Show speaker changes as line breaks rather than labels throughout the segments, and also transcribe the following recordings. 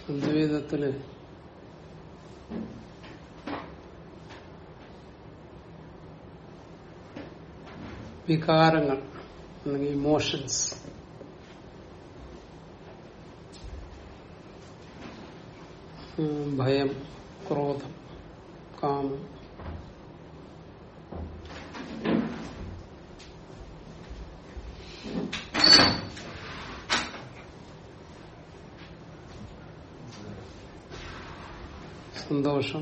അദ്വൈതത്തില് വികാരങ്ങൾ അല്ലെങ്കിൽ ഇമോഷൻസ് ഭയം ക്രോധം കാമം സന്തോഷം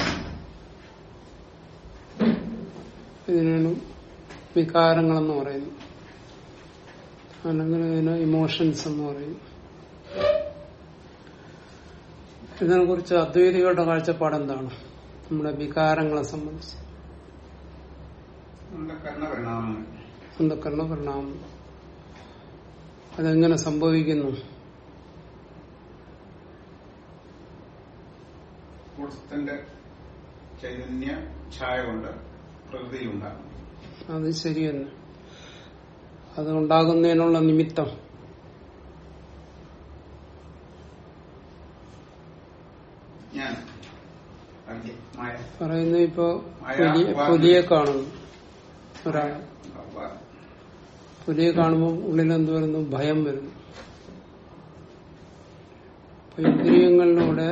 ഇതിനാണ് വികാരങ്ങളെന്ന് പറയുന്നു അല്ലെങ്കിൽ ഇതിന് ഇമോഷൻസ് എന്ന് പറയുന്നു ഇതിനെ കുറിച്ച് അദ്വൈതികളുടെ കാഴ്ചപ്പാട് എന്താണ് നമ്മുടെ വികാരങ്ങളെ സംബന്ധിച്ച്
നമ്മുടെ കർണപരിണാമങ്ങൾ
എന്തൊക്കെയുള്ള പരിണാമം അതെങ്ങനെ സംഭവിക്കുന്നു
കൂട്ടത്തിന്റെ ചൈതന്യ ഛായ കൊണ്ട് പ്രകൃതിയിലുണ്ടാകും
അത് ശരി തന്നെ അത് ഉണ്ടാകുന്നതിനുള്ള നിമിത്തം
ഞാൻ അഗ്നി, മായ
പറയുന്ന ഇപ്പോ
മായ,
പുലി
ഉപാധി.
പുലിയെ കാണുന്നു ഒരാൾ
ഉപാ-
പുലിയെ കാണുമ്പോൾ ഉള്ളിൽ എന്ത് വരുന്നു ഭയം വരുന്നു അപ്പൊ ഇന്ദ്രിയങ്ങളിലൂടെ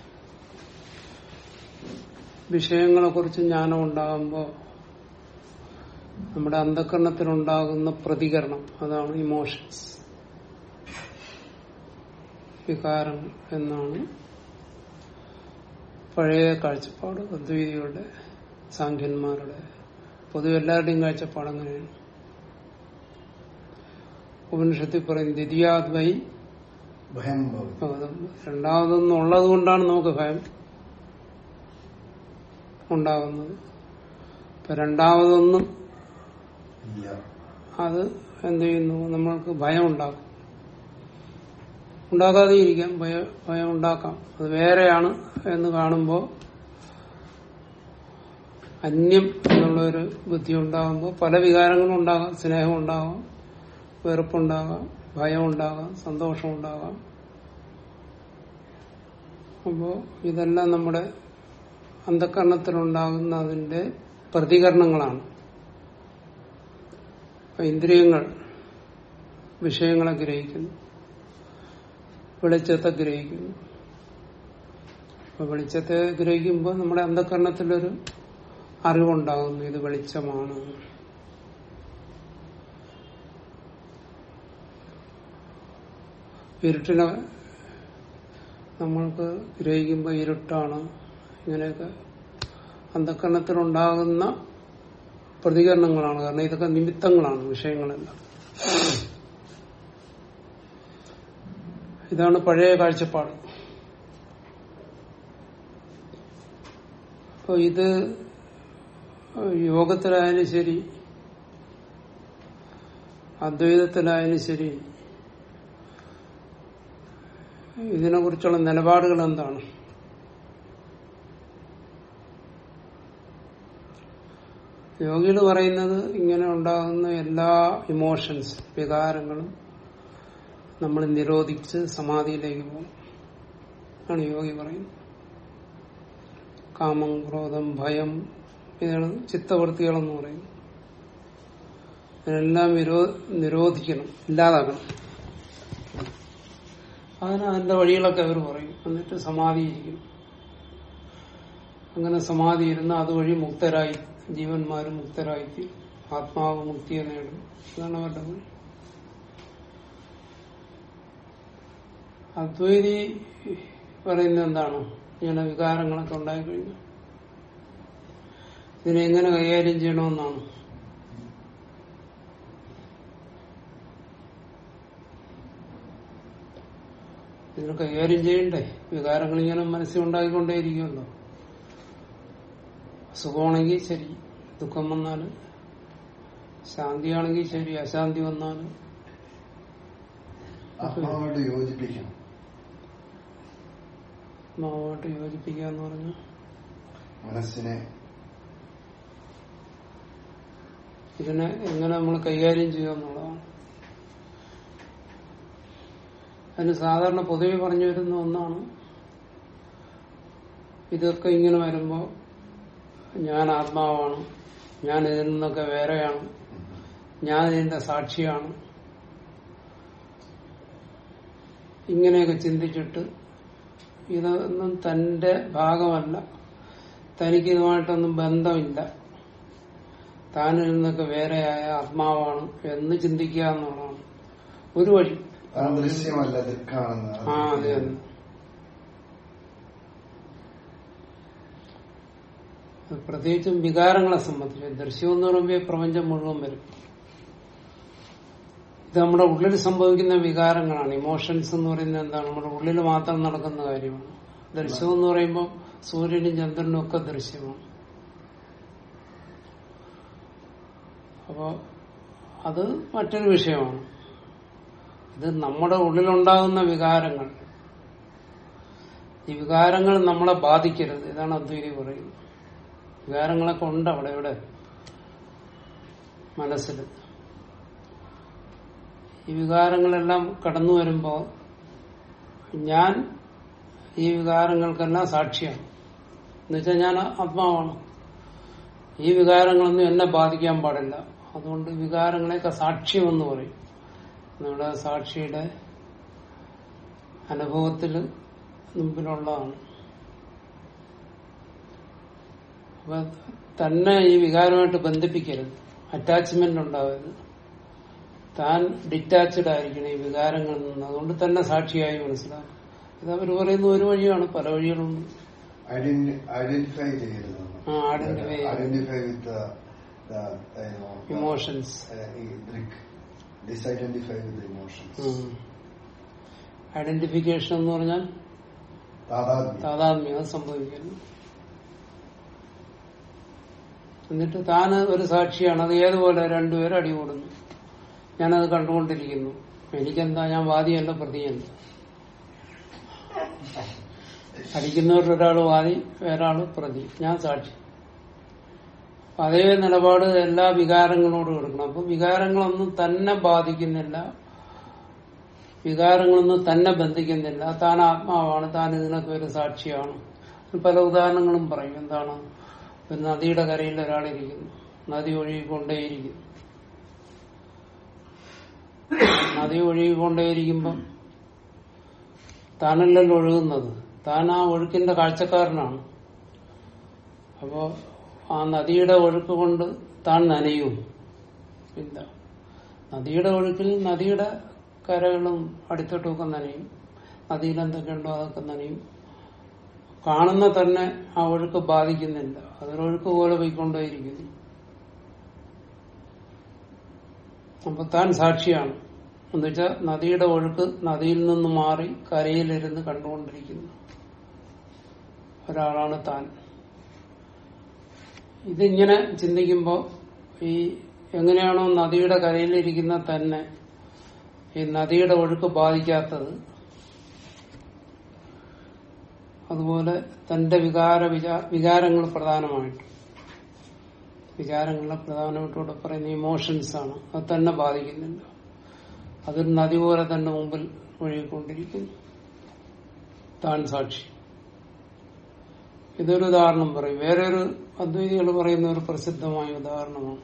വിഷയങ്ങളെ കുറിച്ച് ജ്ഞാനം ഉണ്ടാകുമ്പോൾ നമ്മുടെ അന്ധകരണത്തിലുണ്ടാകുന്ന പ്രതികരണം അതാണ് ഇമോഷൻസ് വികാരങ്ങൾ എന്നാണ് പഴയ കാഴ്ചപ്പാട് അദ്വൈതികളുടെ സാഖ്യന്മാരുടെ പൊതുവെ എല്ലാവരുടെയും കാഴ്ചപ്പാട് അങ്ങനെയാണ് ഉപനിഷത്തിൽ പറയും ദ്വിതീയാദ്വൈ
ഭയം ഭവതി
ഭഗവതം രണ്ടാമതൊന്നും ഉള്ളത് കൊണ്ടാണ് നമുക്ക് ഭയം ഉണ്ടാകുന്നത് ഇപ്പൊ രണ്ടാമതൊന്നും
ഇല്ല
അത് എന്ത് ചെയ്യുന്നു നമ്മൾക്ക് ഭയം ഉണ്ടാക്കും ഉണ്ടാക്കാതെ ഇരിക്കാം ഭയം ഭയം ഉണ്ടാക്കാം അത് വേറെയാണ് എന്ന് കാണുമ്പോൾ അന്യം എന്നുള്ള ഒരു ബുദ്ധി ഉണ്ടാകുമ്പോൾ പല വികാരങ്ങളും ഉണ്ടാകാം സ്നേഹം ഉണ്ടാകാം വെറുപ്പുണ്ടാകാം ഭയം ഉണ്ടാകാം സന്തോഷം ഉണ്ടാകാം അപ്പോ ഇതെല്ലാം നമ്മുടെ അന്ധകരണത്തിലുണ്ടാകുന്ന അതിന്റെ പ്രതികരണങ്ങളാണ് അപ്പൊ ഇന്ദ്രിയങ്ങൾ വിഷയങ്ങളെ ഗ്രഹിക്കുന്നു വെളിച്ചത്തെ ഗ്രഹിക്കുന്നു അപ്പൊ വെളിച്ചത്തെ ഗ്രഹിക്കുമ്പോൾ നമ്മുടെ അന്ധകരണത്തിലൊരു അറിവുണ്ടാകുന്നു ഇത് വെളിച്ചമാണ് ഇരുട്ടിനെ നമ്മൾക്ക് ഗ്രഹിക്കുമ്പോൾ ഇരുട്ടാണ് ഇങ്ങനെയൊക്കെ അന്ധകരണത്തിലുണ്ടാകുന്ന പ്രതികരണങ്ങളാണ് കാരണം ഇതൊക്കെ നിമിത്തങ്ങളാണ് വിഷയങ്ങളെല്ലാം ഇതാണ് പഴയ കാഴ്ചപ്പാട് അപ്പൊ ഇത് യോഗത്തിലായാലും ശരി അദ്വൈതത്തിലായാലും ശരി ഇതിനെ കുറിച്ചുള്ള നിലപാടുകൾ എന്താണ് യോഗികൾ പറയുന്നത് ഇങ്ങനെ ഉണ്ടാകുന്ന എല്ലാ ഇമോഷൻസ് വികാരങ്ങളും നമ്മൾ നിരോധിച്ച് സമാധിയിലേക്ക് പോകും ആണ് യോഗി പറയുന്നത് കാമം ക്രോധം ഭയം ഇതാണ് ചിത്തവൃത്തികളെന്ന് പറയുന്നത് ഇതിനെല്ലാം നിരോ നിരോധിക്കണം ഇല്ലാതാക്കണം അതിന് അതിന്റെ വഴികളൊക്കെ അവർ പറയും എന്നിട്ട് സമാധിയിരിക്കും അങ്ങനെ സമാധി ഇരുന്ന് അതുവഴി മുക്തരായി ജീവന്മാരും മുക്തരായി ആത്മാവ് മുക്തിയെ നേടും ഇതാണ് അവരുടെ വഴി അദ്വൈതി പറയുന്നത് എന്താണ് ഇങ്ങനെ വികാരങ്ങളൊക്കെ ഉണ്ടായിക്കഴിഞ്ഞു ഇതിനെ എങ്ങനെ കൈകാര്യം ചെയ്യണമെന്നാണ് ഇതിനെ കൈകാര്യം ചെയ്യണ്ടേ വികാരങ്ങൾ ഇങ്ങനെ മനസ്സിൽ ഉണ്ടായിക്കൊണ്ടേയിരിക്കുമല്ലോ സുഖമാണെങ്കിൽ ശരി ദുഃഖം വന്നാല് ശാന്തിയാണെങ്കിൽ ശരി അശാന്തി വന്നാല്
ആത്മാവായിട്ട് യോജിപ്പിക്കണം
മാവായിട്ട് യോജിപ്പിക്കുക എന്ന് പറഞ്ഞു
മനസ്സിനെ
ഇതിനെ എങ്ങനെ നമ്മൾ കൈകാര്യം ചെയ്യുക എന്നുള്ളതാണ് അതിന് സാധാരണ പൊതുവെ പറഞ്ഞു വരുന്ന ഒന്നാണ് ഇതൊക്കെ ഇങ്ങനെ വരുമ്പോ ഞാൻ ആത്മാവാണ് ഞാൻ ഇതിൽ നിന്നൊക്കെ വേറെയാണ് ഞാൻ ഇതിന്റെ സാക്ഷിയാണ് ഇങ്ങനെയൊക്കെ ചിന്തിച്ചിട്ട് ഇതൊന്നും തന്റെ ഭാഗമല്ല തനിക്ക് ഇതുമായിട്ടൊന്നും ബന്ധമില്ല താനിൽ നിന്നൊക്കെ വേറെയായ ആത്മാവാണ് എന്ന് ചിന്തിക്കുക എന്നുള്ളതാണ് ഒരു വഴി
ആ ദൃശ്യമല്ല ദൃക്കാണെന്ന്
ആ അതെ തന്നെ അത് പ്രത്യേകിച്ചും വികാരങ്ങളെ സംബന്ധിച്ച് ദൃശ്യം എന്ന് പറയുമ്പോൾ ഈ പ്രപഞ്ചം മുഴുവൻ വരും ഇത് നമ്മുടെ ഉള്ളിൽ സംഭവിക്കുന്ന വികാരങ്ങളാണ് ഇമോഷൻസ് എന്ന് പറയുന്നത് എന്താണ് നമ്മുടെ ഉള്ളിൽ മാത്രം നടക്കുന്ന കാര്യമാണ് ദൃശ്യം എന്ന് പറയുമ്പോൾ സൂര്യനും ചന്ദ്രനും ഒക്കെ ദൃശ്യമാണ് അപ്പോ അത് മറ്റൊരു വിഷയമാണ് ഇത് നമ്മുടെ ഉള്ളിലുണ്ടാകുന്ന വികാരങ്ങൾ ഈ വികാരങ്ങൾ നമ്മളെ ബാധിക്കരുത് ഇതാണ് അദ്വൈതി പറയുന്നത് വികാരങ്ങളൊക്കെ ഉണ്ട് അവിടെ ഇവിടെ മനസ്സിൽ ഈ വികാരങ്ങളെല്ലാം കടന്നു വരുമ്പോ ഞാൻ ഈ വികാരങ്ങൾക്കെല്ലാം സാക്ഷിയാണ് എന്നുവെച്ചാൽ ഞാൻ ആത്മാവാണ് ഈ വികാരങ്ങളൊന്നും എന്നെ ബാധിക്കാൻ പാടില്ല അതുകൊണ്ട് വികാരങ്ങളെയൊക്കെ സാക്ഷ്യമെന്ന് പറയും നമ്മുടെ സാക്ഷിയുടെ അനുഭവത്തിൽ മുമ്പിലുള്ളതാണ് അപ്പൊ തന്നെ ഈ വികാരമായിട്ട് ബന്ധിപ്പിക്കരുത് അറ്റാച്ച്മെന്റ് ഉണ്ടാവരുത് താൻ ഡിറ്റാച്ച്ഡ് ആയിരിക്കണം ഈ വികാരങ്ങളിൽ നിന്ന് അതുകൊണ്ട് തന്നെ സാക്ഷിയായി മനസ്സിലാക്കും ഇത് അവർ പറയുന്ന ഒരു വഴിയാണ് പല വഴികളുണ്ട്
ഐഡന്റിഫൈ ചെയ്യരുത്
ആ, identify ചെയ്യരുത്.
Identify with
emotions
disidentify with emotions
identification എന്ന് പറഞ്ഞാൽ
താതാത്മ്യം
താതാത്മ്യം അത് സംഭവിക്കുന്നു എന്നിട്ട് താൻ ഒരു സാക്ഷിയാണ് അത് ഏതുപോലെ രണ്ടുപേരും അടികൂടുന്നു ഞാനത് കണ്ടുകൊണ്ടിരിക്കുന്നു എനിക്കെന്താ ഞാൻ വാദിയല്ല പ്രതിയല്ല അടിക്കുന്നവരുടെ ഒരാൾ വാദി വേറൊരാള് പ്രതി ഞാൻ സാക്ഷി അപ്പൊ അതേ നിലപാട് എല്ലാ വികാരങ്ങളോടും എടുക്കണം അപ്പൊ വികാരങ്ങളൊന്നും തന്നെ ബാധിക്കുന്നില്ല വികാരങ്ങളൊന്നും തന്നെ ബന്ധിക്കുന്നില്ല താൻ ആത്മാവാണ് താൻ ഇതിനൊക്കെ ഒരു സാക്ഷിയാണ് പല ഉദാഹരണങ്ങളും പറയും എന്താണ് ഒരു നദിയുടെ കരയിൽ ഒരാളിരിക്കുന്നു നദി ഒഴുകിക്കൊണ്ടേയിരിക്കുന്നു നദി ഒഴുകിക്കൊണ്ടേയിരിക്കുമ്പം താനല്ലല്ലോ ഒഴുകുന്നത് താൻ ആ ഒഴുക്കിന്റെ കാഴ്ചക്കാരനാണ് അപ്പോ ആ നദിയുടെ ഒഴുക്ക് കൊണ്ട് താൻ നനയും ഇല്ല നദിയുടെ ഒഴുക്കിൽ നദിയുടെ കരകളും അടിത്തട്ടുമൊക്കെ നനയും നദിയിൽ എന്തൊക്കെയുണ്ടോ അതൊക്കെ നനയും കാണുന്ന തന്നെ ആ ഒഴുക്ക് ബാധിക്കുന്നില്ല അതൊരൊഴുക്ക് പോലെ പോയിക്കൊണ്ടേയിരിക്കുന്നു അപ്പൊ താൻ സാക്ഷിയാണ് എന്നുവെച്ചാൽ നദിയുടെ ഒഴുക്ക് നദിയിൽ നിന്ന് മാറി കരയിലിരുന്ന് കണ്ടുകൊണ്ടിരിക്കുന്നു ഒരാളാണ് താൻ ഇതിങ്ങനെ ചിന്തിക്കുമ്പോൾ ഈ എങ്ങനെയാണോ നദിയുടെ കരയിലിരിക്കുന്ന തന്നെ ഈ നദിയുടെ ഒഴുക്ക് ബാധിക്കാത്തത് അതുപോലെ തന്റെ വികാര വിചാ- വികാരങ്ങൾ പ്രധാനമായിട്ട് വികാരങ്ങളെ പ്രധാനമായിട്ടും ഇവിടെ പറയുന്ന ഇമോഷൻസ് ആണ് അത് തന്നെ ബാധിക്കുന്നില്ല അതൊരു നദി പോലെ തന്നെ മുമ്പിൽ ഒഴുകിക്കൊണ്ടിരിക്കുന്നു താൻ സാക്ഷി ഇതൊരു ഉദാഹരണം പറയും വേറെ ഒരു അദ്വൈതികൾ പറയുന്ന ഒരു പ്രസിദ്ധമായ ഉദാഹരണമാണ്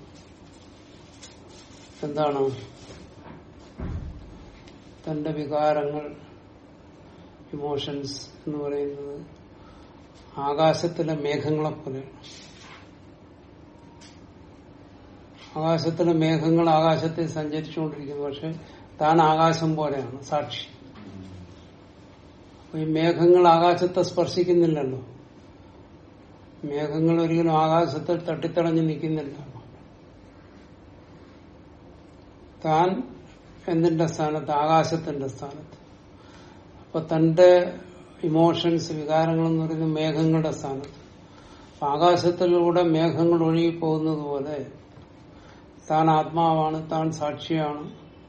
എന്താണ് തന്റെ വികാരങ്ങൾ ഇമോഷൻസ് എന്ന് പറയുന്നത് ആകാശത്തിലെ മേഘങ്ങളെ പോലെയാണ് ആകാശത്തിലെ മേഘങ്ങൾ ആകാശത്തിൽ സഞ്ചരിച്ചുകൊണ്ടിരിക്കുന്നു പക്ഷെ താൻ ആകാശം പോലെയാണ് സാക്ഷി അപ്പൊ ഈ മേഘങ്ങൾ ആകാശത്തെ സ്പർശിക്കുന്നില്ലല്ലോ മേഘങ്ങൾ ഒരിക്കലും ആകാശത്തിൽ തട്ടിത്തടഞ്ഞു നിൽക്കുന്നില്ല താൻ എന്തിന്റെ സ്ഥാനത്ത് ആകാശത്തിന്റെ സ്ഥാനത്ത് അപ്പൊ തന്റെ ഇമോഷൻസ് വികാരങ്ങൾ എന്ന് പറയുന്നത് മേഘങ്ങളുടെ സ്ഥാനത്ത് അപ്പൊ ആകാശത്തിലൂടെ മേഘങ്ങൾ ഒഴുകി പോകുന്നത് പോലെ താൻ ആത്മാവാണ് താൻ സാക്ഷിയാണ്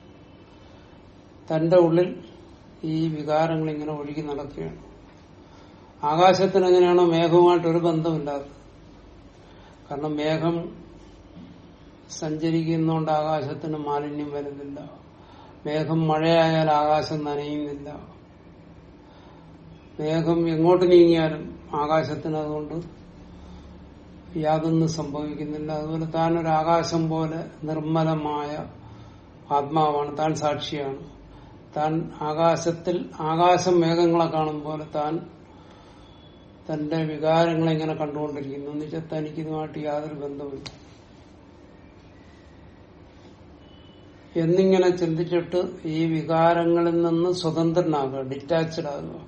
തന്റെ ഉള്ളിൽ ഈ വികാരങ്ങൾ ഇങ്ങനെ ഒഴുകി നടക്കുകയാണ് ആകാശത്തിന് എങ്ങനെയാണോ മേഘവുമായിട്ട് ഒരു ബന്ധമില്ലാത്തത് കാരണം മേഘം സഞ്ചരിക്കുന്നതുകൊണ്ട് ആകാശത്തിന് മാലിന്യം വരുന്നില്ല മേഘം മഴയായാൽ ആകാശം നനയുന്നില്ല മേഘം എങ്ങോട്ട് നീങ്ങിയാലും ആകാശത്തിന് അതുകൊണ്ട് യാതൊന്നും സംഭവിക്കുന്നില്ല അതുപോലെ താൻ ഒരു ആകാശം പോലെ നിർമ്മലമായ ആത്മാവാണ് താൻ സാക്ഷിയാണ് താൻ ആകാശത്തിൽ ആകാശം മേഘങ്ങളെ കാണും പോലെ താൻ തന്റെ വികാരങ്ങളെ ഇങ്ങനെ കണ്ടുകൊണ്ടിരിക്കുന്നു എന്ന് വെച്ചാൽ തനിക്ക് ഇതുമായിട്ട് യാതൊരു ബന്ധവുമില്ല എന്നിങ്ങനെ ചിന്തിച്ചിട്ട് ഈ വികാരങ്ങളിൽ നിന്ന് സ്വതന്ത്രനാകുക ഡിറ്റാച്ച്ഡ് ആകുക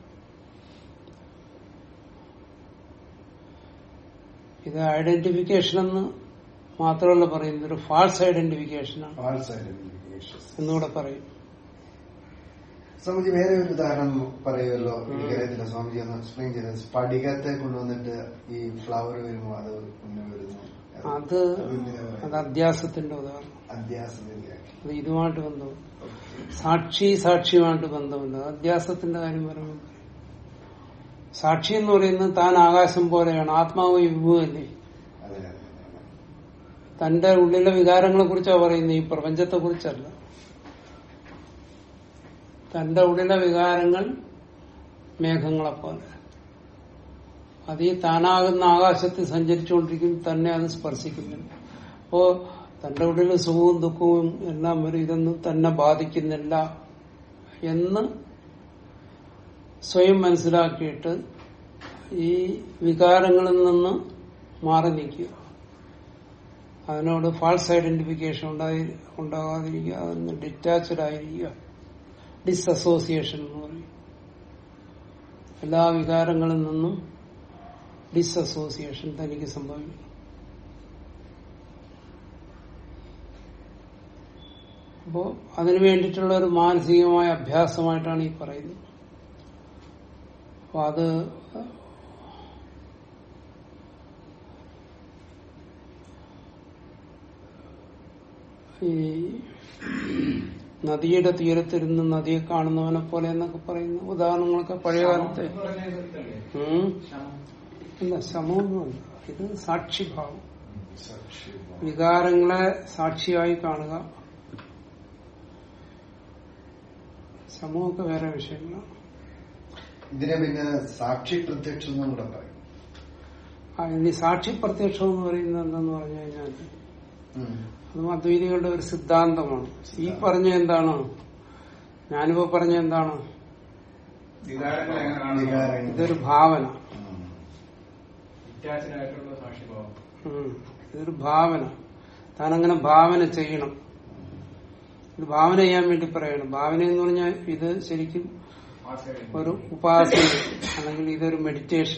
ഇത് ഐഡന്റിഫിക്കേഷൻ എന്ന് മാത്രമല്ല പറയുന്നത് ഒരു ഫാൾസ് ഐഡന്റിഫിക്കേഷനാണ്
ഫാൾസ് ഐഡന്റിഫിക്കേഷൻ
എന്നുകൂടെ പറയും
സ്വാമിജി വേറെ ഒരു ഉദാഹരണം പറയുമല്ലോ എനിക്കറിയത്തില്ല സ്വാമിജി ഒന്ന് എക്സ്പ്ലെയിൻ ചെയ്തത് സ്ഫടികത്തെ കൊണ്ടുവന്നിട്ട് ഈ ഫ്ലവർ വരുമ്പോ അത് മുന്നേ വരുന്നു
അത് അത് അധ്യാസത്തിന്റെ ഉദാഹരണം
അധ്യാസത്തിന്റെ
അത് ഇതുമായിട്ട് ബന്ധം സാക്ഷി സാക്ഷിയുമായിട്ട് ബന്ധമില്ല അത് അധ്യാസത്തിന്റെ കാര്യം പറയുമ്പോൾ പറയും. സാക്ഷി എന്ന് പറയുന്നത് താൻ ആകാശം പോലെയാണ് ആത്മാവ് വിഭുവല്ലേ
അതെ അതെ അതെ.
തന്റെ ഉള്ളിലെ വികാരങ്ങളെ കുറിച്ചാണ് പറയുന്നത് ഈ പ്രപഞ്ചത്തെ കുറിച്ചല്ല തന്റെ ഉള്ളിലെ വികാരങ്ങൾ മേഘങ്ങളെ പോലെ അത് ഈ താനാകുന്ന ആകാശത്തിൽ സഞ്ചരിച്ചുകൊണ്ടിരിക്കും തന്നെ അത് സ്പർശിക്കുന്നില്ല അപ്പോ തന്റെ ഉള്ളിൽ സുഖവും ദുഃഖവും എല്ലാം വരും ഇതൊന്നും തന്നെ ബാധിക്കുന്നില്ല എന്ന് സ്വയം മനസ്സിലാക്കിയിട്ട് ഈ വികാരങ്ങളിൽ നിന്ന് മാറി നിൽക്കുക അതിനോട് ഫാൾസ് ഐഡന്റിഫിക്കേഷൻ ഉണ്ടായി ഉണ്ടാകാതിരിക്കുക അതിന് ഡിറ്റാച്ച്ഡ് ആയിരിക്കുക ഡിസസോസിയേഷൻ എന്ന് പറയും എല്ലാ വികാരങ്ങളിൽ നിന്നും ഡിസസോസിയേഷൻ തനിക്ക് സംഭവിക്കും അപ്പോ അതിനു വേണ്ടിയിട്ടുള്ള ഒരു മാനസികമായ അഭ്യാസമായിട്ടാണ് ഈ പറയുന്നത് അപ്പൊ അത് ഈ നദിയുടെ തീരത്തിരുന്ന് നദിയെ കാണുന്നവനെ പോലെ എന്നൊക്കെ പറയുന്ന ഉദാഹരണങ്ങളൊക്കെ പഴയ കാലത്തെ ഉം. ഇല്ല ശമമൊന്നുമല്ല ഇത് സാക്ഷിഭാവം
സാക്ഷി
വികാരങ്ങളെ സാക്ഷിയായി കാണുക സമൂഹമൊക്കെ വേറെ വിഷയങ്ങളാണ്
ഇതിനെ പിന്നെ സാക്ഷി പ്രത്യക്ഷം എന്നും കൂടെ പറയും
ആ, ഇനി സാക്ഷി പ്രത്യക്ഷം എന്ന് പറയുന്നത് എന്തെന്ന് പറഞ്ഞു കഴിഞ്ഞാൽ
ഉം.
അതും അദ്വൈതികളുടെ ഒരു സിദ്ധാന്തമാണ് ഈ പറഞ്ഞ എന്താണ് ഞാനിപ്പോ പറഞ്ഞ എന്താണ്
വികാരങ്ങൾ എങ്ങനെ കാണുന്നു
വികാരങ്ങൾ.
ഇതൊരു ഭാവന
ഉം.
ആയിട്ടുള്ള സാക്ഷിഭാവം
ഉം. ഇതൊരു ഭാവന താനങ്ങനെ ഭാവന ചെയ്യണം ഇത് ഭാവന ചെയ്യാൻ വേണ്ടി പറയണം ഭാവന എന്ന് പറഞ്ഞാൽ ഇത് ശരിക്കും ഒരു ഉപാസന അല്ലെങ്കിൽ ഇതൊരു മെഡിറ്റേഷൻ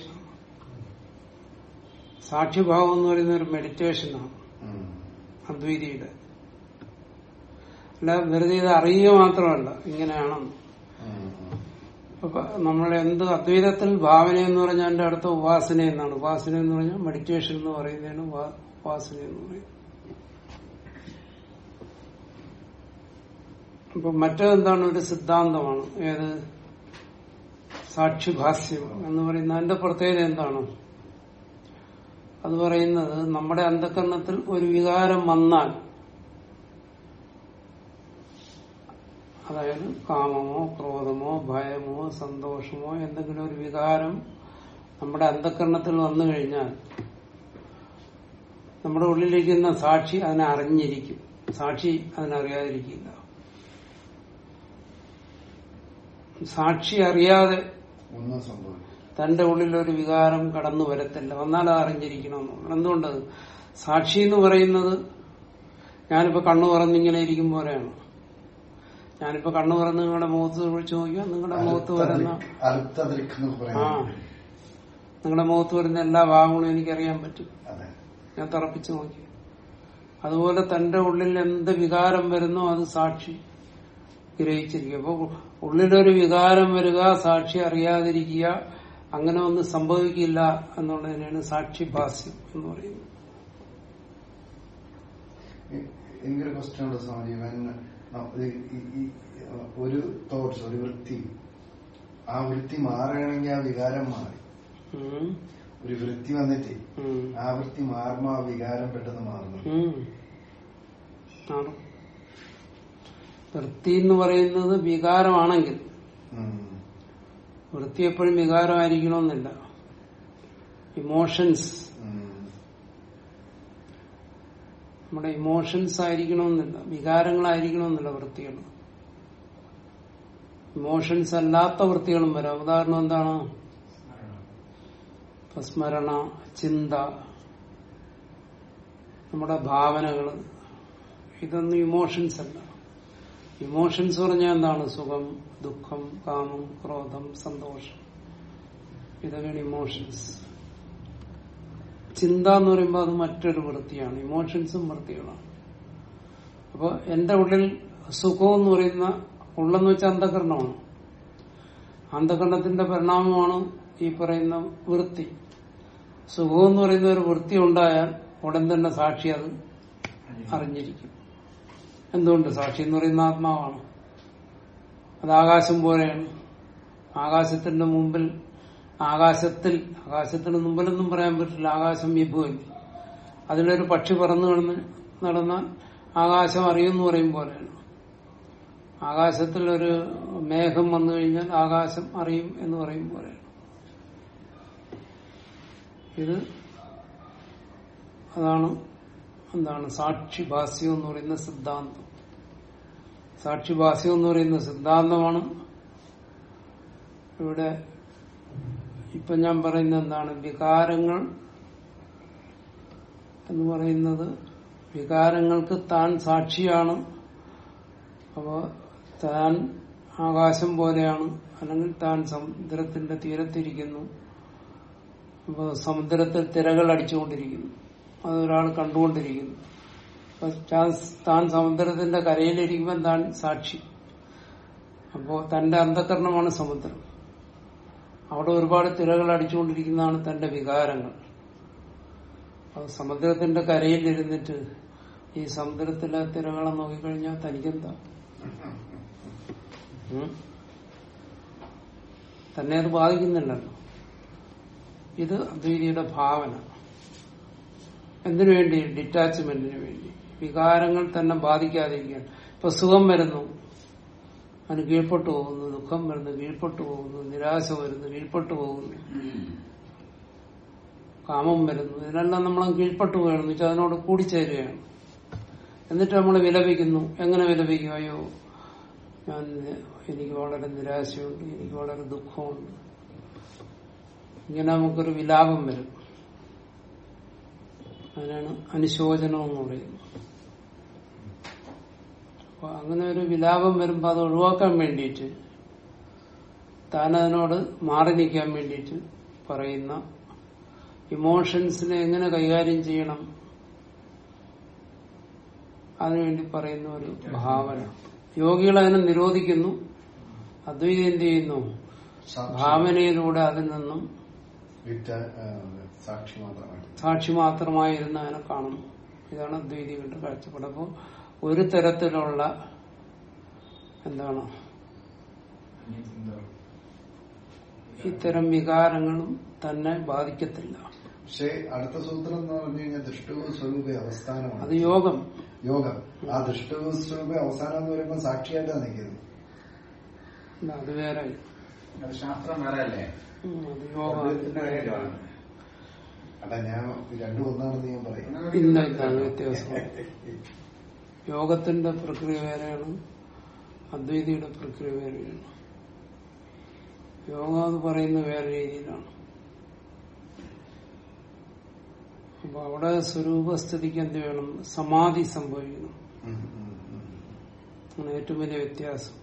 സാക്ഷിഭാവം എന്ന് പറയുന്ന ഒരു മെഡിറ്റേഷനാണ്
ഉം.
അദ്വൈതിയുടെ അല്ല വെറുതെ ഇത് അറിയുക മാത്രമല്ല ഇങ്ങനെയാണെന്ന്
ഉം.
അപ്പൊ നമ്മൾ എന്ത് അദ്വൈതത്തിൽ ഭാവന എന്ന് പറഞ്ഞാൽ എന്റെ അടുത്ത ഉപാസന എന്നാണ് ഉപാസന എന്ന് പറഞ്ഞാൽ മെഡിറ്റേഷൻ എന്ന് പറയുന്നതാണ് ഉപാ- ഉപാസന എന്ന് പറയുന്നത് അപ്പൊ മറ്റേതെന്താണ് ഒരു സിദ്ധാന്തമാണ് ഏത് സാക്ഷിഭാസ്യം എന്ന് പറയുന്ന അതിന്റെ പ്രത്യേകത എന്താണ് അത് പറയുന്നത് നമ്മുടെ അന്ധകരണത്തിൽ ഒരു വികാരം വന്നാൽ അതായത് കാമമോ ക്രോധമോ ഭയമോ സന്തോഷമോ എന്തെങ്കിലും ഒരു വികാരം നമ്മുടെ അന്ധകരണത്തിൽ വന്നു കഴിഞ്ഞാൽ നമ്മുടെ ഉള്ളിലിരിക്കുന്ന സാക്ഷി അതിനെ അറിഞ്ഞിരിക്കും സാക്ഷി അതിനറിയാതിരിക്കില്ല സാക്ഷി അറിയാതെ
ഒന്നും സംഭവിക്കും
തന്റെ ഉള്ളിൽ ഒരു വികാരം കടന്നു വരത്തില്ല വന്നാൽ അത് അറിഞ്ഞിരിക്കണമെന്നുള്ളത് എന്തുകൊണ്ട് സാക്ഷി എന്ന് പറയുന്നത് ഞാനിപ്പോ കണ്ണു തുറന്നിങ്ങനെ ഇരിക്കും പോലെയാണ് ഞാനിപ്പോ കണ്ണു തുറന്ന് നിങ്ങളുടെ മുഖത്ത് വിളിച്ചു നോക്കിയാൽ നിങ്ങളുടെ മുഖത്ത് വരുന്ന
അർത്ഥദൃക്കെന്ന്
ആ
പറയുന്നത്
നിങ്ങളുടെ മുഖത്ത് വരുന്ന എല്ലാ ഭാവങ്ങളും എനിക്കറിയാൻ പറ്റും
അതെ
ഞാൻ തറപ്പിച്ചു നോക്കി അതുപോലെ തന്റെ ഉള്ളിൽ എന്ത് വികാരം വരുന്നോ അത് സാക്ഷി ഗ്രഹിച്ചിരിക്കുക അപ്പൊ ഉള്ളിലൊരു വികാരം വരിക സാക്ഷി അറിയാതിരിക്കുക അങ്ങനെ ഒന്നും സംഭവിക്കില്ല എന്നുള്ളതിനാണ് സാക്ഷിഭാസ്യം എന്ന് പറയുന്നത്
എ- എനിക്കൊരു ക്വസ്റ്റ്യൻ ഉണ്ട് സ്വാമി ഇവൻ ന- ഈ- ഈ- ഈ ഒരു തോട്ട്സ് ഒരു വൃത്തി ആ വൃത്തി മാറുകയാണെങ്കിൽ ആ വികാരം മാറി
ഉം.
ഒരു വൃത്തി വന്നിട്ട്
ഉം.
ആ വൃത്തി മാറുമ്പോ ആ വികാരം പെട്ടെന്ന് മാറുന്നു
ഉം. ആണ് വൃത്തി എന്ന് പറയുന്നത് വികാരമാണെങ്കിൽ
ഉം.
വൃത്തി എപ്പോഴും വികാരമായിരിക്കണമെന്നില്ല ഇമോഷൻസ്
ഉം.
നമ്മുടെ ഇമോഷൻസ് ആയിരിക്കണമെന്നില്ല വികാരങ്ങളായിരിക്കണമെന്നില്ല വൃത്തികൾ ഇമോഷൻസ് അല്ലാത്ത വൃത്തികളും വരാം ഉദാഹരണം എന്താണ് ഇപ്പൊ സ്മരണ ചിന്ത നമ്മുടെ ഭാവനകൾ ഇതൊന്നും ഇമോഷൻസ് അല്ല ഇമോഷൻസ് പറഞ്ഞാൽ എന്താണ് സുഖം ദുഃഖം കാമം ക്രോധം സന്തോഷം ഇതൊക്കെയാണ് ഇമോഷൻസ് ചിന്ത എന്ന് പറയുമ്പോൾ അത് മറ്റൊരു വൃത്തിയാണ് ഇമോഷൻസും വൃത്തികളാണ് അപ്പൊ എന്റെ ഉള്ളിൽ സുഖം എന്ന് പറയുന്ന ഉള്ളെന്ന് വെച്ചാൽ അന്ധകരണമാണ് അന്ധകരണത്തിന്റെ പരിണാമമാണ് ഈ പറയുന്ന വൃത്തി സുഖം എന്ന് പറയുന്ന ഒരു വൃത്തി ഉണ്ടായാൽ ഉടൻ തന്നെ സാക്ഷി അത് അറിഞ്ഞിരിക്കും എന്തുകൊണ്ട് സാക്ഷി എന്ന് പറയുന്ന ആത്മാവാണ് അത് ആകാശം പോലെയാണ് ആകാശത്തിന്റെ മുമ്പിൽ ആകാശത്തിൽ ആകാശത്തിന് മുമ്പിലൊന്നും പറയാൻ പറ്റില്ല ആകാശം വിഭവമില്ല അതിലൊരു പക്ഷി പറന്നു കിടന്ന് നടന്നാൽ ആകാശം അറിയുമെന്ന് പറയും പോലെയാണ് ആകാശത്തിൽ ഒരു മേഘം വന്നു കഴിഞ്ഞാൽ ആകാശം അറിയും എന്ന് പറയും പോലെയാണ് ഇത് അതാണ് എന്താണ് സാക്ഷിഭാസ്യം എന്ന് പറയുന്ന സിദ്ധാന്തം സാക്ഷിഭാസ്യം എന്ന് പറയുന്ന സിദ്ധാന്തമാണ് ഇവിടെ ഇപ്പൊ ഞാൻ പറയുന്നത് എന്താണ് വികാരങ്ങൾ എന്ന് പറയുന്നത് വികാരങ്ങൾക്ക് താൻ സാക്ഷിയാണ് അപ്പോ താൻ ആകാശം പോലെയാണ് അല്ലെങ്കിൽ താൻ സമുദ്രത്തിന്റെ തീരത്തിരിക്കുന്നു അപ്പൊ സമുദ്രത്തിൽ തിരകൾ അടിച്ചുകൊണ്ടിരിക്കുന്നു അതൊരാൾ കണ്ടുകൊണ്ടിരിക്കുന്നു അപ്പൊ താൻ- താൻ സമുദ്രത്തിന്റെ കരയിലിരിക്കുമ്പോൾ താൻ സാക്ഷി അപ്പോ തന്റെ അന്ധകരണമാണ് സമുദ്രം അവിടെ ഒരുപാട് തിരകൾ അടിച്ചുകൊണ്ടിരിക്കുന്നതാണ് തന്റെ വികാരങ്ങൾ അത് സമുദ്രത്തിന്റെ കരയിലിരുന്നിട്ട് ഈ സമുദ്രത്തിലെ തിരകളെ നോക്കിക്കഴിഞ്ഞാൽ തനിക്കെന്താ ഉം? തന്നെ അത് ബാധിക്കുന്നില്ലല്ലോ ഇത് അദ്വൈതിയുടെ ഭാവന എന്തിനു വേണ്ടി ഡിറ്റാച്ച്മെന്റിന് വേണ്ടി വികാരങ്ങൾ തന്നെ ബാധിക്കാതിരിക്കാൻ ഇപ്പൊ സുഖം വരുന്നു അതിന് കീഴ്പ്പെട്ടു പോകുന്നു ദുഃഖം വരുന്നു കീഴ്പ്പെട്ടു പോകുന്നു നിരാശ വരുന്നു കീഴ്പ്പെട്ടു പോകുന്നു കാമം വരുന്നു ഇതിനെല്ലാം നമ്മൾ കീഴ്പ്പെട്ടു പോവുകയാണെന്ന് വെച്ചാൽ അതിനോട് കൂടിച്ചേരുകയാണ് എന്നിട്ട് നമ്മൾ വിലപിക്കുന്നു എങ്ങനെ വിലപിക്കും അയ്യോ ഞാൻ എനിക്ക് വളരെ നിരാശയുണ്ട് എനിക്ക് വളരെ ദുഃഖമുണ്ട് ഇങ്ങനെ നമുക്കൊരു വിലാപം വരും അതിനാണ് അനുശോചനം എന്ന് പറയുന്നത് അപ്പൊ അങ്ങനെ ഒരു വിലാപം വരുമ്പോൾ അത് ഒഴിവാക്കാൻ വേണ്ടിയിട്ട് താൻ അതിനോട് മാറി നിൽക്കാൻ വേണ്ടിയിട്ട് പറയുന്ന ഇമോഷൻസിനെ എങ്ങനെ കൈകാര്യം ചെയ്യണം അതിനുവേണ്ടി പറയുന്ന ഒരു ഭാവന യോഗികൾ അതിനെ നിരോധിക്കുന്നു അദ്വൈതം എന്ത് ചെയ്യുന്നു
സാക്ഷി
ഭാവനയിലൂടെ അതിൽ നിന്നും
വിറ്റ- ആ, സാക്ഷി മാത്രമായിട്ട്
സാക്ഷി മാത്രമായിരുന്ന അതിനെ കാണുന്നു ഇതാണ് അദ്വൈതികളുടെ കാഴ്ചപ്പാട് അപ്പോൾ ഒരു തരത്തിലുള്ള എന്താണ് ഇത്തരം വികാരങ്ങളും തന്നെ ബാധിക്കത്തില്ല
പക്ഷെ അടുത്ത സൂത്രം എന്ന് പറഞ്ഞു കഴിഞ്ഞാൽ ദൃഷ്ടവും സ്വരൂപ
അത്
അവസ്ഥാനമാണ്
യോഗം
യോഗം ആ ദൃഷ്ടവും സ്വരൂപ അവസാനം എന്ന് പറയുമ്പോൾ സാക്ഷിയായിട്ടാണ് നിൽക്കുന്നത്
ഇല്ല, അത് വേറെ
അത് ശാസ്ത്രം വേറെ അല്ലേ
ഉം, അത് യോഗം
അദ്വൈതത്തിന്റെ കാര്യമാണ്.
അല്ല ഞാൻ രണ്ടും ഒന്നാണെന്ന് ഞാൻ പറയും
ഇല്ല ഇല്ല അത് വ്യത്യാസമാണ് യോഗത്തിന്റെ പ്രക്രിയ വേറെയാണ് അദ്വൈതിയുടെ പ്രക്രിയ വേറെയാണ് യോഗ എന്ന് പറയുന്നത് വേറെ രീതിയിലാണ് അപ്പൊ അവിടെ സ്വരൂപസ്ഥിതിക്ക് എന്ത് വേണം സമാധി സംഭവിക്കണം
ഉം, ഉം, ഉം.
ആണ് ഏറ്റവും വലിയ വ്യത്യാസം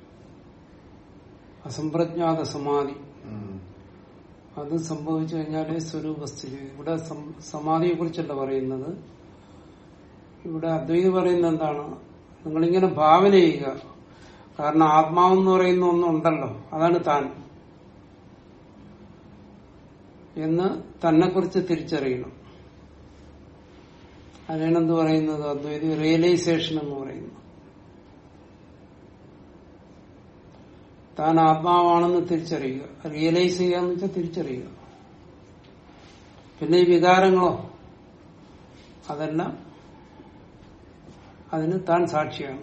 അസംപ്രജ്ഞാത സമാധി
ഉം.
അത് സംഭവിച്ചു കഴിഞ്ഞാലേ സ്വരൂപസ്ഥിതി ഇവിടെ സം- സമാധിയെ കുറിച്ചല്ല പറയുന്നത് ഇവിടെ അദ്വൈതി പറയുന്നത് എന്താണ് നിങ്ങളിങ്ങനെ ഭാവന ചെയ്യുക കാരണം ആത്മാവെന്ന് പറയുന്ന ഒന്നുണ്ടല്ലോ അതാണ് താൻ എന്ന് തന്നെ കുറിച്ച് തിരിച്ചറിയണം അതിനാണ് എന്ത് പറയുന്നത് അദ്വൈതി റിയലൈസേഷൻ എന്ന് പറയുന്നു താൻ ആത്മാവാണെന്ന് തിരിച്ചറിയുക റിയലൈസ് ചെയ്യുക എന്ന് വെച്ചാൽ തിരിച്ചറിയുക പിന്നെ ഈ വികാരങ്ങളോ അതെല്ലാം അതിന് താൻ സാക്ഷിയാണ്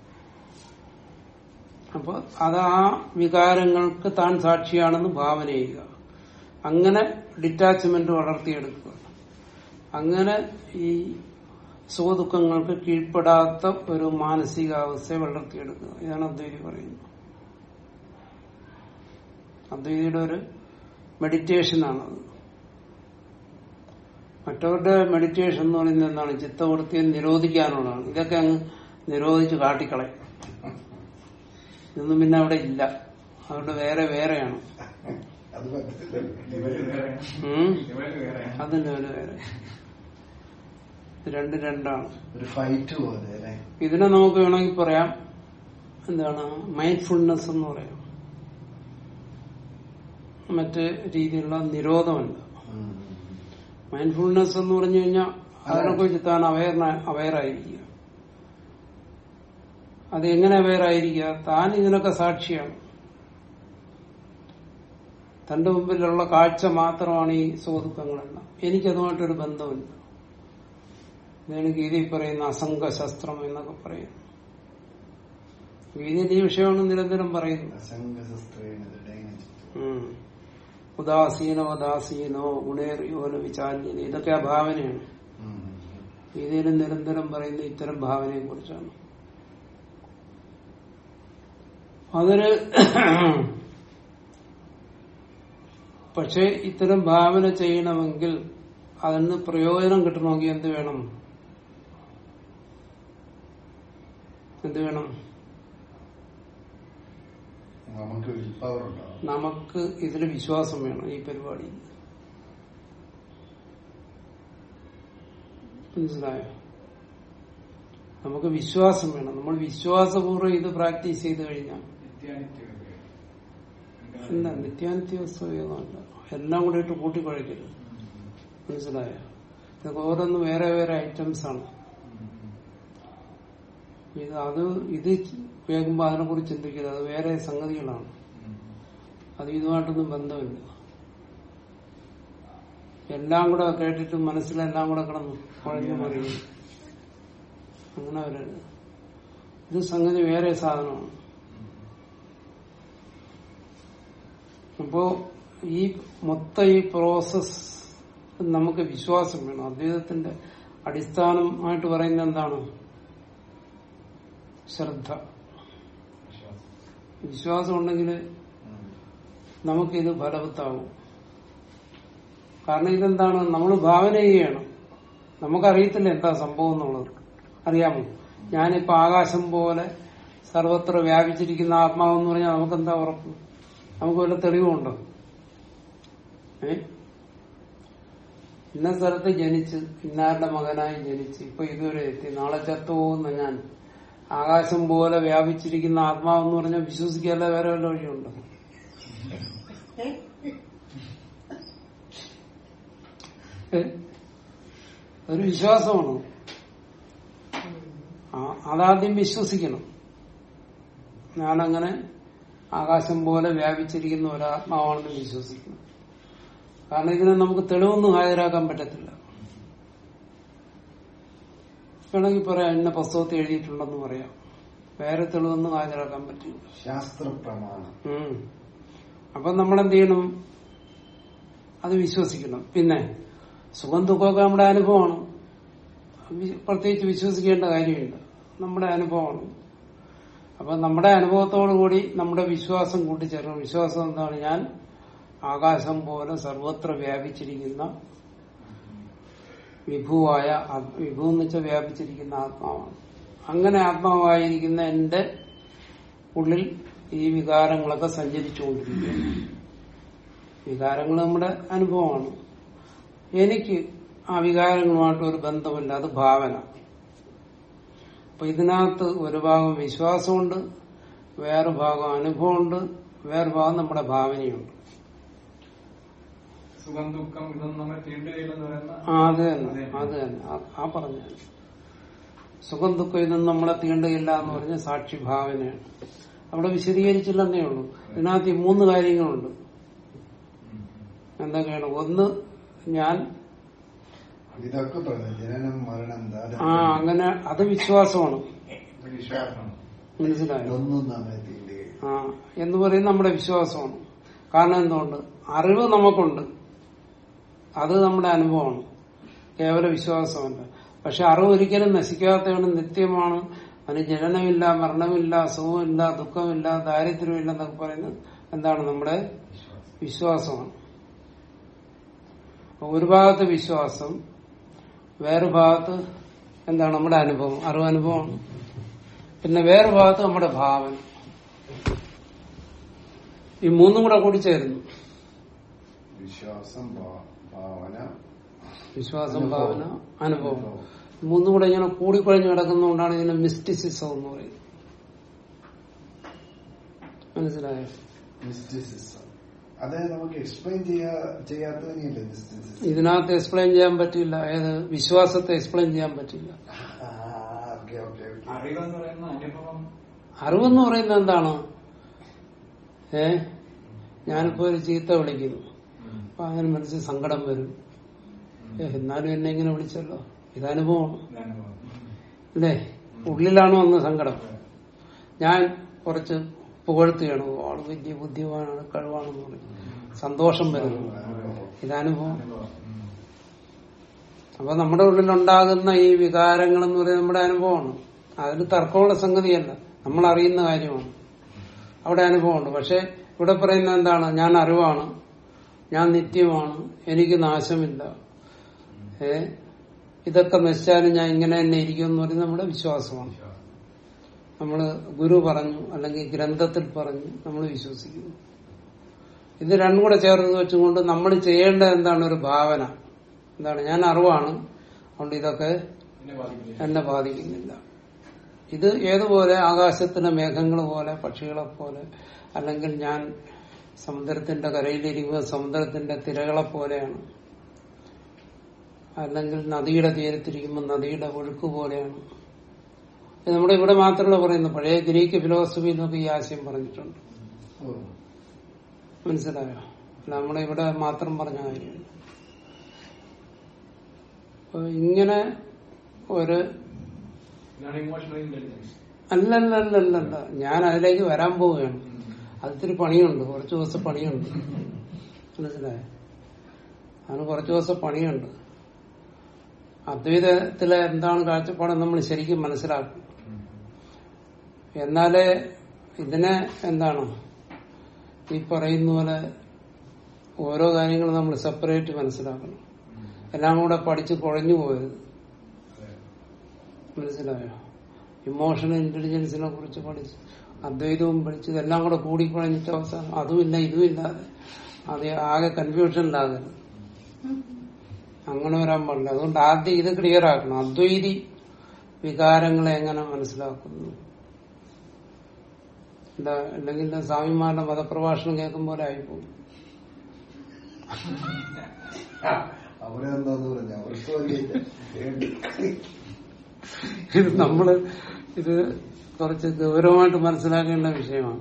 അപ്പൊ അത് ആ വികാരങ്ങൾക്ക് താൻ സാക്ഷിയാണെന്ന് ഭാവന ചെയ്യുക അങ്ങനെ ഡിറ്റാച്ച്മെന്റ് വളർത്തിയെടുക്കുക അങ്ങനെ ഈ സുഖദുഃഖങ്ങൾക്ക് കീഴ്പ്പെടാത്ത ഒരു മാനസികാവസ്ഥയെ വളർത്തിയെടുക്കുക ഇതാണ് അദ്വൈതി പറയുന്നത് അദ്വൈതിയുടെ ഒരു മെഡിറ്റേഷനാണത് മറ്റവരുടെ മെഡിറ്റേഷൻ എന്ന് പറയുന്നത് എന്താണ് ചിത്തവൃത്തിയെ നിരോധിക്കാനുള്ളതാണ് ഇതൊക്കെ അങ്ങ് നിരോധിച്ച് കാട്ടിക്കളയും ഇതൊന്നും പിന്നെ അവിടെ ഇല്ല അതുകൊണ്ട് വേറെ വേറെയാണ്
അത് പറ്റത്തില്ലല്ലോ
ഇവര് വേറെ
ഉം.
ഇവര് വേറെ
അതിന്റെ ഒരു വേറെ ഇത് രണ്ട് രണ്ടാണ്
ഒരു ഫൈറ്റ് പോലെ അല്ലെ
ഇതിനെ നമുക്ക് വേണമെങ്കിൽ പറയാം എന്താണ് മൈൻഡ്ഫുൾനെസ് എന്ന് പറയാം മറ്റ് രീതിയിലുള്ള നിരോധമല്ല മൈൻഡ്ഫുൾനെസ് എന്ന് പറഞ്ഞു കഴിഞ്ഞാൽ അതിനെക്കുറിച്ച് താൻ അവയർ അവയറായിരിക്കുക അത് എങ്ങനെ അവയറായിരിക്കുക താൻ ഇതിനൊക്കെ സാക്ഷിയാണ് തന്റെ മുമ്പിലുള്ള കാഴ്ച മാത്രമാണ് ഈ സുഹൃത്തുക്കളെല്ലാം എനിക്കതുമായിട്ടൊരു ബന്ധമില്ല ഇതാണ് ഗീതയിൽ പറയുന്ന അസംഗശസ്ത്രം എന്നൊക്കെ പറയും ഗീതയിൽ ഈ വിഷയമാണ് നിരന്തരം പറയുന്നത്
അസംഗശസ്ത്രേണ
ഉം. ഉദാസീനോ ഉദാസീനോ ഗുണേറിയോന വിചാല്യന ഇതൊക്കെ ആ ഭാവനയാണ് ഗീതയിൽ നിരന്തരം പറയുന്ന ഇത്തരം ഭാവനയെ കുറിച്ചാണ് അതൊരു പക്ഷെ ഇത്തരം ഭാവന ചെയ്യണമെങ്കിൽ അതിന് പ്രയോജനം കിട്ടണമെങ്കിൽ എന്ത് വേണം എന്ത് വേണം
നമുക്ക് വിൽ പവർ ഉണ്ടാവും
നമുക്ക് ഇതിൽ വിശ്വാസം വേണം ഈ പരിപാടി മനസ്സിലായോ നമുക്ക് വിശ്വാസം വേണം നമ്മൾ വിശ്വാസപൂർവ്വം ഇത് പ്രാക്ടീസ് ചെയ്ത് കഴിഞ്ഞാൽ
നിത്യാനിത്യമൊക്കെ.
അല്ല നിത്യാനിത്യ വസ്തുതയൊന്നുമല്ല എല്ലാം കൂടെ ഇട്ട് കൂട്ടിക്കുഴയ്ക്കരുത് മനസ്സിലായോ ഇതൊക്കെ ഓരോന്നും വേറെ വേറെ ഐറ്റംസ് ആണ് ഇത് അത് ഇത് കേൾക്കുമ്പോൾ അതിനെ കുറിച്ച് ചിന്തിക്കരുത് അത് വേറെ സംഗതികളാണ് അത് ഇതുമായിട്ടൊന്നും ബന്ധമില്ല എല്ലാം കൂടെ കേട്ടിട്ട് മനസ്സിലെല്ലാം കൂടെ കിടന്നു കുഴഞ്ഞു മറിയും അങ്ങനെ വരരുത് ഇത് സംഗതി വേറെ സാധനമാണ് അപ്പോ ഈ മൊത്തം ഈ പ്രോസസ് നമുക്ക് വിശ്വാസം വേണം അദ്വൈതത്തിന്റെ അടിസ്ഥാനമായിട്ട് പറയുന്നത് എന്താണ് ശ്രദ്ധ
വിശ്വാസം.
വിശ്വാസം ഉണ്ടെങ്കിൽ നമുക്കിത് ഫലവത്താവും കാരണം ഇതെന്താണ് നമ്മൾ ഭാവന ചെയ്യണം നമുക്കറിയത്തില്ല എന്താ സംഭവം എന്നുള്ളത് അറിയാമോ ഞാനിപ്പോ ആകാശം പോലെ സർവത്ര വ്യാപിച്ചിരിക്കുന്ന ആത്മാവെന്ന് പറഞ്ഞാൽ നമുക്കെന്താ ഉറപ്പ് നമുക്ക് വല്ല തെളിവുണ്ടോ ഏ ഇന്ന സ്ഥലത്ത് ജനിച്ച് ഇന്നാരുടെ മകനായി ജനിച്ച് ഇപ്പൊ ഇതുവരെ എത്തി നാളെ ചത്തുപോകുന്ന ഞാൻ ആകാശം പോലെ വ്യാപിച്ചിരിക്കുന്ന ആത്മാവെന്ന് പറഞ്ഞാൽ വിശ്വസിക്കാതെ വേറെ വല്ല വഴിയുണ്ടോ ഏ? ഒരു വിശ്വാസമാണ് ആ, അതാദ്യം വിശ്വസിക്കണം ഞാനങ്ങനെ ആകാശം പോലെ വ്യാപിച്ചിരിക്കുന്ന ഒരാത്മാവാണെന്ന് വിശ്വസിക്കണം കാരണം ഇതിനെ നമുക്ക് തെളിവൊന്നും ഹാജരാക്കാൻ പറ്റത്തില്ല വേണമെങ്കിൽ പറയാം ഇന്ന പുസ്തകത്തിൽ എഴുതിയിട്ടുണ്ടെന്ന് പറയാം വേറെ തെളിവൊന്നും ഹാജരാക്കാൻ പറ്റില്ല
ശാസ്ത്ര പ്രമാണം
ഉം. അപ്പൊ നമ്മൾ എന്ത് ചെയ്യണം അത് വിശ്വസിക്കണം പിന്നെ സുഖം ദുഃഖമൊക്കെ നമ്മുടെ അനുഭവമാണ് വി- പ്രത്യേകിച്ച് വിശ്വസിക്കേണ്ട കാര്യമില്ല നമ്മുടെ അനുഭവമാണ് അപ്പൊ നമ്മുടെ അനുഭവത്തോടു കൂടി നമ്മുടെ വിശ്വാസം കൂട്ടിച്ചേർക്കണം വിശ്വാസം എന്താണ് ഞാൻ ആകാശം പോലെ സർവത്ര വ്യാപിച്ചിരിക്കുന്ന വിഭുവായ ആത്മ- വിഭു എന്ന് വെച്ചാൽ വ്യാപിച്ചിരിക്കുന്ന ആത്മാവാണ് അങ്ങനെ ആത്മാവായിരിക്കുന്ന എന്റെ ഉള്ളിൽ ഈ വികാരങ്ങളൊക്കെ സഞ്ചരിച്ചുകൊണ്ടിരിക്കുകയാണ് വികാരങ്ങൾ നമ്മുടെ അനുഭവമാണ് എനിക്ക് ആ വികാരങ്ങളുമായിട്ട് ഒരു ബന്ധമില്ല അത് ഭാവന അപ്പൊ ഇതിനകത്ത് ഒരു ഭാഗം വിശ്വാസമുണ്ട് വേറെ ഭാഗം അനുഭവമുണ്ട് വേറെ ഭാഗം നമ്മുടെ ഭാവനയുണ്ട്
സുഖം ദുഃഖം ഇതൊന്നും നമ്മൾ തീണ്ടുകയില്ലെന്ന് പറയുന്ന
ആ അത് തന്നെ അത് തന്നെ ആ- ആ പറഞ്ഞ സുഖം ദുഃഖം ഇതൊന്നും നമ്മളെ തീണ്ടുകയില്ല എന്ന് പറഞ്ഞ സാക്ഷി ഭാവനയാണ് അവിടെ വിശദീകരിച്ചില്ലെന്നേ ഉള്ളൂ ഇതിനകത്ത് ഈ മൂന്ന് കാര്യങ്ങളുണ്ട് എന്തൊക്കെയാണ് ഒന്ന് ഞാൻ
ഇതൊക്കെ പറഞ്ഞു ജനനം മരണം ദാനം
ആ അങ്ങനെ അത് വിശ്വാസമാണ്
വിശ്വാസം
മനസ്സിലായോ
ഇതൊന്നും നമ്മെ തീണ്ടി
ആ എന്ന് പറയുന്നത് നമ്മുടെ വിശ്വാസമാണ് കാരണം എന്തുകൊണ്ട് അറിവ് നമുക്കുണ്ട് അത് നമ്മുടെ അനുഭവമാണ് കേവല വിശ്വാസമല്ല പക്ഷെ അറിവ് ഒരിക്കലും നശിക്കാത്തതാണ് നിത്യമാണ് അതിന് ജനനമില്ല മരണമില്ല സുഖമില്ല ദുഃഖമില്ല ദാരിദ്ര്യമില്ല എന്നൊക്കെ പറയുന്നത് എന്താണ് നമ്മുടെ വിശ്വാസമാണ് അപ്പൊ ഒരു ഭാഗത്ത് വിശ്വാസം വേറെ ഭാഗത്ത് എന്താണ് നമ്മുടെ അനുഭവം അറിവ് അനുഭവമാണ് പിന്നെ വേറെ ഭാഗത്ത് നമ്മുടെ ഭാവന ഈ മൂന്നും കൂടെ കൂടി ചേരുന്നു
വിശ്വാസം ഭാ- ഭാവന
വിശ്വാസം
അനുഭവം.
ഭാവന അനുഭവം മൂന്നും കൂടെ ഇങ്ങനെ കൂടിക്കുഴഞ്ഞു കിടക്കുന്നതുകൊണ്ടാണ് ഇതിനെ മിസ്റ്റിസിസം എന്ന് പറയുന്നത് മനസ്സിലായോ
മിസ്റ്റിസിസം അത് നമുക്ക് എക്സ്പ്ലെയിൻ ചെയ്യാ ചെയ്യാത്തതിനല്ലേ മിസ്റ്റിസിസം
ഇതിനകത്ത് എക്സ്പ്ലെയിൻ ചെയ്യാൻ പറ്റില്ല ഏത് വിശ്വാസത്തെ എക്സ്പ്ലെയിൻ ചെയ്യാൻ പറ്റില്ല
ഓക്കെ ഓക്കെ ഓക്കെ
അറിവെന്ന് പറയുന്ന അനുഭവം
അറിവെന്ന് പറയുന്നത് എന്താണ് ഏ ഞാനിപ്പോ ഒരു ചീത്ത വിളിക്കുന്നു അപ്പൊ അതിന് മനസ്സിൽ സങ്കടം വരും ഏ, എന്നാലും എന്നെ ഇങ്ങനെ വിളിച്ചല്ലോ ഇതനുഭവമാണ്
ഇതനുഭവം.
അല്ലേ ഉള്ളിലാണ് വന്ന സങ്കടം ഞാൻ കുറച്ച് പുകഴ്ത്തുകയാണ് "ഓ, ആള് വലിയ ബുദ്ധിമാനാണ് കഴിവാണെന്ന് പറയും സന്തോഷം വരുന്നു ഇതനുഭവം
അനുഭവം. ഉം.
അപ്പൊ നമ്മുടെ ഉള്ളിലുണ്ടാകുന്ന ഈ വികാരങ്ങൾ എന്ന് പറയുന്നത് നമ്മുടെ അനുഭവമാണ് അതിന് തർക്കമുള്ള സംഗതിയല്ല നമ്മൾ അറിയുന്ന കാര്യമാണ് അവിടെ അനുഭവമുണ്ട് പക്ഷെ ഇവിടെ പറയുന്നത് എന്താണ് ഞാൻ അറിവാണ് ഞാൻ നിത്യമാണ് എനിക്ക് നാശമില്ല ഏ ഇതൊക്കെ നശിച്ചാലും ഞാൻ ഇങ്ങനെ തന്നെ ഇരിക്കും എന്ന് പറയുന്നത് നമ്മുടെ വിശ്വാസമാണ്
വിശ്വാസം.
നമ്മള് ഗുരു പറഞ്ഞു അല്ലെങ്കിൽ ഗ്രന്ഥത്തിൽ പറഞ്ഞു നമ്മൾ വിശ്വസിക്കുന്നു ഇത് രണ്ടും കൂടെ ചേർത്ത് വെച്ചുകൊണ്ട് നമ്മൾ ചെയ്യേണ്ട എന്താണ് ഒരു ഭാവന എന്താണ് ഞാൻ അറിവാണ് അതുകൊണ്ട് ഇതൊക്കെ
എന്നെ ബാധിക്കില്ല.
എന്നെ ബാധിക്കുന്നില്ല ഇത് ഏതുപോലെ ആകാശത്തിലെ മേഘങ്ങൾ പോലെ പക്ഷികളെ പോലെ അല്ലെങ്കിൽ ഞാൻ സമുദ്രത്തിന്റെ കരയിലിരിക്കുമ്പോൾ സമുദ്രത്തിന്റെ തിരകളെ പോലെയാണ് അല്ലെങ്കിൽ നദിയുടെ തീരത്തിരിക്കുമ്പോൾ നദിയുടെ ഒഴുക്ക് പോലെയാണ് ഇത് നമ്മുടെ ഇവിടെ മാത്രമല്ല പറയുന്നത് പഴയ ഗ്രീക്ക് ഫിലോസഫിയിലൊക്കെ ഈ ആശയം പറഞ്ഞിട്ടുണ്ട്
ഓ
മനസ്സിലായോ അല്ല നമ്മുടെ ഇവിടെ മാത്രം പറഞ്ഞ കാര്യമാണ് അപ്പൊ ഇങ്ങനെ ഒരു
ഇതാണ് ഇമോഷണൽ ഇന്റലിജൻസ്
അല്ലല്ലല്ലല്ല ഞാൻ അതിലേക്ക് വരാൻ പോവുകയാണ് അതിത്തിരി പണിയുണ്ട് കുറച്ചു ദിവസം പണിയുണ്ട് മനസ്സിലായോ അതിന് കുറച്ചു ദിവസം പണിയുണ്ട് അദ്വൈതത്തിലെ എന്താണ് കാഴ്ചപ്പാടെന്ന് നമ്മൾ ശരിക്കും മനസ്സിലാക്കും എന്നാലേ ഇതിനെ എന്താണ് ഈ പറയുന്ന പോലെ ഓരോ കാര്യങ്ങളും നമ്മൾ സെപ്പറേറ്റ് മനസ്സിലാക്കണം എല്ലാം കൂടെ പഠിച്ച് കുഴഞ്ഞു പോയത് മനസ്സിലായോ ഇമോഷണൽ ഇന്റലിജൻസിനെ കുറിച്ച് പഠിച്ച് അദ്വൈതവും പഠിച്ച് ഇതെല്ലാം കൂടെ കൂടിക്കുഴഞ്ഞിട്ട് അവസാനം അതുമില്ല ഇതുമില്ലാതെ അത് ആകെ കൺഫ്യൂഷനിലാകരുത് അങ്ങനെ വരാൻ പാടില്ല അതുകൊണ്ട് ആദ്യം ഇത് ക്ലിയർ ആക്കണം അദ്വൈതി വികാരങ്ങളെ എങ്ങനെ മനസ്സിലാക്കുന്നു എന്താ അല്ലെങ്കിൽ സ്വാമിമാരുടെ മതപ്രഭാഷണം കേൾക്കും പോലെ ആയിപ്പോകും
അവിടെ എന്താന്ന് പറഞ്ഞ അവർക്ക് വലിയ
ഇത് നമ്മള് ഇത് കുറച്ച് ഗൗരവമായിട്ട് മനസ്സിലാക്കേണ്ട വിഷയമാണ്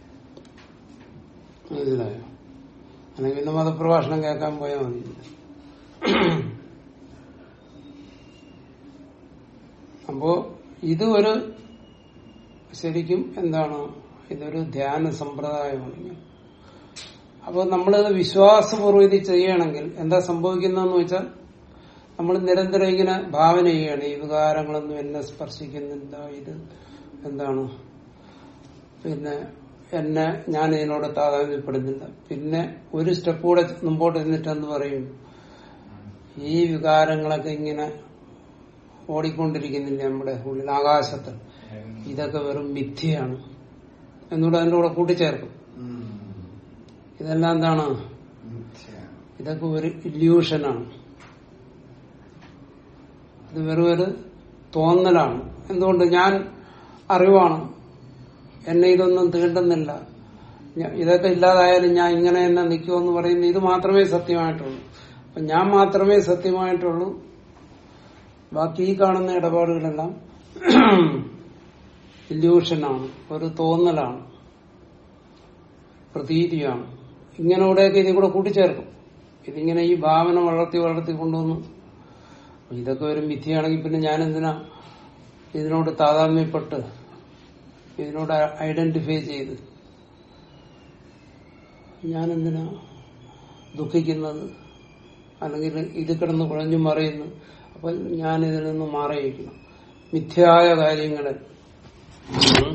മനസ്സിലായോ അല്ലെങ്കിൽ പിന്നെ മതപ്രഭാഷണം കേൾക്കാൻ പോയാൽ മതി അപ്പോ ഇത് ഒരു ശരിക്കും എന്താണ് ഇതൊരു ധ്യാന സമ്പ്രദായമാണ് ഇങ്ങനെ. അപ്പോൾ നമ്മളിത് വിശ്വാസപൂർവ്വം ഇത് ചെയ്യണമെങ്കിൽ എന്താ സംഭവിക്കുന്നതെന്ന് വെച്ചാൽ നമ്മൾ നിരന്തരം ഇങ്ങനെ ഭാവന ചെയ്യണം ഈ വികാരങ്ങളൊന്നും എന്നെ സ്പർശിക്കുന്നില്ല ഇത് എന്താണ് പിന്നെ എന്നെ ഞാൻ ഇതിനോട് താതാമ്യപ്പെടുന്നില്ല പിന്നെ ഒരു സ്റ്റെപ്പ് കൂടെ മുമ്പോട്ട് നിന്നിട്ട് എന്ന് പറയും ഈ വികാരങ്ങളൊക്കെ ഇങ്ങനെ ഓടിക്കൊണ്ടിരിക്കുന്നില്ല നമ്മുടെ ഉള്ളിൽ ആകാശത്ത് ഇതൊക്കെ വെറും മിഥ്യയാണ് എന്നൂടെ അതിന്റെ കൂടെ കൂട്ടിച്ചേർക്കും ഇതെല്ലാം എന്താണ് ഇതൊക്കെ ഒരു ഇല്യൂഷനാണ് ഇത് വെറും ഒരു തോന്നലാണ് എന്തുകൊണ്ട് ഞാൻ അറിവാണ് എന്നെ ഇതൊന്നും തീണ്ടുന്നില്ല ഞ- ഇതൊക്കെ ഇല്ലാതായാലും ഞാൻ ഇങ്ങനെ തന്നെ നിൽക്കുമെന്ന് പറയുന്നത് ഇത് മാത്രമേ സത്യമായിട്ടുള്ളൂ അപ്പൊ ഞാൻ മാത്രമേ സത്യമായിട്ടുള്ളൂ ബാക്കി ഈ കാണുന്ന ഇടപാടുകളെല്ലാം ഇല്യൂഷനാണ് ഒരു തോന്നലാണ് പ്രതീതിയാണ് ഇങ്ങനെയോടെയൊക്കെ ഇതിൽ കൂടെ കൂട്ടിച്ചേർക്കും ഇതിങ്ങനെ ഈ ഭാവന വളർത്തി വളർത്തി കൊണ്ടുവന്നു ഇതൊക്കെ ഒരു മിഥ്യയാണെങ്കിൽ പിന്നെ ഞാൻ എന്തിനാ ഇതിനോട് താതാത്മ്യപ്പെട്ട് ഇതിനോട് ഐഡന്റിഫൈ ചെയ്ത് ഞാൻ എന്തിനാ ദുഃഖിക്കുന്നത് അല്ലെങ്കിൽ ഇത് കിടന്ന് കുഴഞ്ഞു മറിയുന്നു അപ്പൊ ഞാൻ ഇതിൽ നിന്ന് മാറിയിരിക്കണം മിഥ്യായ കാര്യങ്ങളിൽ ഉം,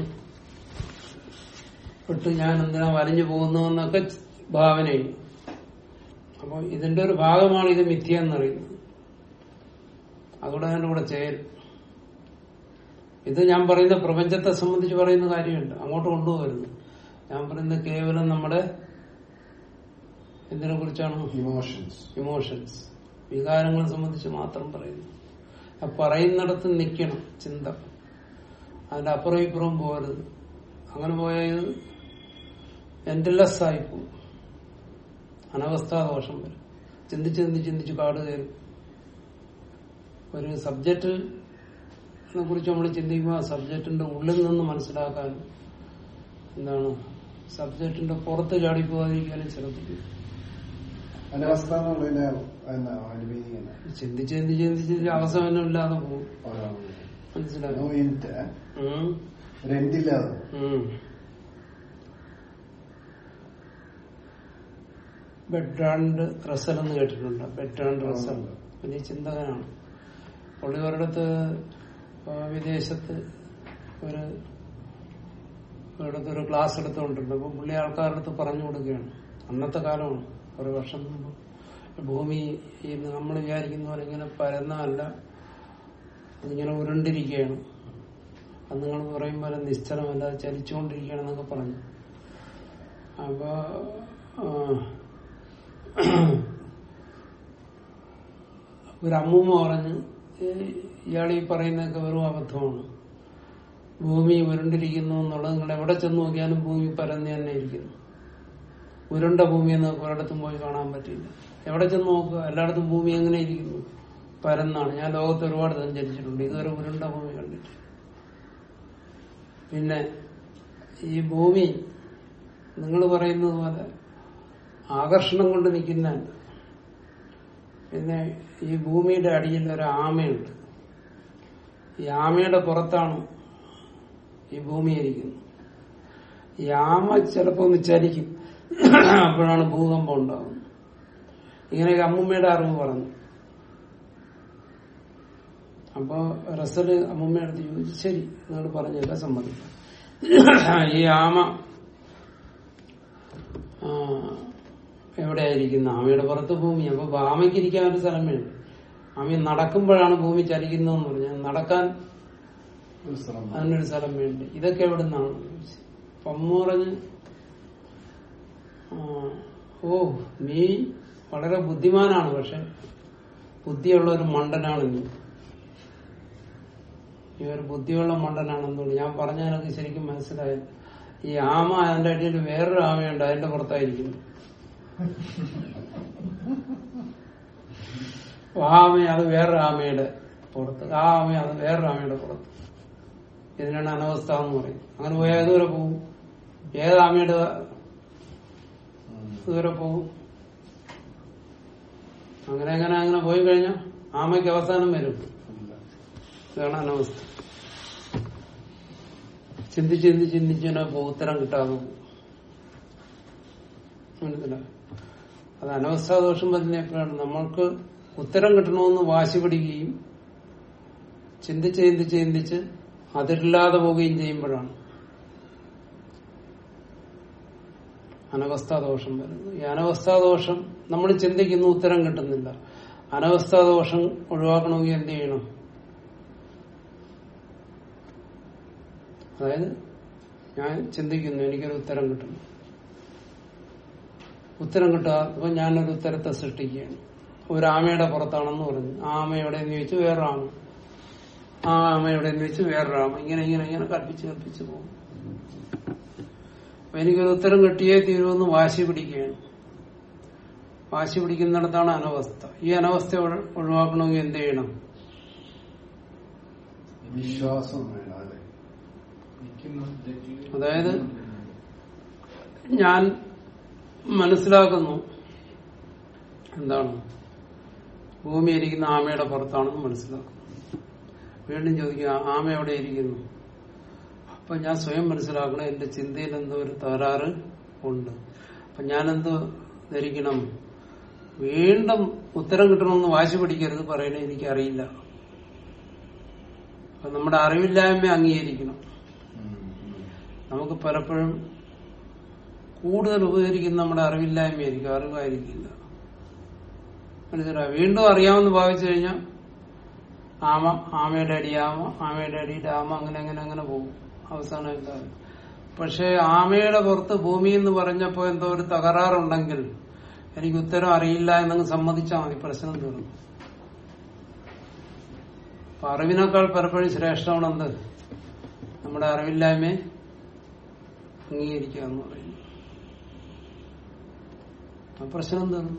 വിട്ട് ഞാൻ എന്തിനാ വലഞ്ഞു പോകുന്നു എന്നൊക്കെ ഭാവനയും അപ്പൊ ഇതിന്റെ ഒരു ഭാഗമാണ് ഇത് മിഥ്യ എന്നറിയുന്നത് അതുകൂടെ അതിന്റെ കൂടെ ചേരും ഇത് ഞാൻ പറയുന്ന പ്രപഞ്ചത്തെ സംബന്ധിച്ച് പറയുന്ന കാര്യമുണ്ട് അങ്ങോട്ട് കൊണ്ടുപോകരുത് ഞാൻ പറയുന്നത് കേവലം നമ്മുടെ എന്തിനെ കുറിച്ചാണ്
ഇമോഷൻസ്
ഇമോഷൻസ് വികാരങ്ങളെ സംബന്ധിച്ച് മാത്രം പറയുന്നു ആ പറയുന്നിടത്ത് നിൽക്കണം ചിന്ത അതിന്റെ അപ്പുറം ഇപ്പുറം പോകരുത് അങ്ങനെ പോയാൽ എൻഡ്ലെസ് ആയി പോകും അനവസ്ഥാദോഷം വരും ചിന്തിച്ച് ചിന്തിച്ച് ചിന്തിച്ച് കാട് കയറും ഒരു സബ്ജക്റ്റിനെ കുറിച്ച് നമ്മൾ ചിന്തിക്കുമ്പോൾ ആ സബ്ജക്റ്റിന്റെ ഉള്ളിൽ നിന്ന് മനസ്സിലാക്കാനും എന്താണ് സബ്ജക്റ്റിന്റെ പുറത്ത് ചാടിപ്പോകാതിരിക്കാനും ശ്രദ്ധിക്കും
അനവസ്ഥ എന്നുള്ളതിനെ എന്നാ അതിന്റെ മീനിങ് എന്നാ
ചിന്തിച്ച് ചിന്തിച്ച് ചിന്തിച്ച് അവസാനം ഇല്ലാതെ പോകും മനസ്സിലായോ
നോ എൻഡ്
ഉം.
ഒരു എൻഡില്ലാതെ
ഉം. ബെഡ്രാൻഡ് റസൽ എന്ന് കേട്ടിട്ടുണ്ട് ബെഡ്രാൻഡ് റസൽ വലിയ ചിന്തകനാണ് പുള്ളി ഒരിടത്ത് ആ, വിദേശത്ത് ഒരു ഒരിടത്ത് ഒരു ക്ലാസ് എടുത്തുകൊണ്ടിട്ടുണ്ട് അപ്പൊ പുള്ളി ആൾക്കാരുടെ അടുത്ത് പറഞ്ഞു കൊടുക്കുകയാണ് അന്നത്തെ കാലമാണ് ഒരു വർഷം മുമ്പ് ഭൂമി ഈ നമ്മൾ വിചാരിക്കുന്ന പോലെ ഇങ്ങനെ പരന്നല്ല അതിങ്ങനെ ഉരുണ്ടിരിക്കുകയാണ് അത് നിങ്ങൾ പറയും പോലെ നിശ്ചലമല്ല അത് ചലിച്ചുകൊണ്ടിരിക്കുകയാണെന്നൊക്കെ പറഞ്ഞു അപ്പൊ ആ, ഒരു അമ്മൂമ്മ പറഞ്ഞു ഇയാൾ ഈ പറയുന്നതൊക്കെ വെറും അബദ്ധമാണ് ഭൂമി ഉരുണ്ടിരിക്കുന്നു എന്നുള്ളത് നിങ്ങൾ എവിടെ ചെന്ന് നോക്കിയാലും ഭൂമി പരന്ന് തന്നെ ഇരിക്കുന്നു ഉരുണ്ട ഭൂമി എന്ന് ഒരിടത്തും പോയി കാണാൻ പറ്റില്ല എവിടെ ചെന്ന് നോക്കുക എല്ലായിടത്തും ഭൂമി എങ്ങനെ ഇരിക്കുന്നു പരന്നാണ് ഞാൻ ലോകത്ത് ഒരുപാട് സഞ്ചരിച്ചിട്ടുണ്ട് ഇതുവരെ ഉരുണ്ട ഭൂമി കണ്ടിട്ടില്ല പിന്നെ ഈ ഭൂമി നിങ്ങൾ പറയുന്നത് പോലെ ആകർഷണം കൊണ്ട് നിൽക്കുന്ന പിന്നെ ഈ ഭൂമിയുടെ അടിയിൽ ഒരു ആമയുണ്ട് ഈ ആമയുടെ പുറത്താണ് ഈ ഭൂമി ഇരിക്കുന്നത് ഈ ആമ ചിലപ്പോ ഒന്ന് ചലിക്കും അപ്പോഴാണ് ഭൂകമ്പം ഉണ്ടാകുന്നത് ഇങ്ങനെയൊക്കെ അമ്മുമ്മയുടെ അറിവ് പറഞ്ഞു അപ്പൊ റസല് അമ്മുമ്മയുടെ അടുത്ത് ചോദിച്ചു ശരി നിങ്ങൾ പറഞ്ഞല്ല സമ്മതിക്കും ഈ ആമ ആ, എവിടെയായിരിക്കുന്ന ആമയുടെ പുറത്ത് ഭൂമി അപ്പൊ ആമയ്ക്ക് ഇരിക്കാൻ ഒരു സ്ഥലം വേണം ആമ നടക്കുമ്പോഴാണ് ഭൂമി ചലിക്കുന്നതെന്ന് പറഞ്ഞാൽ നടക്കാൻ
ഒരു സ്ഥലം
അതിനൊരു സ്ഥലം വേണ്ടി ഇതൊക്കെ എവിടെ നിന്നാണ് അപ്പൊ അമ്മ പറഞ്ഞ് ആ, ഓ നീ വളരെ ബുദ്ധിമാനാണ് പക്ഷെ ബുദ്ധിയുള്ള ഒരു മണ്ടനാണ് നീ ഈ ഒരു ബുദ്ധിയുള്ള മണ്ടനാണെന്നുള്ളൂ ഞാൻ പറഞ്ഞ എനിക്ക് ശരിക്കും മനസ്സിലായത് ഈ ആമ അതിന്റെ അടിയിൽ വേറൊരു ആമയുണ്ട് അതിന്റെ പുറത്തായിരിക്കുന്നു ആമ അത് വേറൊരു ആമയുടെ പുറത്ത് ആ ആമ അത് വേറൊരു ആമയുടെ പുറത്ത് ഇതിനാണ് അനവസ്ഥ എന്ന് പറയും അങ്ങനെ പോയാൽ ഏതുവരെ പോകും ഏത് ആമയുടെ ഇതുവരെ പോകും അങ്ങനെ അങ്ങനെ അങ്ങനെ പോയി കഴിഞ്ഞാൽ ആമയ്ക്ക് അവസാനം വരും ഇതാണ് അനവസ്ഥ ചിന്തിച്ച് ചിന്തിച്ച് ചിന്തിച്ച് പോ ഉത്തരം കിട്ടാതെ പോകും മനസ്സിലായോ അത് അനവസ്ഥാദോഷം വരുന്ന എപ്പോഴാണ് നമ്മൾക്ക് ഉത്തരം കിട്ടണമെന്ന് വാശി പിടിക്കുകയും ചിന്തിച്ച് ചിന്തിച്ച് ചിന്തിച്ച് അതിരില്ലാതെ പോവുകയും ചെയ്യുമ്പോഴാണ് അനവസ്ഥാദോഷം വരുന്നത് ഈ അനവസ്ഥാദോഷം നമ്മൾ ചിന്തിക്കുന്നു ഉത്തരം കിട്ടുന്നില്ല അനവസ്ഥാദോഷം ഒഴിവാക്കണമെങ്കിൽ എന്ത് ചെയ്യണം അതായത് ഞാൻ ചിന്തിക്കുന്നു എനിക്കൊരു ഉത്തരം കിട്ടുന്നു ഉത്തരം കിട്ടുക അപ്പൊ ഞാനൊരു ഉത്തരത്തെ സൃഷ്ടിക്കുകയാണ് ഒരു ആമയുടെ പുറത്താണെന്ന് പറഞ്ഞു ആ ആമ എവിടെയെന്ന് ചോദിച്ചു വേറൊരു ആമ ആ ആമ എവിടെയെന്ന് ചോദിച്ചു വേറൊരു ആമ ഇങ്ങനെ ഇങ്ങനെ ഇങ്ങനെ കൽപ്പിച്ച് കൽപ്പിച്ച് പോകും അപ്പൊ എനിക്കൊരു ഉത്തരം കിട്ടിയേ തീരുമെന്ന് വാശി പിടിക്കുകയാണ് വാശി പിടിക്കുന്നിടത്താണ് അനവസ്ഥ ഈ അനവസ്ഥ ഒഴി- ഒഴിവാക്കണമെങ്കിൽ എന്ത് ചെയ്യണം
വിശ്വാസം വേണം അല്ലെ
അതായത് ഞാൻ മനസ്സിലാക്കുന്നു എന്താണ് ഭൂമി ഇരിക്കുന്ന ആമയുടെ പുറത്താണെന്ന് മനസ്സിലാക്കുന്നു വീണ്ടും ചോദിക്കുക "ആ ആമ എവിടെ ഇരിക്കുന്നു അപ്പൊ ഞാൻ സ്വയം മനസ്സിലാക്കണം എന്റെ ചിന്തയിൽ എന്തോ ഒരു തകരാറ് ഉണ്ട് അപ്പൊ ഞാനെന്തോ ധരിക്കണം വീണ്ടും ഉത്തരം കിട്ടണമെന്ന് വാശി പിടിക്കരുത് പറയണേ എനിക്കറിയില്ല അപ്പൊ നമ്മുടെ അറിവില്ലായ്മ അംഗീകരിക്കണം നമുക്ക് പലപ്പോഴും കൂടുതൽ ഉപകരിക്കുന്ന നമ്മുടെ അറിവില്ലായ്മയായിരിക്കും അറിവായിരിക്കില്ല മനസ്സിലായി വീണ്ടും അറിയാമെന്ന് ഭാവിച്ചു കഴിഞ്ഞാൽ ആമ ആമയുടെ അടി ആമ ആമയുടെ അടിയുടെ ആമ അങ്ങനെ അങ്ങനെ അങ്ങനെ പോകും അവസാനം എന്താകും പക്ഷെ ആമയുടെ പുറത്ത് ഭൂമി എന്ന് പറഞ്ഞപ്പോ എന്തോ ഒരു തകരാറുണ്ടെങ്കിൽ എനിക്ക് ഉത്തരം അറിയില്ല എന്നങ്ങ് സമ്മതിച്ചാൽ മതി പ്രശ്നം തീർന്നു അപ്പൊ അറിവിനേക്കാൾ പലപ്പോഴും ശ്രേഷ്ഠമാണ് എന്ത് നമ്മുടെ അറിവില്ലായ്മയെ അംഗീകരിക്കുക എന്ന് പറയുന്നു ആ പ്രശ്നം തീർന്നു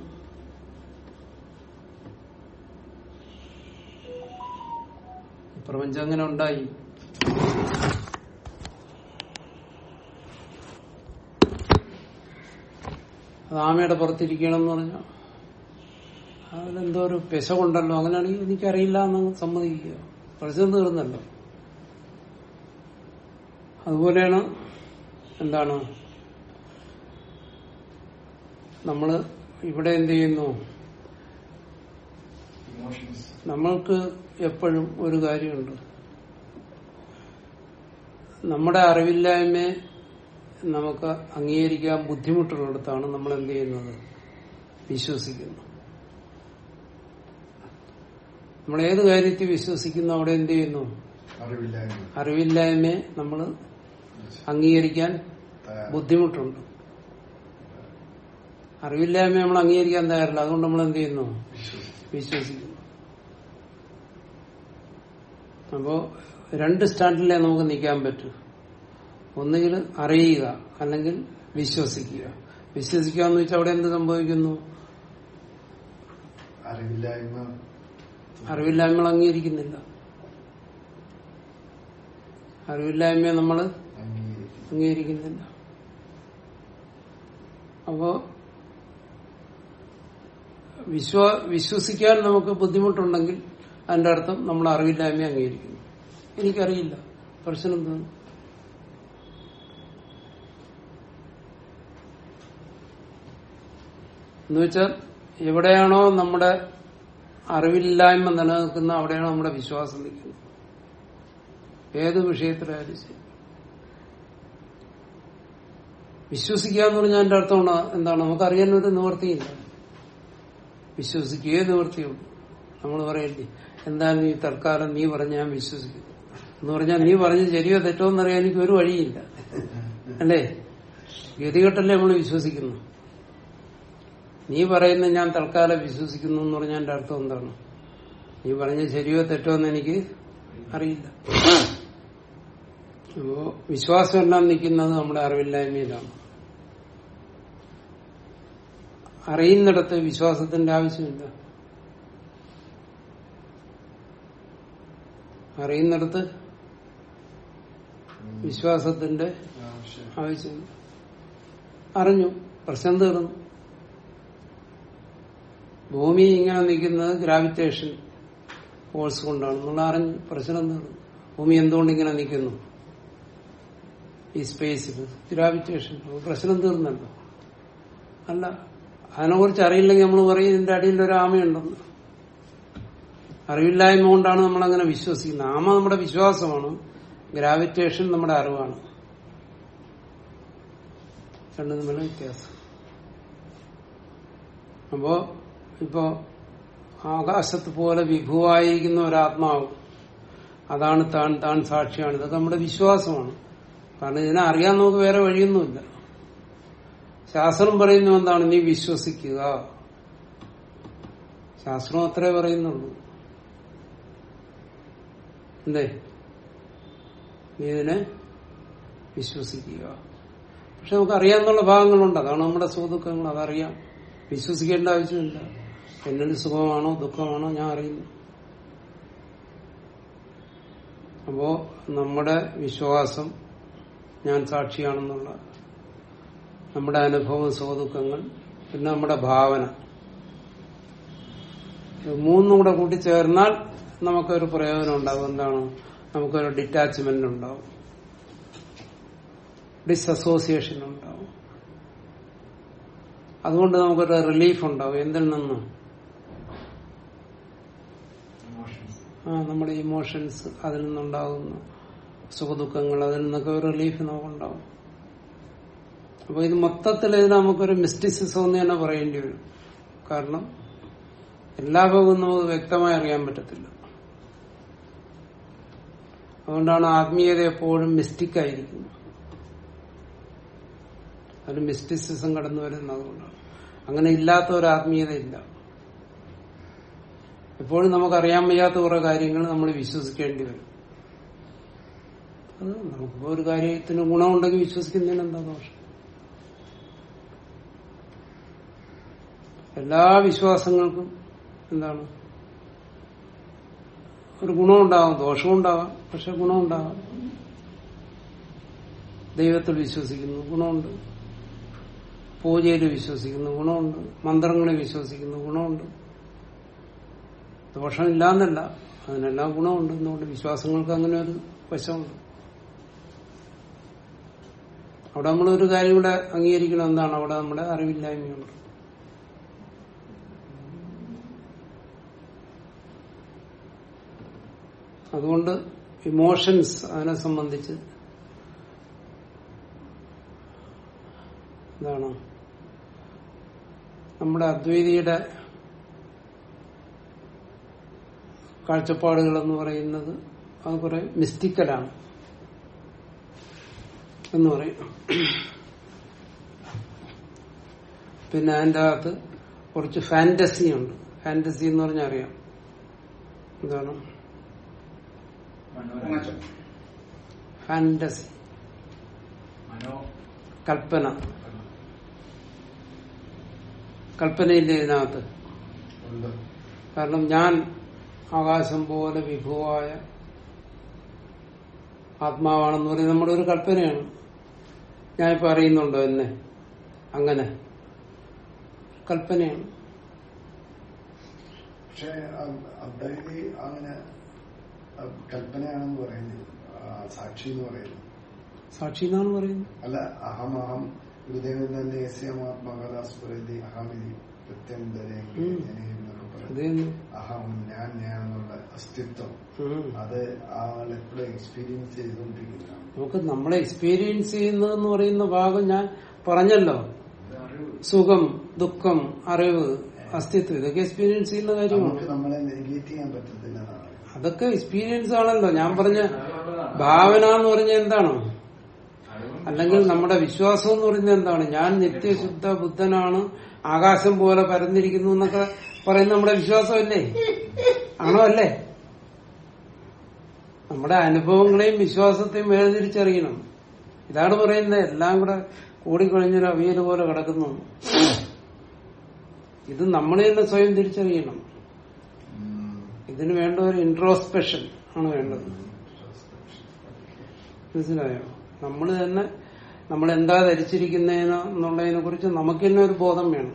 ഈ പ്രപഞ്ചം അങ്ങനെ ഉണ്ടായി അത് ആമയുടെ പുറത്തിരിക്കണം എന്ന് പറഞ്ഞ അതിലെന്തോ ഒരു പെശ കൊണ്ടല്ലോ അങ്ങനെയാണെങ്കിൽ എനിക്കറിയില്ല എന്ന് സമ്മതിക്കുക പ്രശ്നം തീർന്നല്ലോ അതുപോലെയാണ് എന്താണ് നമ്മള് ഇവിടെ എന്ത് ചെയ്യുന്നു
ഇമോഷൻസ്
നമ്മൾക്ക് എപ്പോഴും ഒരു കാര്യമുണ്ട് നമ്മുടെ അറിവില്ലായ്മയെ നമുക്ക് അംഗീകരിക്കാൻ ബുദ്ധിമുട്ടുള്ളിടത്താണ് നമ്മൾ എന്ത് ചെയ്യുന്നത് വിശ്വസിക്കുന്നു നമ്മൾ ഏത് കാര്യത്തിൽ വിശ്വസിക്കുന്നു അവിടെ എന്ത് ചെയ്യുന്നു
അറിവില്ലായ്മ
അറിവില്ലായ്മയെ നമ്മൾ അംഗീകരിക്കാൻ
തയ്യാറ്.
ബുദ്ധിമുട്ടുണ്ട് അറിവില്ലായ്മ നമ്മൾ അംഗീകരിക്കാൻ തയ്യാറില്ല അതുകൊണ്ട് നമ്മൾ എന്ത് ചെയ്യുന്നു
വിശ്വസിക്കും.
വിശ്വസിക്കുന്നു അപ്പോ രണ്ട് സ്റ്റാൻഡിലേ നമുക്ക് നിൽക്കാൻ പറ്റൂ ഒന്നുകിൽ അറിയുക അല്ലെങ്കിൽ വിശ്വസിക്കുക വിശ്വസിക്കുക എന്ന് വെച്ചാൽ അവിടെ എന്ത് സംഭവിക്കുന്നു
അറിവില്ലായ്മ
അറിവില്ലായ്മ നമ്മൾ അംഗീകരിക്കുന്നില്ല അറിവില്ലായ്മയെ നമ്മൾ
അംഗീകരിക്കും
അംഗീകരിക്കുന്നില്ല അപ്പോ വിശ്വ വിശ്വസിക്കാൻ നമുക്ക് ബുദ്ധിമുട്ടുണ്ടെങ്കിൽ അതിന്റെ അർത്ഥം നമ്മൾ അറിവില്ലായ്മ അംഗീകരിക്കുന്നു എനിക്കറിയില്ല പ്രശ്നം എന്താണ് എന്നുവെച്ചാൽ എവിടെയാണോ നമ്മുടെ അറിവില്ലായ്മ നിലനിൽക്കുന്ന അവിടെയാണോ നമ്മുടെ വിശ്വാസം നിൽക്കുന്നത് ഏത് വിഷയത്തിലായാലും ശരി വിശ്വസിക്കുക എന്ന് പറഞ്ഞാൽ എന്റെ അർത്ഥം ഉണ്ട- എന്താണ് നമുക്കറിയാൻ ഒരു നിവൃത്തിയില്ല വിശ്വസിക്കുകയേ നിവൃത്തിയുള്ളൂ നമ്മൾ പറയില്ലേ എന്തായാലും നീ തൽക്കാലം നീ പറഞ്ഞ ഞാൻ വിശ്വസിക്കുന്നു എന്ന് പറഞ്ഞാൽ നീ പറഞ്ഞ് ശരിയോ തെറ്റോ എന്നറിയാൻ എനിക്ക് ഒരു വഴിയില്ല അല്ലേ ഗതികെട്ടല്ലേ നമ്മൾ വിശ്വസിക്കുന്നു നീ പറയുന്ന ഞാൻ തൽക്കാലം വിശ്വസിക്കുന്നു എന്ന് പറഞ്ഞാൽ എന്റെ അർത്ഥം എന്താണ് നീ പറഞ്ഞ ശരിയോ തെറ്റോ എന്ന് എനിക്ക് അറിയില്ല അപ്പോ വിശ്വാസം എല്ലാം നിൽക്കുന്നത് നമ്മുടെ അറിവില്ലായ്മയിലാണ് അറിയുന്നിടത്ത് വിശ്വാസത്തിന്റെ ആവശ്യമില്ല അറിയുന്നിടത്ത് വിശ്വാസത്തിന്റെ
ആവശ്യം
ആവശ്യമില്ല അറിഞ്ഞു പ്രശ്നം തീർന്നു ഭൂമി ഇങ്ങനെ നിൽക്കുന്നത് ഗ്രാവിറ്റേഷൻ ഫോഴ്സ് കൊണ്ടാണ് നമ്മൾ അറിഞ്ഞു പ്രശ്നം തീർന്നു ഭൂമി എന്തുകൊണ്ട് ഇങ്ങനെ നിൽക്കുന്നു ഈ സ്പേസിൽ ഗ്രാവിറ്റേഷൻ അപ്പൊ പ്രശ്നം തീർന്നല്ലോ അല്ല അതിനെക്കുറിച്ച് അറിയില്ലെങ്കിൽ നമ്മൾ പറയും ഇതിന്റെ അടിയിൽ ഒരു ആമയുണ്ടെന്ന് അറിവില്ലായ്മ കൊണ്ടാണ് നമ്മൾ അങ്ങനെ വിശ്വസിക്കുന്നത് ആമ നമ്മുടെ വിശ്വാസമാണ് ഗ്രാവിറ്റേഷൻ നമ്മുടെ അറിവാണ് രണ്ടും തമ്മിലുള്ള വ്യത്യാസം അപ്പോ ഇപ്പോ ആകാശത്ത് പോലെ വിഭുവായിരിക്കുന്ന ഒരാത്മാവ് അതാണ് താൻ താൻ സാക്ഷിയാണ് ഇതൊക്കെ നമ്മുടെ വിശ്വാസമാണ് കാരണം ഇതിനെ അറിയാൻ നമുക്ക് വേറെ വഴിയൊന്നുമില്ല ശാസ്ത്രം പറയുന്നു എന്താണ് നീ വിശ്വസിക്കുക ശാസ്ത്രം അത്രേ പറയുന്നുള്ളൂ എന്തേ നീ ഇതിനെ വിശ്വസിക്കുക പക്ഷെ നമുക്ക് അറിയാന്നുള്ള ഭാഗങ്ങളുണ്ട് അതാണ് നമ്മുടെ സുഖദുഃഖങ്ങൾ അതറിയാം വിശ്വസിക്കേണ്ട ആവശ്യമില്ല എന്നിൽ സുഖമാണോ ദുഃഖമാണോ ഞാൻ അറിയുന്നു അപ്പോ നമ്മുടെ വിശ്വാസം ഞാൻ സാക്ഷിയാണെന്നുള്ള നമ്മുടെ അനുഭവം സുഖദുഃഖങ്ങൾ പിന്നെ നമ്മുടെ ഭാവന ഇത് മൂന്നും കൂടെ കൂട്ടിച്ചേർന്നാൽ നമുക്കൊരു പ്രയോജനം ഉണ്ടാവും എന്താണ് നമുക്കൊരു ഡിറ്റാച്ച്മെന്റ് ഉണ്ടാവും ഡിസസോസിയേഷൻ ഉണ്ടാവും അതുകൊണ്ട് നമുക്കൊരു റിലീഫ് ഉണ്ടാവും എന്തിൽ നിന്നും
ഇമോഷൻസ്
ആ നമ്മുടെ ഇമോഷൻസ് അതിൽ നിന്നുണ്ടാകുന്ന സുഖദുഃഖങ്ങൾ അതിൽ നിന്നൊക്കെ ഒരു റിലീഫ് നമുക്കുണ്ടാവും അപ്പൊ ഇത് മൊത്തത്തിൽ ഇത് നമുക്കൊരു മിസ്റ്റിസിസം എന്ന് തന്നെ പറയേണ്ടി വരും കാരണം എല്ലാ ഭാഗവും നമുക്ക് വ്യക്തമായി അറിയാൻ പറ്റത്തില്ല അതുകൊണ്ടാണ് ആത്മീയത എപ്പോഴും മിസ്റ്റിക് ആയിരിക്കുന്നത് അതിൽ മിസ്റ്റിസിസം കടന്നു വരുന്നത് അതുകൊണ്ടാണ് അങ്ങനെ ഇല്ലാത്ത ഒരു ആത്മീയത ഇല്ല എപ്പോഴും നമുക്കറിയാൻ വയ്യാത്ത കുറെ കാര്യങ്ങൾ നമ്മൾ വിശ്വസിക്കേണ്ടി വരും അത് നമുക്കിപ്പോ ഒരു കാര്യത്തിന് ഗുണമുണ്ടെങ്കിൽ വിശ്വസിക്കുന്നതിന് എന്താ ദോഷം എല്ലാ വിശ്വാസങ്ങൾക്കും എന്താണ് ഒരു ഗുണമുണ്ടാകാം ദോഷമുണ്ടാകാം പക്ഷെ ഗുണമുണ്ടാകാം ദൈവത്തിൽ വിശ്വസിക്കുന്നു ഗുണമുണ്ട് പൂജയിൽ വിശ്വസിക്കുന്നു ഗുണമുണ്ട് മന്ത്രങ്ങളിൽ വിശ്വസിക്കുന്നു ഗുണമുണ്ട് ദോഷമില്ലാന്നല്ല അതിനെല്ലാം ഗുണമുണ്ട് എന്നുകൊണ്ട് വിശ്വാസങ്ങൾക്ക് അങ്ങനെ ഒരു വശമുണ്ട് അവിടെ നമ്മൾ ഒരു കാര്യം കൂടെ അംഗീകരിക്കണം എന്താണ് അവിടെ നമ്മുടെ അറിവില്ലായ്മയുണ്ട് അതുകൊണ്ട് ഇമോഷൻസ് അതിനെ സംബന്ധിച്ച് എന്താണ് നമ്മുടെ അദ്വൈതിയുടെ കാഴ്ചപ്പാടുകൾ എന്ന് പറയുന്നത് അത് കുറെ മിസ്റ്റിക്കലാണ് എന്ന് പറയും പിന്നെ അതിൻ്റെ അകത്ത് കുറച്ച് ഫാന്റസി ഉണ്ട് ഫാന്റസി എന്ന് പറഞ്ഞാൽ അറിയാം എന്താണ്
മനോരമ
ഫാന്റസി
മനോ
കൽപ്പന കൽപ്പനയില്ലേ ഇതിനകത്ത്
ഉണ്ട്
കാരണം ഞാൻ ആകാശം പോലെ വിഭുവായ ആത്മാവാണെന്ന് പറയുന്നത് നമ്മുടെ ഒരു കൽപ്പനയാണ് ഞാനിപ്പോ അറിയുന്നുണ്ടോ എന്നെ അങ്ങനെ കൽപ്പനയാണ്
പക്ഷെ അദ്വൈതി അങ്ങനെ അഹ് കൽപ്പനയാണെന്ന് പറയുന്നത് ആ, സാക്ഷി എന്ന് പറയുന്നത്
സാക്ഷി എന്നാണ് പറയുന്നത്
അല്ല അഹം അഹം ഗുരുദേവൻ തന്നെ യസ്യമാത്മകഥാസ്പരതി അഹമിതി പ്രത്യന്തരേ
ഉം.
എന്നൊക്കെ
അത്
പറയുന്നത്
തന്നെ.
അഹം ഞാൻ ഞാൻ എന്നുള്ള അസ്തിത്വം
ഉം.
അത് ആൾ എപ്പോഴും എക്സ്പീരിയൻസ് ചെയ്തുകൊണ്ടിരിക്കുന്നതാണ്
നമുക്ക് നമ്മളെ എക്സ്പീരിയൻസ് ചെയ്യുന്നതെന്ന് പറയുന്ന ഭാഗം ഞാൻ പറഞ്ഞല്ലോ
അറിവ്
സുഖം ദുഃഖം അറിവ് അസ്തിത്വം ഇതൊക്കെ എക്സ്പീരിയൻസ് ചെയ്യുന്ന കാര്യമാണ്
നമുക്ക് നമ്മളെ നെഗേറ്റ് ചെയ്യാൻ പറ്റത്തില്ല എന്നാണ് പറയുന്നത്.
അതൊക്കെ എക്സ്പീരിയൻസ് ആണല്ലോ ഞാൻ പറഞ്ഞ
അറിവുള്ളതാണ്.
ഭാവന എന്ന് പറഞ്ഞ എന്താണ്
അറിവും
അല്ലെങ്കിൽ നമ്മുടെ വിശ്വാസം എന്ന് പറയുന്നത് എന്താണ് ഞാൻ നിത്യശുദ്ധ ബുദ്ധനാണ് ആകാശം പോലെ പരന്നിരിക്കുന്നു എന്നൊക്കെ പറയുന്ന നമ്മുടെ വിശ്വാസമല്ലേ ആണോ അല്ലേ നമ്മുടെ അനുഭവങ്ങളെയും വിശ്വാസത്തെയും വേർതിരിച്ചറിയണം ഇതാണ് പറയുന്നത് എല്ലാം കൂടെ കൂടിക്കൊഴിഞ്ഞൊരു അവിയൽ പോലെ കിടക്കുന്നു ഇത് നമ്മൾ തന്നെ സ്വയം തിരിച്ചറിയണം ഇതിന് വേണ്ട ഒരു ഇൻട്രോസ്പെക്ഷൻ ആണ് വേണ്ടത് മനസ്സിലായോ നമ്മൾ തന്നെ നമ്മൾ എന്താ ധരിച്ചിരിക്കുന്നതിന് എന്നുള്ളതിനെ കുറിച്ച് നമുക്ക് തന്നെ ഒരു ബോധം വേണം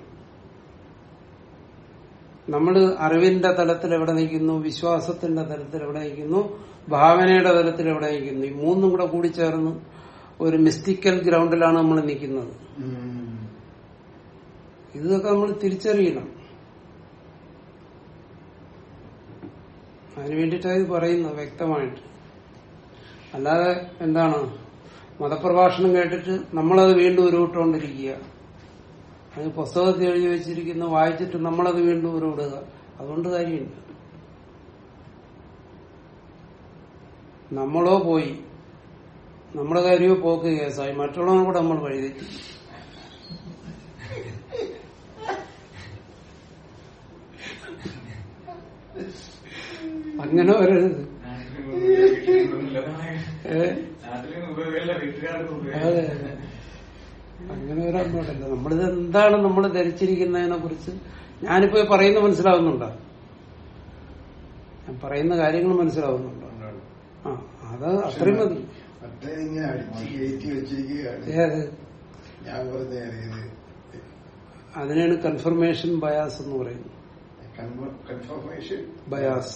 നമ്മൾ അറിവിന്റെ തലത്തിൽ എവിടെ നിൽക്കുന്നു വിശ്വാസത്തിന്റെ തലത്തിൽ എവിടെ നിൽക്കുന്നു ഭാവനയുടെ തലത്തിൽ എവിടെ നിൽക്കുന്നു ഈ മൂന്നും കൂടെ കൂടിച്ചേർന്ന് ഒരു മിസ്റ്റിക്കൽ ഗ്രൗണ്ടിലാണ് നമ്മൾ നിൽക്കുന്നത്
ഉം.
ഇതൊക്കെ നമ്മൾ തിരിച്ചറിയണം അതിനു വേണ്ടിയിട്ടാണ് ഇത് പറയുന്നത് വ്യക്തമായിട്ട് അല്ലാതെ എന്താണ് മതപ്രഭാഷണം കേട്ടിട്ട് നമ്മളത് വീണ്ടും ഉരുവിട്ടുകൊണ്ടിരിക്കുക അത് പുസ്തകത്തിൽ എഴുതി വെച്ചിരിക്കുന്ന വായിച്ചിട്ട് നമ്മളത് വീണ്ടും ഉരുവിടുക അതുകൊണ്ട് കാര്യമില്ല നമ്മളോ പോയി നമ്മുടെ കാര്യമോ പോക്ക് കേസായി മറ്റുള്ളവരും കൂടെ നമ്മൾ വഴിതെറ്റി അങ്ങനെ വരരുത് ഏ?
നാട്ടിലെ ഉപയോഗമല്ല വീട്ടുകാർക്ക്
അതെ
ഉപയോഗം
അതെ. അങ്ങനെ വരാൻ പാടില്ല നമ്മളിത് എന്താണ് നമ്മൾ ധരിച്ചിരിക്കുന്നതിനെ കുറിച്ച് ഞാനിപ്പോ ഈ പറയുന്ന മനസ്സിലാവുന്നുണ്ടോ ഞാൻ പറയുന്ന കാര്യങ്ങൾ മനസ്സിലാവുന്നുണ്ടോ ആ അത് അത്രയും മതി
മറ്റേ ഇങ്ങനെ അടിച്ച് കയറ്റി വെച്ചിരിക്കുകയാണ്
ഏത്
ഞാൻ വെറുതെ അറിയത്
അതിനാണ് കൺഫർമേഷൻ ബയാസ് എന്ന് പറയുന്നത്
കൺഫർമേഷൻ
ബയാസ്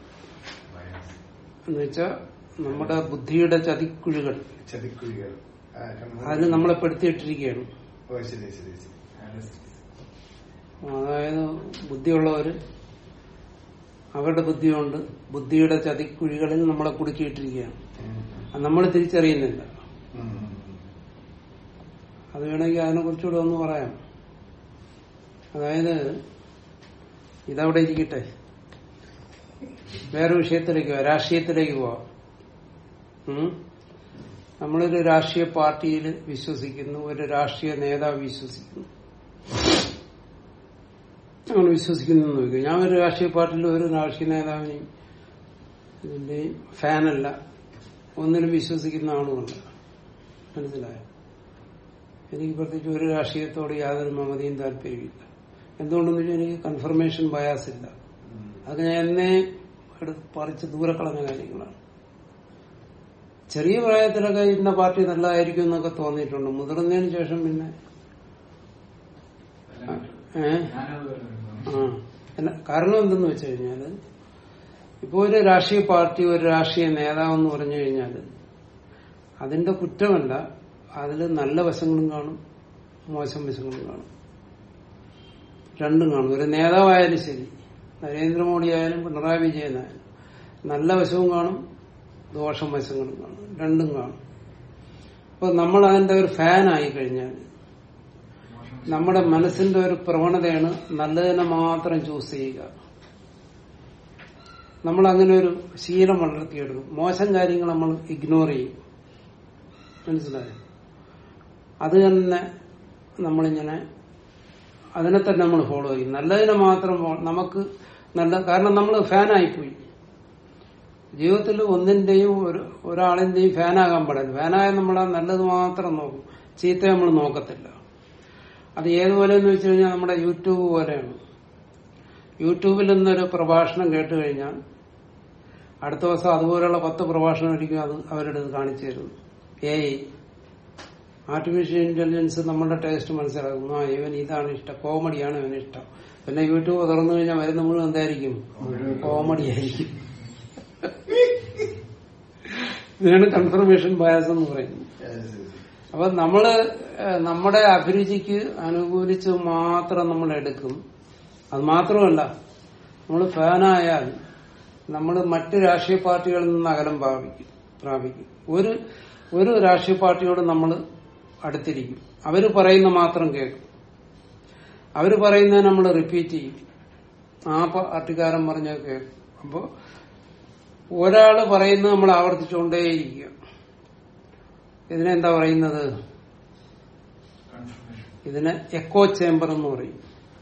എന്ന് വെച്ചാൽ നമ്മുടെ ബുദ്ധിയുടെ ചതിക്കുഴികൾ
ചതിക്കുഴികൾ ആ, conformation.
അതിന് നമ്മളെ പെടുത്തിയിട്ടിരിക്കുകയാണ്
ഓ ശരി ശരി ശരി
അതായത് ബുദ്ധിയുള്ളവര് അവരുടെ ബുദ്ധി കൊണ്ട് ബുദ്ധിയുടെ ചതിക്കുഴികളിൽ നമ്മളെ കുടുക്കിയിട്ടിരിക്കുകയാണ്
ഉം.
അത് നമ്മൾ തിരിച്ചറിയുന്നില്ല
ഉം. ഉം.
അത് വേണമെങ്കിൽ അതിനെ കുറിച്ചുകൂടെ ഒന്ന് പറയാം അതായത് ഇതവിടെ ഇരിക്കട്ടെ വേറെ വിഷയത്തിലേക്ക് പോവാം രാഷ്ട്രീയത്തിലേക്ക് പോവാം ഉം? നമ്മളൊരു രാഷ്ട്രീയ പാർട്ടിയിൽ വിശ്വസിക്കുന്നു ഒരു രാഷ്ട്രീയ നേതാവ് വിശ്വസിക്കുന്നു അങ്ങനെ വിശ്വസിക്കുന്നു എന്ന് നോക്കുക ഞാൻ ഒരു രാഷ്ട്രീയ പാർട്ടിയിൽ ഒരു രാഷ്ട്രീയ നേതാവിനെയും ഇതിന്റെയും ഫാനല്ല ഒന്നിനും വിശ്വസിക്കുന്ന ആളുമല്ല മനസ്സിലായോ എനിക്ക് പ്രത്യേകിച്ച് ഒരു രാഷ്ട്രീയത്തോട് യാതൊരു മമതയും താല്പര്യമില്ല എന്തുകൊണ്ടെന്ന് വെച്ചാൽ എനിക്ക് കൺഫർമേഷൻ ബയാസ് ഇല്ല
ഉം.
അത് ഞാൻ എന്നെ എടുത്ത് പറിച്ച് ദൂരെ കളഞ്ഞ കാര്യങ്ങളാണ് ചെറിയ പ്രായത്തിലൊക്കെ ഇന്ന പാർട്ടി നല്ലതായിരിക്കും എന്നൊക്കെ തോന്നിയിട്ടുണ്ട് മുതിർന്നതിന് ശേഷം പിന്നെ ഏഹ്
ഞാനത്
ആ എന്ന- കാരണം എന്തെന്ന് വെച്ച് കഴിഞ്ഞാല് ഇപ്പൊ ഒരു രാഷ്ട്രീയ പാർട്ടി ഒരു രാഷ്ട്രീയ നേതാവ് എന്ന് പറഞ്ഞു കഴിഞ്ഞാല് അതിന്റെ കുറ്റമല്ല അതിൽ നല്ല വശങ്ങളും കാണും മോശം വശങ്ങളും കാണും രണ്ടും കാണും ഒരു നേതാവായാലും ശരി നരേന്ദ്രമോദി ആയാലും പിണറായി വിജയനായാലും നല്ല വശവും കാണും ദോഷം വശങ്ങളും കാണും രണ്ടും കാണും അപ്പൊ നമ്മൾ അതിന്റെ ഒരു ഫാനായി കഴിഞ്ഞാൽ നമ്മുടെ മനസ്സിന്റെ ഒരു പ്രവണതയാണ് നല്ലതിനെ മാത്രം ചൂസ് ചെയ്യുക നമ്മൾ അങ്ങനെ ഒരു ശീലം വളർത്തിയെടുക്കും മോശം കാര്യങ്ങൾ നമ്മൾ ഇഗ്നോർ ചെയ്യും മനസ്സിലായോ അത് തന്നെ നമ്മളിങ്ങനെ അതിനെ തന്നെ നമ്മൾ ഫോളോ ചെയ്യും നല്ലതിനെ മാത്രം ഫോ- നമുക്ക് നല്ല കാരണം നമ്മൾ ഫാനായിപ്പോയി ജീവിതത്തിൽ ഒന്നിന്റെയും ഒരു ഒരാളിന്റെയും ഫാനാകാൻ പാടില്ല ഫാനായ നമ്മൾ ആ നല്ലത് മാത്രം നോക്കും ചീത്ത നമ്മൾ നോക്കത്തില്ല അത് ഏതുപോലെ എന്ന് വെച്ച് കഴിഞ്ഞാൽ നമ്മുടെ യൂട്യൂബ് പോലെയാണ് യൂട്യൂബിൽ നിന്നൊരു പ്രഭാഷണം കേട്ട് കഴിഞ്ഞാൽ അടുത്ത ദിവസം അതുപോലെയുള്ള പത്ത് പ്രഭാഷണം ആയിരിക്കും അത് അവരുടെ ഇത് കാണിച്ചു തരുന്നു ഏ ആർട്ടിഫിഷ്യൽ ഇന്റലിജൻസ് നമ്മുടെ ടേസ്റ്റ് മനസ്സിലാക്കുന്നു ആ ഇവൻ ഇതാണ് ഇഷ്ടം കോമഡിയാണ് ഇവന് ഇഷ്ടം പിന്നെ യൂട്യൂബ് തുറന്നു കഴിഞ്ഞാൽ വരുന്ന മുഴുവൻ എന്തായിരിക്കും കോമഡി ആയിരിക്കും ഇതിനാണ് കൺഫർമേഷൻ ബയാസ് എന്ന് പറയുന്നത്
ശരി, ശരി, ശരി.
അപ്പൊ നമ്മള് ഏഹ്, നമ്മുടെ അഭിരുചിക്ക് അനുകൂലിച്ച് മാത്രം നമ്മൾ എടുക്കും അത് മാത്രമല്ല നമ്മൾ ഫാനായാൽ നമ്മൾ മറ്റ് രാഷ്ട്രീയ പാർട്ടികളിൽ നിന്ന് അകലം പ്രാപിക്കും പ്രാപിക്കും ഒരു ഒരു രാഷ്ട്രീയ പാർട്ടിയോട് നമ്മൾ അടുത്തിരിക്കും അവര് പറയുന്ന മാത്രം കേൾക്കും അവര് പറയുന്നത് നമ്മൾ റിപ്പീറ്റ് ചെയ്യും ആ പാർട്ടിക്കാരൻ പറഞ്ഞത് കേൾക്കും അപ്പോ ഒരാള് പറയുന്നത് നമ്മൾ ആവർത്തിച്ചുകൊണ്ടേയിരിക്കുക ഇതിനെന്താ പറയുന്നത്
കൺഫർമേഷൻ
ഇതിന് എക്കോ ചേംബർ എന്ന് പറയും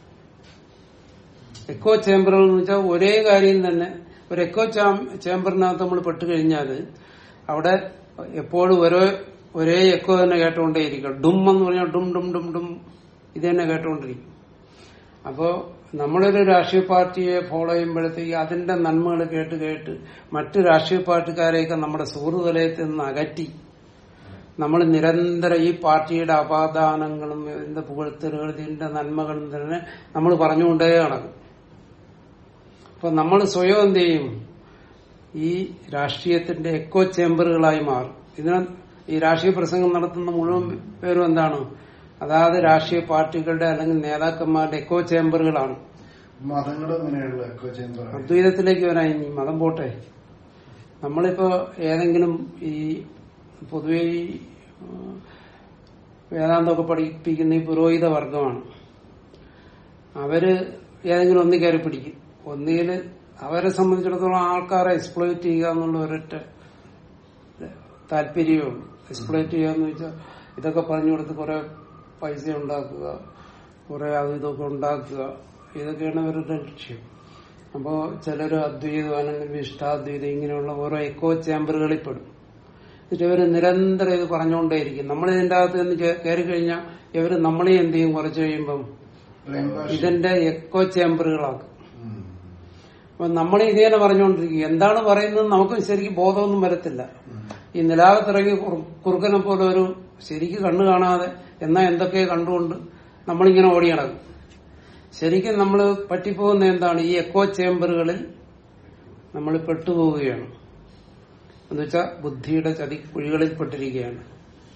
എക്കോ ചേംബർ എന്ന് വെച്ചാൽ ഒരേ കാര്യം തന്നെ ഒരു എക്കോ ചേംബറിനകത്ത് നമ്മൾ പെട്ട് കഴിഞ്ഞാൽ അവിടെ എപ്പോഴും ഒരേ ഒരേ എക്കോ തന്നെ കേട്ടുകൊണ്ടേയിരിക്കും ഡും എന്ന് പറഞ്ഞാൽ ഡും ഡും ഡും ഡും ഇത് തന്നെ കേട്ടുകൊണ്ടിരിക്കും അപ്പോ നമ്മളൊരു രാഷ്ട്രീയ പാർട്ടിയെ ഫോളോ ചെയ്യുമ്പോഴത്തേക്ക് അതിന്റെ നന്മകൾ കേട്ട് കേട്ട് മറ്റു രാഷ്ട്രീയ പാർട്ടിക്കാരെയൊക്കെ നമ്മുടെ സുഹൃത്തുലയത്തിൽ നിന്ന് അകറ്റി നമ്മൾ നിരന്തരം ഈ പാർട്ടിയുടെ അപാദാനങ്ങളും ഇതിന്റെ പുകഴ്ത്തലുകളും ഇതിന്റെ നന്മകളും തന്നെ നമ്മൾ പറഞ്ഞുകൊണ്ടേ നടക്കും അപ്പൊ നമ്മൾ സ്വയം എന്ത് ചെയ്യും ഈ രാഷ്ട്രീയത്തിന്റെ എക്കോ ചേംബറുകളായി മാറും ഇതിന് ഈ രാഷ്ട്രീയ പ്രസംഗം നടത്തുന്ന മുഴുവൻ പേരും എന്താണ് അതായത് രാഷ്ട്രീയ പാർട്ടികളുടെ അല്ലെങ്കിൽ നേതാക്കന്മാരുടെ എക്കോ ചേംബറുകളാണ്
മതങ്ങളും ഇങ്ങനെയുള്ള എക്കോ ചേംബർ
അദ്വൈതത്തിലേക്ക് വരാൻ ഇനി മതം പോട്ടെ നമ്മളിപ്പോ ഏതെങ്കിലും ഈ പൊതുവെ ഈ ഉം, വേദാന്തമൊക്കെ പഠിപ്പിക്കുന്ന ഈ പുരോഹിത വർഗമാണ് അവര് ഏതെങ്കിലും ഒന്നി കയറി പിടിക്കും ഒന്നില് അവരെ സംബന്ധിച്ചിടത്തോളം ആൾക്കാരെ എക്സ്പ്ലോയിറ്റ് ചെയ്യുക എന്നുള്ള ഒരൊറ്റ താല്പര്യമേ ഉള്ളൂ എക്സ്പ്ലോയിറ്റ് ചെയ്യുക എന്ന് വെച്ചാൽ ഇതൊക്കെ പറഞ്ഞു കൊടുത്ത് കുറെ പൈസ ഉണ്ടാക്കുക കുറെ അതും ഇതൊക്കെ ഉണ്ടാക്കുക ഇതൊക്കെയാണ് അവരുടെ ലക്ഷ്യം അപ്പോ ചിലര് അദ്വൈതം അല്ലെങ്കിൽ വിഷ്ടാദ്വൈതം ഇങ്ങനെയുള്ള ഓരോ എക്കോ ചേംബറുകളിൽ പെടും എന്നിട്ട് ഇവര് നിരന്തരം ഇത് പറഞ്ഞുകൊണ്ടേയിരിക്കും നമ്മൾ ഇതിന്റെ അകത്ത് നിന്ന് കയറി കഴിഞ്ഞാൽ ഇവര് നമ്മളെ എന്ത് ചെയ്യും കുറച്ച് കഴിയുമ്പം ഇതിന്റെ എക്കോ ചേംബറുകളാക്കും അപ്പൊ നമ്മൾ ഇതേനെ പറഞ്ഞുകൊണ്ടിരിക്കും എന്താണ് പറയുന്നത് നമുക്ക് ശരിക്കും ബോധമൊന്നും വരത്തില്ല ഈ നിലാവത്തിറങ്ങി കുറു- കുറുക്കനെ പോലെ ഒരു ശരിക്ക് കണ്ണു കാണാതെ എന്നാ എന്തൊക്കെ കണ്ടുകൊണ്ട് നമ്മളിങ്ങനെ ഓടി നടക്കും ശരിക്കും നമ്മൾ പറ്റിപ്പോകുന്ന എന്താണ് ഈ എക്കോ ചേംബറുകളിൽ നമ്മൾ പെട്ടുപോവുകയാണ് എന്നുവെച്ചാൽ ബുദ്ധിയുടെ ചതി കുഴികളിൽ പെട്ടിരിക്കുകയാണ്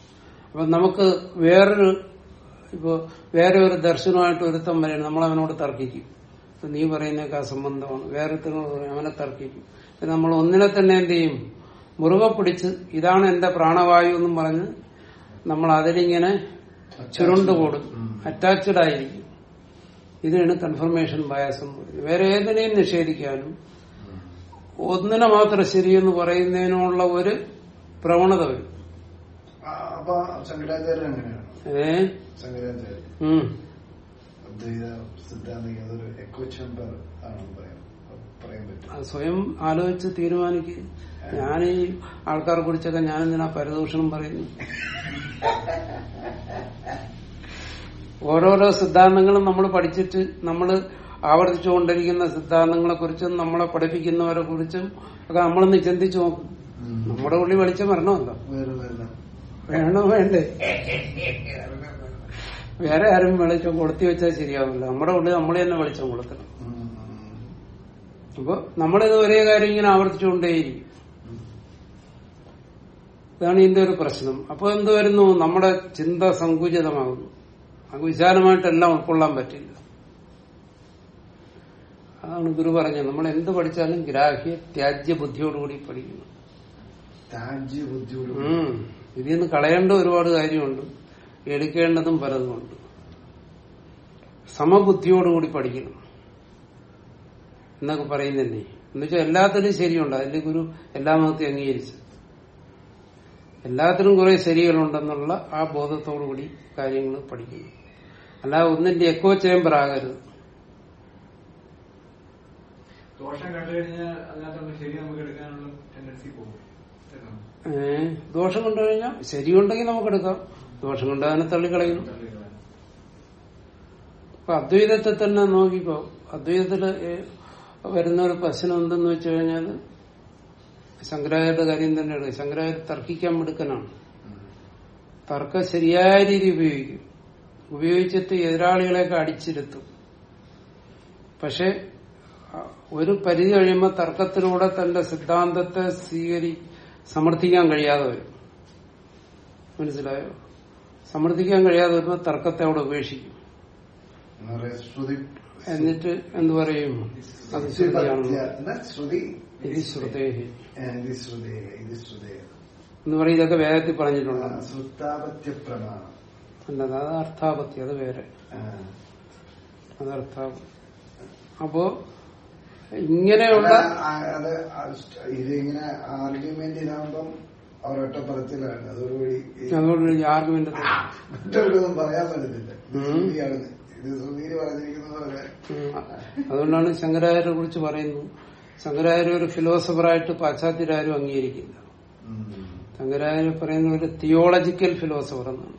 അപ്പൊ നമുക്ക് വേറൊരു ഇപ്പോ വേറെ ഒരു ദർശനമായിട്ട് ഒരുത്തം വരെയാണ് നമ്മൾ അവനോട് തർക്കിക്കും ഇപ്പൊ നീ പറയുന്നതൊക്കെ അസംബന്ധമാണ് വേറെ ഒരുത്തനോട് പറയും അവനെ തർക്കിക്കും ഇത് നമ്മൾ ഒന്നിനെ തന്നെ എന്ത് ചെയ്യും മുറുകെ പിടിച്ച് ഇതാണ് എന്റെ പ്രാണവായു എന്നും പറഞ്ഞ് നമ്മൾ അതിലിങ്ങനെ ചുരുണ്ടുകൂടും അറ്റാച്ച്ഡ് ആയിരിക്കും ഇതിനാണ് കൺഫർമേഷൻ ബയാസ് എന്ന് പറയുന്നത് വേറെ ഏതിനെയും നിഷേധിക്കാനും ഒന്നിനെ മാത്രം ശരിയെന്ന് പറയുന്നതിനുള്ള ഒരു പ്രവണത വരും
ആ, അപ്പൊ ശങ്കരാചാര്യ അങ്ങനെയാണ്
ഏ
ശങ്കരാചാര്യ
ഉം.
അദ്വൈത സിദ്ധാന്തിക അതൊരു എക്കോ ചേംബർ ആണെന്ന് പറയാം പറയാൻ പറ്റും
അത് സ്വയം ആലോചിച്ച് തീരുമാനിക്കുക ഞാൻ ഈ ആൾക്കാരെ കുറിച്ചൊക്കെ ഞാൻ എന്തിനാ പരദൂഷണം പറയുന്നു ഓരോരോ സിദ്ധാന്തങ്ങളും നമ്മൾ പഠിച്ചിട്ട് നമ്മൾ ആവർത്തിച്ചുകൊണ്ടിരിക്കുന്ന സിദ്ധാന്തങ്ങളെ കുറിച്ചും നമ്മളെ പഠിപ്പിക്കുന്നവരെ കുറിച്ചും ഒക്കെ നമ്മളൊന്ന് ചിന്തിച്ചു നോക്കും നമ്മുടെ ഉള്ളിൽ വെളിച്ചം വരണമല്ലോ
വേറെ വേറെ
വേണോ വേണ്ടേ വേറെ ആരും വെളിച്ചം കൊളുത്തി വെച്ചാൽ ശരിയാവില്ല നമ്മുടെ ഉള്ളിൽ നമ്മൾ തന്നെ വെളിച്ചം കൊളുത്തണം അപ്പൊ നമ്മളിത് ഒരേ കാര്യം ഇങ്ങനെ ആവർത്തിച്ചുകൊണ്ടേയിരിക്കും ഇതാണ് ഇതിന്റെ ഒരു പ്രശ്നം അപ്പൊ എന്ത് വരുന്നു നമ്മുടെ ചിന്ത സങ്കുചിതമാകുന്നു അത് വിശാലമായിട്ടെല്ലാം ഉൾക്കൊള്ളാൻ പറ്റില്ല അതാണ് ഗുരു പറഞ്ഞത് നമ്മൾ എന്ത് പഠിച്ചാലും ഗ്രാഹ്യ ത്യാജ്യ ബുദ്ധിയോടുകൂടി പഠിക്കുന്നു
താജ്യ ബുദ്ധിയോട്
ഉം. ഇതിൽ നിന്ന് കളയേണ്ട ഒരുപാട് കാര്യമുണ്ട് എടുക്കേണ്ടതും പലതുമുണ്ട് സമബുദ്ധിയോടുകൂടി പഠിക്കണം എന്നൊക്കെ പറയുന്നതന്നെ എന്നുവെച്ചാൽ എല്ലാത്തിനും ശരിയുണ്ട് അതിന്റെ ഗുരു എല്ലാ മതത്തെയും അംഗീകരിച്ചു എല്ലാത്തിനും കുറെ ശരികളുണ്ടെന്നുള്ള ആ ബോധത്തോടുകൂടി കാര്യങ്ങൾ പഠിക്കുന്നു അല്ലാതെ ഒന്നിന്റെ എക്കോ ചേംബർ ആകരുത്
ദോഷം കണ്ടു കഴിഞ്ഞാൽ അതിനകത്തുള്ള ശരി നമുക്ക് എടുക്കാനുള്ള ടെൻഡൻസി പോകും കേട്ടോ?
ഏ ദോഷം കണ്ടു കഴിഞ്ഞാൽ ശരിയുണ്ടെങ്കിൽ നമുക്കെടുക്കാം ദോഷം കൊണ്ട് അതിനെ തള്ളിക്കളയുന്നു
തള്ളിക്കളയാൻ.
അപ്പൊ അദ്വൈതത്തെ തന്നെ നോക്കിക്കോ അദ്വൈതത്തില് ഏ- വരുന്ന ഒരു പ്രശ്നം എന്തെന്ന് വെച്ച് കഴിഞ്ഞാൽ ശങ്കരാചാര്യയുടെ കാര്യം തന്നെയാണ് ശങ്കരാചാര്യ തർക്കിക്കാൻ മിടുക്കനാണ് തർക്കം ശരിയായ രീതി ഉപയോഗിക്കും ഉപയോഗിച്ചിട്ട് എതിരാളികളെയൊക്കെ അടിച്ചിരുത്തും പക്ഷെ അ, ഒരു പരിധി കഴിയുമ്പോൾ തർക്കത്തിലൂടെ തന്റെ സിദ്ധാന്തത്തെ സ്വീകരി സമർത്ഥിക്കാൻ കഴിയാതെ വരും മനസ്സിലായോ സമർത്ഥിക്കാൻ കഴിയാതെ വരുമ്പോൾ തർക്കത്തെ അവിടെ ഉപേക്ഷിക്കും
എന്ന് പറയാ ശ്രുതി
എന്നിട്ട് എന്ത് പറയും അത്
ശ്രുതിപത്യ.
ശരിയാണ്
എന്നാ ശ്രുതി
ഇത് ശ്രുതേഹി
ഏ, ഇത് ശ്രുതേ ഇത് ശ്രുതേ
എന്ന് പറയും ഇതൊക്കെ വേദത്തിൽ പറഞ്ഞിട്ടുണ്ട്
ശ്രുത്താപത്യ പ്രമാണം
അല്ലത് അത് അർത്ഥാപത്തി അത് വേറെ
ആ.
അത് അർത്ഥാപത്തി അപ്പോ ഇങ്ങനെയുള്ള
അല്ല, ആ, അത് ആ സ്റ്റ്- ഇതിങ്ങനെ ആർഗ്യുമെന്റ് ഇതാകുമ്പം അവരൊറ്റ പറച്ചിലാണ് അതോടുകൂടി ഈ
അതുകൊണ്ട് ആർഗ്യുമെന്റ്
മറ്റവർക്കൊന്നും പറയാൻ പറ്റത്തില്ല ഇത്
ഉം.
ശ്രുതിയാണ് ഇത് ശ്രുതിയിൽ പറഞ്ഞിരിക്കുന്നത് പോലെ
അതുകൊണ്ടാണ് ശങ്കരാചാര്യെ കുറിച്ച് പറയുന്നു ശങ്കരാചാര്യ ഒരു ഫിലോസഫറായിട്ട് പാശ്ചാത്യരാരും അംഗീകരിക്കില്ല
ഉം.
ശങ്കരാചാര്യ പറയുന്ന ഒരു തിയോളജിക്കൽ ഫിലോസഫർ എന്നാണ്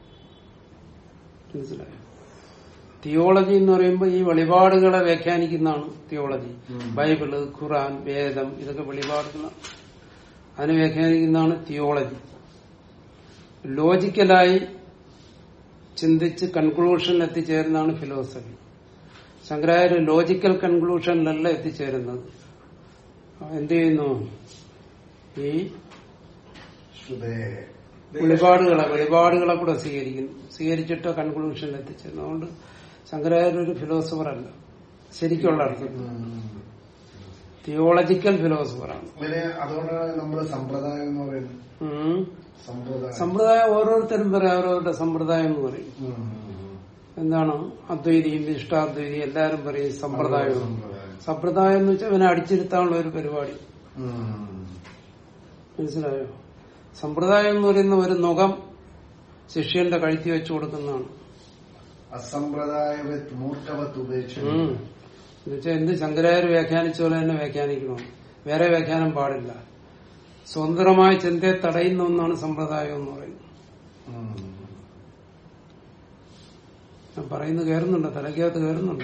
മനസ്സിലായോ തിയോളജി എന്ന് പറയുമ്പോൾ ഈ വെളിപാടുകളെ വ്യാഖ്യാനിക്കുന്നതാണ് തിയോളജി
ഉം.
ബൈബിള് ഖുറാൻ വേദം ഇതൊക്കെ വെളിപാടുകളാണ് അതിനെ വ്യാഖ്യാനിക്കുന്നതാണ് തിയോളജി ലോജിക്കലായി ചിന്തിച്ച് കൺക്ലൂഷൻ എത്തിച്ചേരുന്നതാണ് ഫിലോസഫി ശങ്കരാചാര്യ ലോജിക്കൽ കൺക്ലൂഷനിലല്ല എത്തിച്ചേരുന്നത് എന്ത് ചെയ്യുന്നു ഈ
ശ്രുതേ
വെളിപാടുകളെ വെളിപാടുകളെ കൂടെ സ്വീകരിക്കുന്നു സ്വീകരിച്ചിട്ട് കൺക്ലൂഷൻ എത്തിച്ചേരുന്നു അതുകൊണ്ട് ശങ്കരാചാര്യ ഒരു ഫിലോസഫർ അല്ല ശരിക്കുള്ള അർത്ഥം
ഉം.
തിയോളജിക്കൽ ഫിലോസഫറാണ്
പിന്നെ അതുകൊണ്ടാണ് നമ്മൾ സമ്പ്രദായം എന്ന് പറയുന്നത്
ഉം.
സമ്പ്രദായം
സമ്പ്രദായം ഓരോരുത്തരും പറയും അവരവരുടെ സമ്പ്രദായം എന്ന് പറയും
ഉം.
എന്താണ് അദ്വൈതിയും ഇഷ്ടാദ്വൈതിയും എല്ലാരും പറയും സമ്പ്രദായം
സമ്പ്രദായം.
സമ്പ്രദായം എന്ന് വെച്ചാൽ അവനെ അടിച്ചിരുത്താനുള്ള ഒരു പരിപാടി
ഉം.
മനസ്സിലായോ സമ്പ്രദായം എന്ന് പറയുന്ന ഒരു നുഖം ശിഷ്യന്റെ കഴുത്തി വെച്ചു കൊടുക്കുന്നതാണ്
അസമ്പ്രദായവത് മൂർഖവത്ത് ഉപേക്ഷ
ഉം. എന്നുവെച്ചാൽ എന്ത് ശങ്കരാചാര്യ വ്യാഖ്യാനിച്ച പോലെ തന്നെ വ്യാഖ്യാനിക്കണം വേറെ വ്യാഖ്യാനം പാടില്ല സ്വതന്ത്രമായ ചിന്തയെ തടയുന്ന ഒന്നാണ് സമ്പ്രദായം എന്ന് പറയുന്നത് ഞാൻ പറയുന്നത് കയറുന്നുണ്ടോ തലയ്ക്കകത്ത് കയറുന്നുണ്ടോ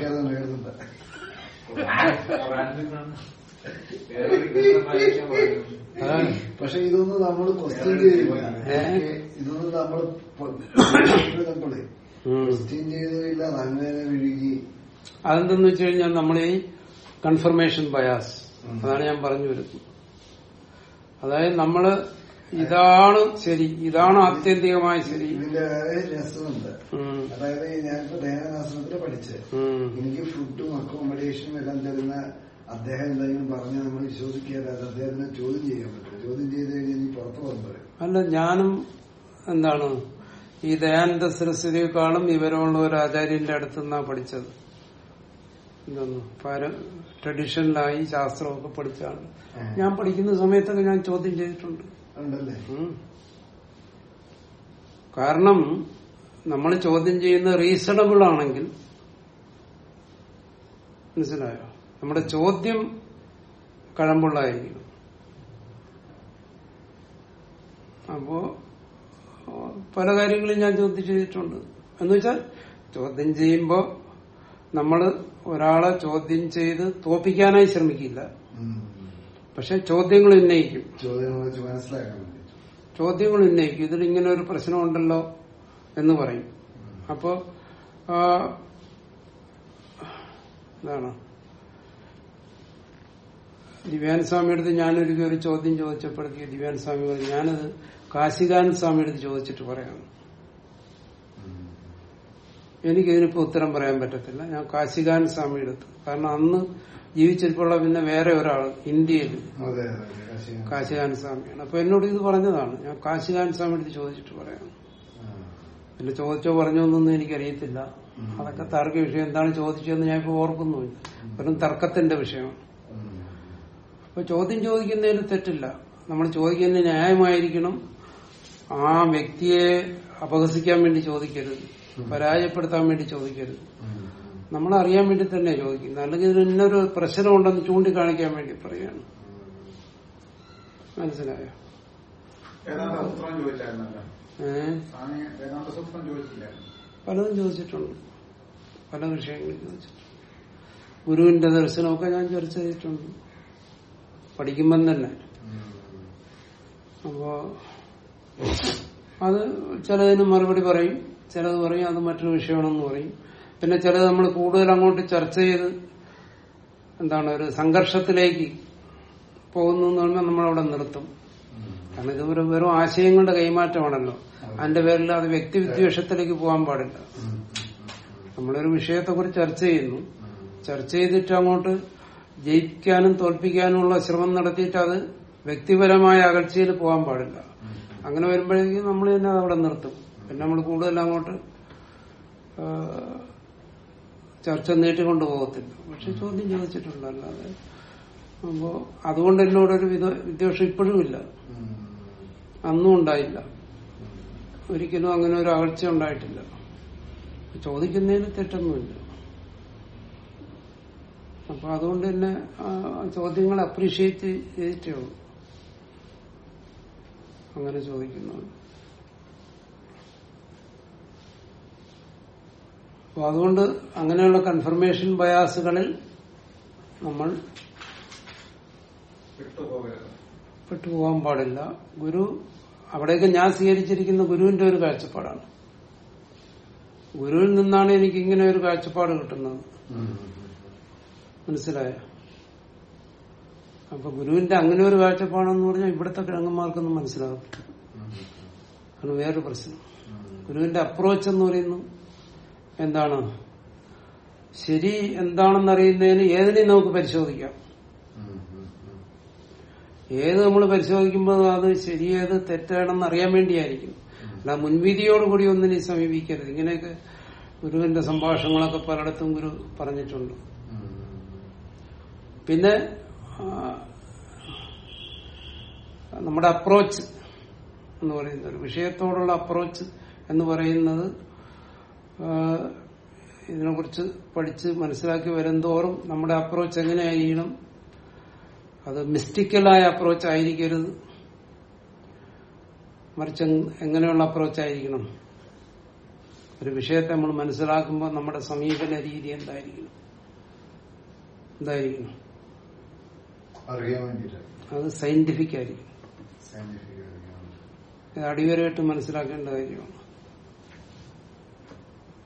ഖുറാനിലാണ് വേറൊരു ഗ്രന്ഥം വായിക്കാൻ പറയുന്നു.
അതാണ്
പക്ഷെ ഇതൊന്നും നമ്മൾ ക്വസ്റ്റ്യൻ ചെയ്തില്ല
ഏ?
ഇതൊന്നും നമ്മൾ നമ്മള്
ഉം.
ക്വസ്റ്റ്യൻ ചെയ്തില്ല അങ്ങനെ വിഴുകി
അതെന്തെന്ന് വെച്ച് കഴിഞ്ഞാൽ നമ്മൾ ഈ കൺഫർമേഷൻ ബയാസ്
ഉം.
അതാണ് ഞാൻ പറഞ്ഞു വരുന്നത് അതായത് നമ്മള് ഇതാണ് ശരി ഇതാണ് ആത്യന്തികമായ ശരി
ഇതിന്റെ വേറെ രസമുണ്ട്
ഉം,
അതായത് ഞാനിപ്പോ ധ്യാനാശ്രമത്തില് പഠിച്ചത്
ഉം,
എനിക്ക് ഫുഡും അക്കോമഡേഷനും എല്ലാം തരുന്ന അദ്ദേഹം എന്തെങ്കിലും പറഞ്ഞാൽ നമ്മൾ വിശ്വസിക്കാതെ അത് അദ്ദേഹത്തിനെ ചോദ്യം ചെയ്യാൻ പറ്റില്ല ചോദ്യം ചെയ്ത് കഴിഞ്ഞാൽ നീ പുറത്തു പോകാൻ പറയും
അല്ല ഞാനും എന്താണ് ഈ ദയാനന്ദ സരസ്വതിയെക്കാളും വിവരമുള്ള ഒരു ആചാര്യന്റെ അടുത്ത് നിന്നാ പഠിച്ചത് എന്താണ് പാര ട്രഡീഷണലായി ശാസ്ത്രമൊക്കെ പഠിച്ചാണ് ഞാൻ പഠിക്കുന്ന സമയത്തൊക്കെ ഞാൻ ചോദ്യം ചെയ്തിട്ടുണ്ട്
ഉണ്ടല്ലേ
ഉം. കാരണം നമ്മൾ ചോദ്യം ചെയ്യുന്ന റീസണബിൾ ആണെങ്കിൽ മനസ്സിലായോ നമ്മുടെ ചോദ്യം കഴമ്പുള്ളതായിരിക്കും അപ്പോ ആ, പല കാര്യങ്ങളും ഞാൻ ചോദ്യം ചെയ്തിട്ടുണ്ട് എന്ന് വെച്ചാൽ ചോദ്യം ചെയ്യുമ്പോ നമ്മള് ഒരാളെ ചോദ്യം ചെയ്ത് തോപ്പിക്കാനായി ശ്രമിക്കില്ല
ഉം.
പക്ഷെ ചോദ്യങ്ങൾ ഉന്നയിക്കും
ചോദ്യങ്ങൾ വെച്ച് മനസ്സിലാക്കാൻ വേണ്ടി
ചോദ്യങ്ങൾ ഉന്നയിക്കും ഇതിൽ ഇങ്ങനെ ഒരു പ്രശ്നമുണ്ടല്ലോ എന്ന് പറയും അപ്പോ ആ, എന്താണ് ദിവ്യാൻ സ്വാമിയുടെ അടുത്ത് ഞാനൊരിക്കൽ ഒരു ചോദ്യം ചോദിച്ചപ്പോഴത്തേക്ക് ദിവ്യാൻ സ്വാമി പറഞ്ഞു ഞാനത് കാശികാൻ സ്വാമിയുടെ അടുത്ത് ചോദിച്ചിട്ട് പറയാം
ഉം.
എനിക്കിതിനിപ്പോ ഉത്തരം പറയാൻ പറ്റത്തില്ല ഞാൻ കാശികാൻ സ്വാമിയുടെ അടുത്ത് കാരണം അന്ന് ജീവിച്ചിരിപ്പുള്ള പിന്നെ വേറെ ഒരാൾ ഇന്ത്യയിൽ
അതെ അതെ കാശികാൻ.
കാശികാൻ സ്വാമിയാണ് അപ്പൊ എന്നോട് ഇത് പറഞ്ഞതാണ് ഞാൻ കാശികാൻ സ്വാമിയുടെ അടുത്ത് ചോദിച്ചിട്ട് പറയാം
ആ.
പിന്നെ ചോദിച്ചോ പറഞ്ഞോ എന്നൊന്നും എനിക്കറിയത്തില്ല
ഉം.
അതൊക്കെ തർക്ക വിഷയം എന്താണ് ചോദിച്ചതെന്ന് ഞാൻ ഇപ്പൊ ഓർക്കുന്നുമില്ല വെറും തർക്കത്തിന്റെ വിഷയമാണ്
ഉം.
അപ്പൊ ചോദ്യം ചോദിക്കുന്നതിൽ തെറ്റില്ല നമ്മൾ ചോദിക്കുന്നത് ന്യായമായിരിക്കണം ആ വ്യക്തിയെ അപഹസിക്കാൻ വേണ്ടി ചോദിക്കരുത് പരാജയപ്പെടുത്താൻ വേണ്ടി ചോദിക്കരുത്
ഉം.
നമ്മൾ അറിയാൻ വേണ്ടി തന്നെ ചോദിക്കുന്നത് അല്ലെങ്കിൽ ഇതിന് ഇന്നൊരു പ്രശ്നമുണ്ടെന്ന് ചൂണ്ടിക്കാണിക്കാൻ വേണ്ടി പറയാണ് മനസ്സിലായോ
വേദാന്ത സൂത്രം ചോദിച്ചായിരുന്നല്ലോ
ഏഹ്
സ്വാമി വേദാന്ത സൂത്രം ചോദിച്ചില്ലായിരുന്നു
പലതും ചോദിച്ചിട്ടുണ്ട് പല വിഷയങ്ങളും ചോദിച്ചിട്ടുണ്ട് ഗുരുവിന്റെ ദർശനമൊക്കെ ഞാൻ ചർച്ച ചെയ്തിട്ടുണ്ട് പഠിക്കുമ്പം തന്നെ
ഉം.
അപ്പോ അത് ചിലതിന് മറുപടി പറയും ചിലത് പറയും അത് മറ്റൊരു വിഷയമാണെന്ന് പറയും പിന്നെ ചിലത് നമ്മൾ കൂടുതൽ അങ്ങോട്ട് ചർച്ച ചെയ്ത് എന്താണ് ഒരു സംഘർഷത്തിലേക്ക് പോകുന്നു എന്ന് പറഞ്ഞാൽ നമ്മളവിടെ നിർത്തും
ഉം.
കാരണം ഇത് ഒരു വെറും ആശയങ്ങളുടെ കൈമാറ്റമാണല്ലോ അതിന്റെ പേരിൽ അത് വ്യക്തിവിദ്വേഷത്തിലേക്ക് പോകാൻ പാടില്ല
ഉം. ഉം.
നമ്മളൊരു വിഷയത്തെക്കുറിച്ച് ചർച്ച ചെയ്യുന്നു
ഉം.
ചർച്ച ചെയ്തിട്ട് അങ്ങോട്ട് ജയിക്കാനും തോൽപ്പിക്കാനുമുള്ള ശ്രമം നടത്തിയിട്ട് അത് വ്യക്തിപരമായ അകൽച്ചയിൽ പോകാൻ പാടില്ല
ഉം.
അങ്ങനെ വരുമ്പോഴേക്കും നമ്മൾ തന്നെ അവിടെ നിർത്തും പിന്നെ നമ്മൾ കൂടുതൽ അങ്ങോട്ട് ആ, ചർച്ച നീട്ടിക്കൊണ്ട് പോകത്തില്ല പക്ഷെ ചോദ്യം ചോദിച്ചിട്ടുണ്ട് അല്ലാതെ അപ്പോ അതുകൊണ്ട് എന്നോടൊരു വിധ- വിദ്വേഷം ഇപ്പോഴും ഇല്ല
ഉം.
അന്നും ഉണ്ടായില്ല ഒരിക്കലും അങ്ങനെ ഒരു അകൽച്ച ഉണ്ടായിട്ടില്ല ചോദിക്കുന്നതിന് തെറ്റൊന്നുമില്ല അപ്പൊ അതുകൊണ്ട് തന്നെ ആ, ചോദ്യങ്ങൾ അപ്രീഷിയേറ്റ് ചെയ്തിട്ടേ ഉള്ളൂ അങ്ങനെ ചോദിക്കുന്നത് അപ്പൊ അതുകൊണ്ട് അങ്ങനെയുള്ള കൺഫർമേഷൻ ബയാസുകളിൽ നമ്മൾ
വിട്ടുപോകരുത്
പെട്ടുപോകാൻ പാടില്ല ഗുരു അവിടെയൊക്കെ ഞാൻ സ്വീകരിച്ചിരിക്കുന്ന ഗുരുവിന്റെ ഒരു കാഴ്ചപ്പാടാണ് ഗുരുവിൽ നിന്നാണ് എനിക്ക് ഇങ്ങനെ ഒരു കാഴ്ചപ്പാട് കിട്ടുന്നത്
ഉം.
മനസ്സിലായ അപ്പൊ ഗുരുവിന്റെ അങ്ങനെ ഒരു കാഴ്ചപ്പാടെന്ന് പറഞ്ഞാൽ ഇവിടുത്തെ കിഴങ്ങന്മാർക്കൊന്നും മനസ്സിലാകും
ഉം.
ആണ് വേറൊരു പ്രശ്നം
ഉം.
ഗുരുവിന്റെ അപ്രോച്ച് എന്ന് പറയുന്നു എന്താണ് ശരി എന്താണെന്ന് അറിയുന്നതിന് ഏതിനെയും നമുക്ക് പരിശോധിക്കാം
ഉം. ഉം. ഉം.
ഏത് നമ്മൾ പരിശോധിക്കുമ്പോൾ അത് ശരിയേത് തെറ്റാണെന്ന് അറിയാൻ വേണ്ടിയായിരിക്കും അല്ല മുൻവിധിയോടുകൂടി ഒന്നിനെ സമീപിക്കരുത് ഇങ്ങനെയൊക്കെ ഗുരുവിന്റെ സംഭാഷണങ്ങളൊക്കെ പലയിടത്തും ഗുരു പറഞ്ഞിട്ടുണ്ട്
ഉം.
പിന്നെ ആ, നമ്മുടെ അപ്രോച്ച് എന്ന് പറയുന്നത് ഒരു വിഷയത്തോടുള്ള അപ്രോച്ച് എന്ന് പറയുന്നത് ആ, ഇതിനെക്കുറിച്ച് പഠിച്ച് മനസ്സിലാക്കി വരുന്തോറും നമ്മുടെ അപ്രോച്ച് എങ്ങനെയായിരിക്കണം അത് മിസ്റ്റിക്കലായ അപ്രോച്ച് ആയിരിക്കരുത് മറിച്ച് എങ്- എങ്ങനെയുള്ള അപ്രോച്ച് ആയിരിക്കണം ഒരു വിഷയത്തെ നമ്മൾ മനസ്സിലാക്കുമ്പോൾ നമ്മുടെ സമീപന രീതി എന്തായിരിക്കണം എന്തായിരിക്കണം
അറിയാൻ വേണ്ടിട്ട്
അത് സയന്റിഫിക് ആയിരിക്കും
സയന്റിഫിക് അറിയാൻ വേണ്ടി.
ഇത് അടിവരമായിട്ട് മനസ്സിലാക്കേണ്ട കാര്യമാണ്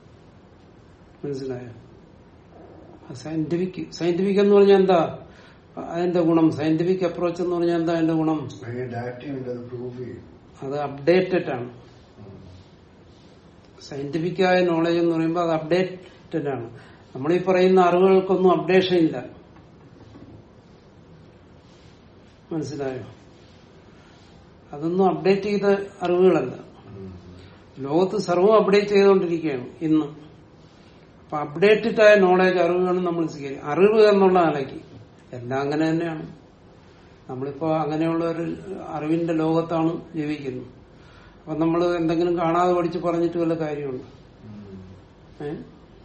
മനസ്സിലായോ സയന്റിഫിക് സയന്റിഫിക് എന്ന് പറഞ്ഞാൽ എന്താ അതിന്റെ ഗുണം സയന്റിഫിക് അപ്രോച്ച് എന്ന് പറഞ്ഞാൽ എന്താ അതിന്റെ ഗുണം
ഡാറ്റയുണ്ട് അത് പ്രൂവ് ചെയ്യും
അത് അപ്ഡേറ്റഡ് ആണ് സയന്റിഫിക് ആയ നോളജ് എന്ന് പറയുമ്പോൾ അത് അപ്ഡേറ്റഡ് ആണ് നമ്മൾ ഈ പറയുന്ന അറിവുകൾക്കൊന്നും അപ്ഡേഷൻ ഇല്ല മനസ്സിലായോ അതൊന്നും അപ്ഡേറ്റ് ചെയ്ത അറിവുകളല്ല ലോകത്ത് സർവ്വം അപ്ഡേറ്റ് ചെയ്തുകൊണ്ടിരിക്കുകയാണ് ഇന്ന് അപ്പൊ അപ്ഡേറ്റഡ് ആയ നോളജ് അറിവുകളും നമ്മൾ സ്വീകരിക്കും അറിവ് എന്നുള്ള നിലയ്ക്ക് എല്ലാം അങ്ങനെ തന്നെയാണ് നമ്മളിപ്പോ അങ്ങനെയുള്ള ഒരു അറിവിന്റെ ലോകത്താണ് ജീവിക്കുന്നത് അപ്പൊ നമ്മൾ എന്തെങ്കിലും കാണാതെ പഠിച്ച് പറഞ്ഞിട്ട് വല്ല കാര്യമുണ്ട് ഏഹ്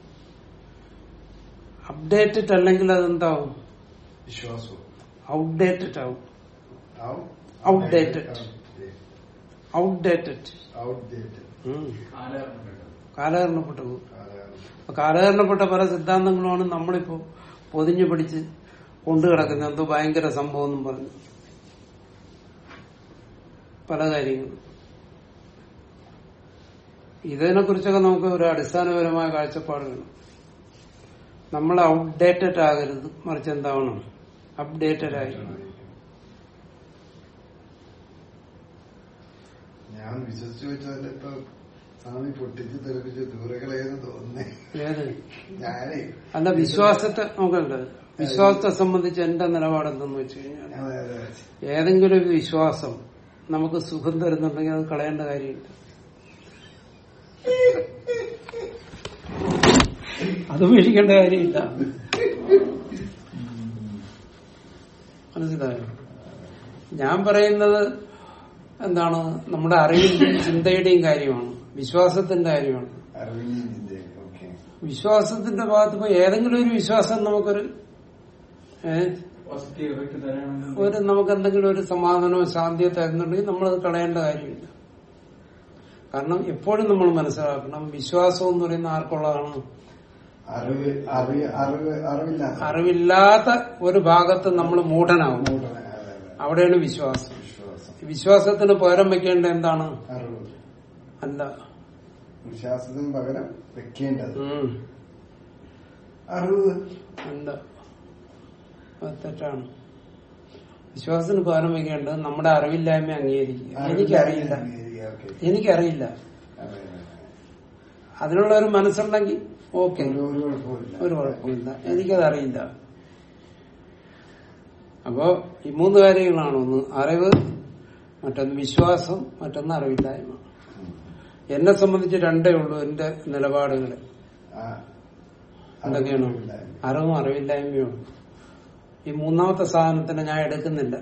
അപ്ഡേറ്റഡ് അല്ലെങ്കിൽ അതെന്താവും
വിശ്വാസവും
ഔട്ട്ഡേറ്റഡ് ആവും
Out-
Outdated. Outdated
Outdated.
കാലഘട്ടം
കാലഹരണപ്പെട്ടത്
കാലഘട്ടം.
അപ്പൊ കാലഹരണപ്പെട്ട പല സിദ്ധാന്തങ്ങളുമാണ് നമ്മളിപ്പോ പൊതിഞ്ഞു പിടിച്ച് കൊണ്ടു കിടക്കുന്നത് എന്തോ ഭയങ്കര സംഭവം എന്നും പറഞ്ഞു പല കാര്യങ്ങളും ഇതിനെ കുറിച്ചൊക്കെ നമുക്ക് ഒരു അടിസ്ഥാനപരമായ കാഴ്ചപ്പാട് വേണം നമ്മൾ ഔട്ട്ഡേറ്റഡ് ആകരുത് മറിച്ച് എന്താവണം അപ്ഡേറ്റഡ് ആയിരിക്കണം
ഞാൻ വിശ്വസിച്ചു വെച്ചാൽ ഇപ്പൊ സ്വാമി പൊട്ടിച്ച് തെളിപ്പിച്ച് ദൂരകളേന്ന് തോന്നുന്നേ
ഏത്
ഞാനേ
അല്ല വിശ്വാസത്തെ നോക്കണ്ട വിശ്വാസത്തെ സംബന്ധിച്ച് എന്റെ നിലപാട് എന്തെന്ന് വെച്ച് കഴിഞ്ഞാൽ
അതെ, അതെ.
ഏതെങ്കിലും ഒരു വിശ്വാസം നമുക്ക് സുഖം തരുന്നുണ്ടെങ്കിൽ അത് കളയേണ്ട കാര്യമില്ല അത് മേടിക്കേണ്ട കാര്യമില്ല മനസ്സിലായോ ഞാൻ പറയുന്നത് എന്താണ് നമ്മുടെ അറിവിന്റെയും ചിന്തയുടെയും കാര്യമാണ് വിശ്വാസത്തിന്റെ കാര്യമാണ്
അറിവിന്റെയും ചിന്തയും ഓക്കെ
വിശ്വാസത്തിന്റെ ഭാഗത്ത് ഇപ്പൊ ഏതെങ്കിലും ഒരു വിശ്വാസം നമുക്കൊരു ഏഹ്
പോസിറ്റീവ് എഫക്ട് തരാണെന്ന്
ഒരു നമുക്ക് എന്തെങ്കിലും ഒരു സമാധാനവും ശാന്തിയോ തരുന്നുണ്ടെങ്കിൽ നമ്മളത് കളയേണ്ട കാര്യമില്ല കാരണം എപ്പോഴും നമ്മൾ മനസ്സിലാക്കണം വിശ്വാസം എന്ന് പറയുന്ന ആർക്കുള്ളതാണ്
അറിവ് അറിവ് അറിവ് അറിവില്ല
അറിവില്ലാത്ത ഒരു ഭാഗത്ത് നമ്മൾ മൂഢനാവും
അതെ, അതെ.
അവിടെയാണ് വിശ്വാസം
വിശ്വാസം
വിശ്വാസത്തിന് പകരം വെക്കേണ്ട എന്താണ്
അറിവ്
അല്ല
വിശ്വാസത്തിന് പകരം വെക്കേണ്ടത്
ഉം.
അറിവ്
അല്ല അത് തെറ്റാണ് വിശ്വാസത്തിന് പകരം വെക്കേണ്ടത് നമ്മുടെ അറിവില്ലായ്മ അംഗീകരിക്കുക എനിക്കറിയില്ല
ഓക്കെ
എനിക്കറിയില്ല അതിനുള്ള ഒരു മനസ്സുണ്ടെങ്കിൽ ഓക്കെ
ഒരു ഒരു കുഴപ്പമില്ല
ഒരു കുഴപ്പമില്ല എനിക്കത് അറിയില്ല അപ്പോ ഈ മൂന്ന് കാര്യങ്ങളാണ് ഒന്ന് അറിവ് മറ്റൊന്ന് വിശ്വാസം മറ്റൊന്ന് അറിവില്ലായ്മ എന്നെ സംബന്ധിച്ച് രണ്ടേ ഉള്ളൂ എന്റെ നിലപാടുകൾ
ആ,
എന്തൊക്കെയാണ്
അറിവില്ലായ്മ.
അറിവും അറിവില്ലായ്മയും ഈ മൂന്നാമത്തെ സാധനത്തിന് ഞാൻ എടുക്കുന്നില്ല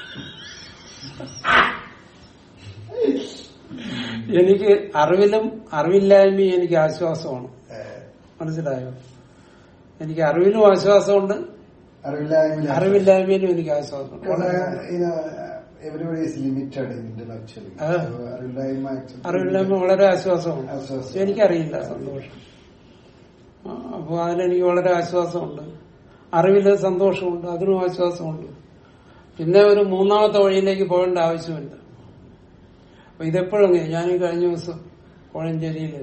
എനിക്ക് അറിവിലും അറിവില്ലായ്മയും എനിക്ക് ആശ്വാസമാണ്
ഏ,
മനസ്സിലായോ എനിക്ക് അറിവിലും ആശ്വാസമുണ്ട്
അറിവില്ലായ്മ
അറിവില്ലായ്മയിലും എനിക്ക് ആശ്വാസമുണ്ട്
എവരിബഡി ഈസ് ലിമിറ്റഡ് ഇന്റലക്ച്വലി
ആ.
അറിവില്ലായ്മ actually-
അറിവില്ലായ്മ വളരെ ആശ്വാസമുണ്ട്
ആശ്വാസം.
എനിക്കറിയില്ല സന്തോഷം ആ, അപ്പൊ അതിലെനിക്ക് വളരെ ആശ്വാസമുണ്ട് അറിവില് സന്തോഷമുണ്ട് അതിനും ആശ്വാസമുണ്ട് പിന്നെ ഒരു മൂന്നാമത്തെ വഴിയിലേക്ക് പോകേണ്ട ആവശ്യമില്ല അപ്പൊ ഇതെപ്പോഴും അങ്ങനെ. ഞാൻ ഈ കഴിഞ്ഞ ദിവസം കോഴഞ്ചേരിയില്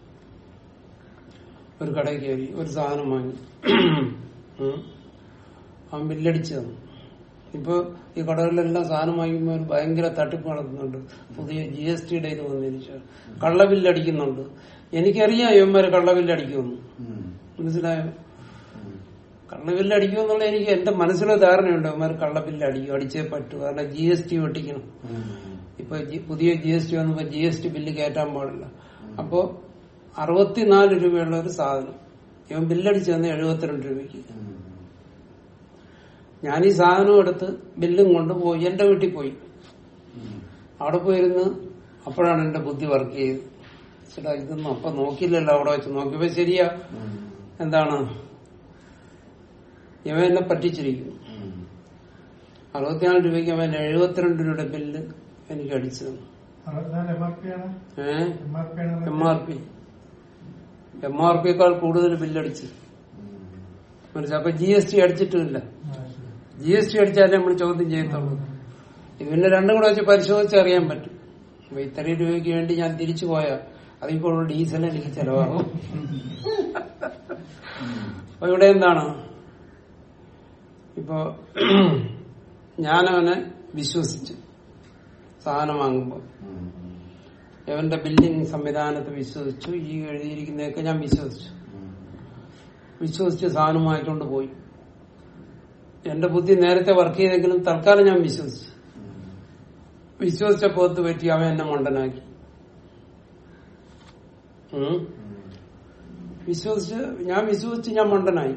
ഒരു കടയിൽ കയറി ഒരു സാധനം വാങ്ങി ഉം. അവൻ ബില്ലടിച്ചു തന്നു ഇപ്പൊ ഈ കടകളിലെല്ലാം സാധനം വാങ്ങിക്കുമ്പോൾ ഒരു ഭയങ്കര തട്ടിപ്പ് നടത്തുന്നുണ്ട് പുതിയ ജി എസ് ടിയുടെ ഇത് വന്നതിന് ശേഷം കള്ള ബില്ലടിക്കുന്നുണ്ട് എനിക്കറിയാം ഇവന്മാര് കള്ള ബില്ലടിക്കുമെന്ന്
ഉം.
മനസ്സിലായോ
ഉം.
കള്ളബില്ല് അടിക്കുമെന്നുള്ള എനിക്ക് എന്റെ മനസ്സിലൊരു ധാരണയുണ്ട് അവന്മാർ കള്ളബില്ല് അടിക്കും അടിച്ചേ പറ്റൂ കാരണം ജി എസ് ടി വെട്ടിക്കണം
ഉം.
ഇപ്പൊ ജി- പുതിയ ജി എസ് ടി വന്നപ്പോ ജി എസ് ടി ബില്ല് കയറ്റാൻ പാടില്ല അപ്പോ അറുപത്തിനാല് രൂപയുള്ള ഒരു സാധനം ഇവൻ ബില്ലടിച്ച് തന്നെ എഴുപത്തിരണ്ട് രൂപയ്ക്ക്
ഉം.
ഞാൻ ഈ സാധനം എടുത്ത് ബില്ലും കൊണ്ട് പോയി എന്റെ വീട്ടിൽ പോയി
ഉം.
അവിടെ പോയിരുന്ന് അപ്പോഴാണ് എന്റെ ബുദ്ധി വർക്ക് ചെയ്ത് ചേട്ടാ ഇതൊന്നും അപ്പൊ നോക്കിയില്ലല്ലോ അവിടെ വെച്ച് നോക്കിയപ്പോ ശരിയാ
ഉം.
എന്താണ് ഇവ എന്നെ പറ്റിച്ചിരിക്കുന്നു
ഉം.
അറുപത്തിനാല് രൂപയ്ക്ക് അവൻ എഴുപത്തിരണ്ട് രൂപയുടെ ബില്ല് എനിക്ക് അടിച്ചു തന്നു
അറുപത്തിനാല് എം ആർ പി ആണ്
ഏഹ്
എം ആർ പി ആണ്
M R P M R പിയേക്കാൾ കൂടുതൽ ബില്ലടിച്ച്
ഉം.
മനസ്സിലായി അപ്പൊ ജി എസ് ടി അടിച്ചിട്ടുമില്ല
ആ, ശരി.
ജി എസ് ടി അടിച്ചാലേ നമ്മൾ ചോദ്യം ചെയ്യത്തുള്ളൂ ഇതിന്റെ രണ്ടും കൂടെ വെച്ച് പരിശോധിച്ച് അറിയാൻ പറ്റും അപ്പൊ ഇത്രയും രൂപയ്ക്ക് വേണ്ടി ഞാൻ തിരിച്ചു പോയാൽ അതിപ്പോൾ ഡീസൽ എനിക്ക് ചെലവാകും അപ്പൊ ഇവിടെ എന്താണ് ഇപ്പോ ഞാനവനെ വിശ്വസിച്ചു സാധനം വാങ്ങുമ്പോൾ അവന്റെ ബില്ലിംഗ് സംവിധാനത്തെ വിശ്വസിച്ചു ഈ എഴുതിയിരിക്കുന്നതൊക്കെ ഞാൻ വിശ്വസിച്ചു വിശ്വസിച്ച് സാധനം വാങ്ങിക്കൊണ്ട് പോയി എന്റെ ബുദ്ധി നേരത്തെ വർക്ക് ചെയ്തെങ്കിലും തൽക്കാലം ഞാൻ വിശ്വസിച്ചു വിശ്വസിച്ച പോത്ത് പറ്റി അവൻ എന്നെ മണ്ടനാക്കി ഉം. വിശ്വസിച്ച് ഞാൻ വിശ്വസിച്ച് ഞാൻ മണ്ടനായി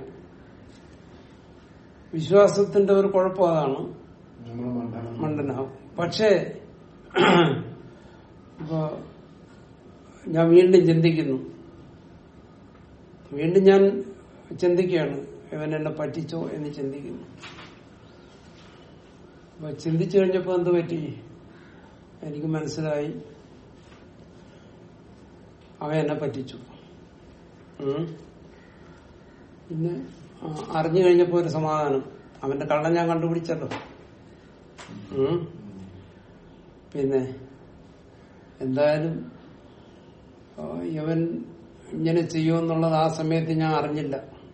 വിശ്വാസത്തിന്റെ ഒരു കുഴപ്പം അതാണ്
നമ്മൾ മണ്ടണം
മണ്ടനാവും പക്ഷേ ഇപ്പൊ ഞാൻ വീണ്ടും ചിന്തിക്കുന്നു വീണ്ടും ഞാൻ ചിന്തിക്കുകയാണ് ഇവൻ എന്നെ പറ്റിച്ചോ എന്ന് ചിന്തിക്കുന്നു അപ്പൊ ചിന്തിച്ചു കഴിഞ്ഞപ്പോ എന്ത് പറ്റി എനിക്ക് മനസ്സിലായി അവൻ എന്നെ പറ്റിച്ചു ഉം. പിന്നെ ആ, അറിഞ്ഞു കഴിഞ്ഞപ്പോ ഒരു സമാധാനം അവന്റെ കള്ളം ഞാൻ കണ്ടുപിടിച്ചല്ലോ ഉം. പിന്നെ എന്തായാലും ആ, ഇവൻ ഇങ്ങനെ ചെയ്യുമെന്നുള്ളത് ആ സമയത്ത് ഞാൻ അറിഞ്ഞില്ല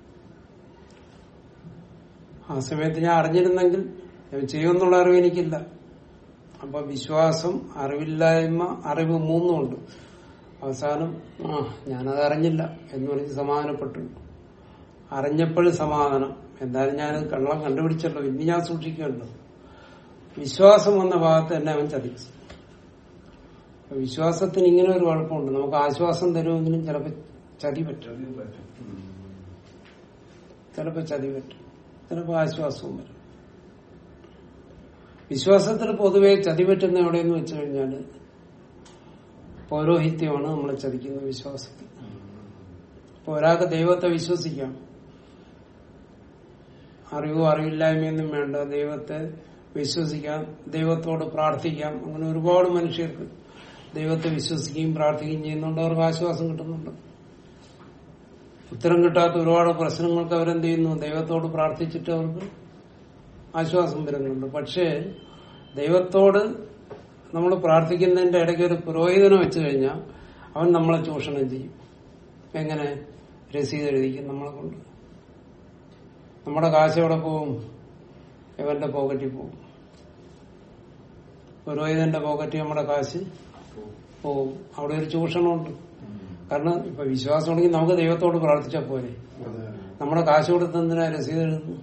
ആ സമയത്ത് ഞാൻ അറിഞ്ഞിരുന്നെങ്കിൽ ഇവൻ ചെയ്യുമെന്നുള്ള അറിവ് എനിക്കില്ല അപ്പൊ വിശ്വാസം അറിവില്ലായ്മ അറിവ് മൂന്നുമുണ്ട് അവസാനം ആ ഞാനത് അറിഞ്ഞില്ല എന്ന് പറഞ്ഞ് സമാധാനപ്പെട്ടു അറിഞ്ഞപ്പോഴും സമാധാനം എന്തായാലും ഞാൻ കള്ളം കണ്ടുപിടിച്ചല്ലോ ഇനി ഞാൻ സൂക്ഷിക്കുമല്ലോ വിശ്വാസം വന്ന ഭാഗത്ത് തന്നെ അവൻ ചതിച്ചു അപ്പൊ വിശ്വാസത്തിന് ഇങ്ങനെ ഒരു കുഴപ്പമുണ്ട് നമുക്ക് ആശ്വാസം തരുമെങ്കിലും ചിലപ്പോ ചതി പറ്റും ചിലപ്പോ ചതി പറ്റും ചിലപ്പോ ആശ്വാസവും വരും വിശ്വാസത്തിൽ പൊതുവെ ചതി പറ്റുന്ന എവിടെയെന്ന് വെച്ചു കഴിഞ്ഞാല് പൗരോഹിത്യമാണ് നമ്മളെ ചതിക്കുന്ന വിശ്വാസത്തിൽ ഇപ്പൊ ഒരാൾക്ക് ദൈവത്തെ വിശ്വസിക്കാം അറിവോ അറിവില്ലായ്മയൊന്നും വേണ്ട ദൈവത്തെ വിശ്വസിക്കാം ദൈവത്തോട് പ്രാർത്ഥിക്കാം അങ്ങനെ ഒരുപാട് മനുഷ്യർക്ക് ദൈവത്തെ വിശ്വസിക്കുകയും പ്രാർത്ഥിക്കുകയും ചെയ്യുന്നുണ്ട് അവർക്ക് ആശ്വാസം കിട്ടുന്നുണ്ട് ഉത്തരം കിട്ടാത്ത ഒരുപാട് പ്രശ്നങ്ങൾക്ക് അവരെന്ത് ചെയ്യുന്നു ദൈവത്തോട് പ്രാർത്ഥിച്ചിട്ട് അവർക്ക് ആശ്വാസം വരുന്നുണ്ട് പക്ഷേ ദൈവത്തോട് നമ്മൾ പ്രാർത്ഥിക്കുന്നതിന്റെ ഇടയ്ക്ക് ഒരു പുരോഹിതനെ വെച്ചു കഴിഞ്ഞാൽ അവൻ നമ്മളെ ചൂഷണം ചെയ്യും എങ്ങനെ രസീത് എഴുതിക്കും നമ്മളെ കൊണ്ട് നമ്മുടെ കാശ് എവിടെ പോവും ഇവന്റെ പോക്കറ്റിൽ പോവും പുരോഹിതന്റെ പോക്കറ്റിൽ നമ്മുടെ കാശ് പോവും അവിടെ ഒരു ചൂഷണമുണ്ട് കാരണം ഇപ്പൊ വിശ്വാസം ഉണ്ടെങ്കിൽ നമുക്ക് ദൈവത്തോട് പ്രാർത്ഥിച്ചാൽ പോരെ
അതെ
നമ്മുടെ കാശ് കൊടുത്ത് എന്തിനാ രസീത് എഴുതുന്നു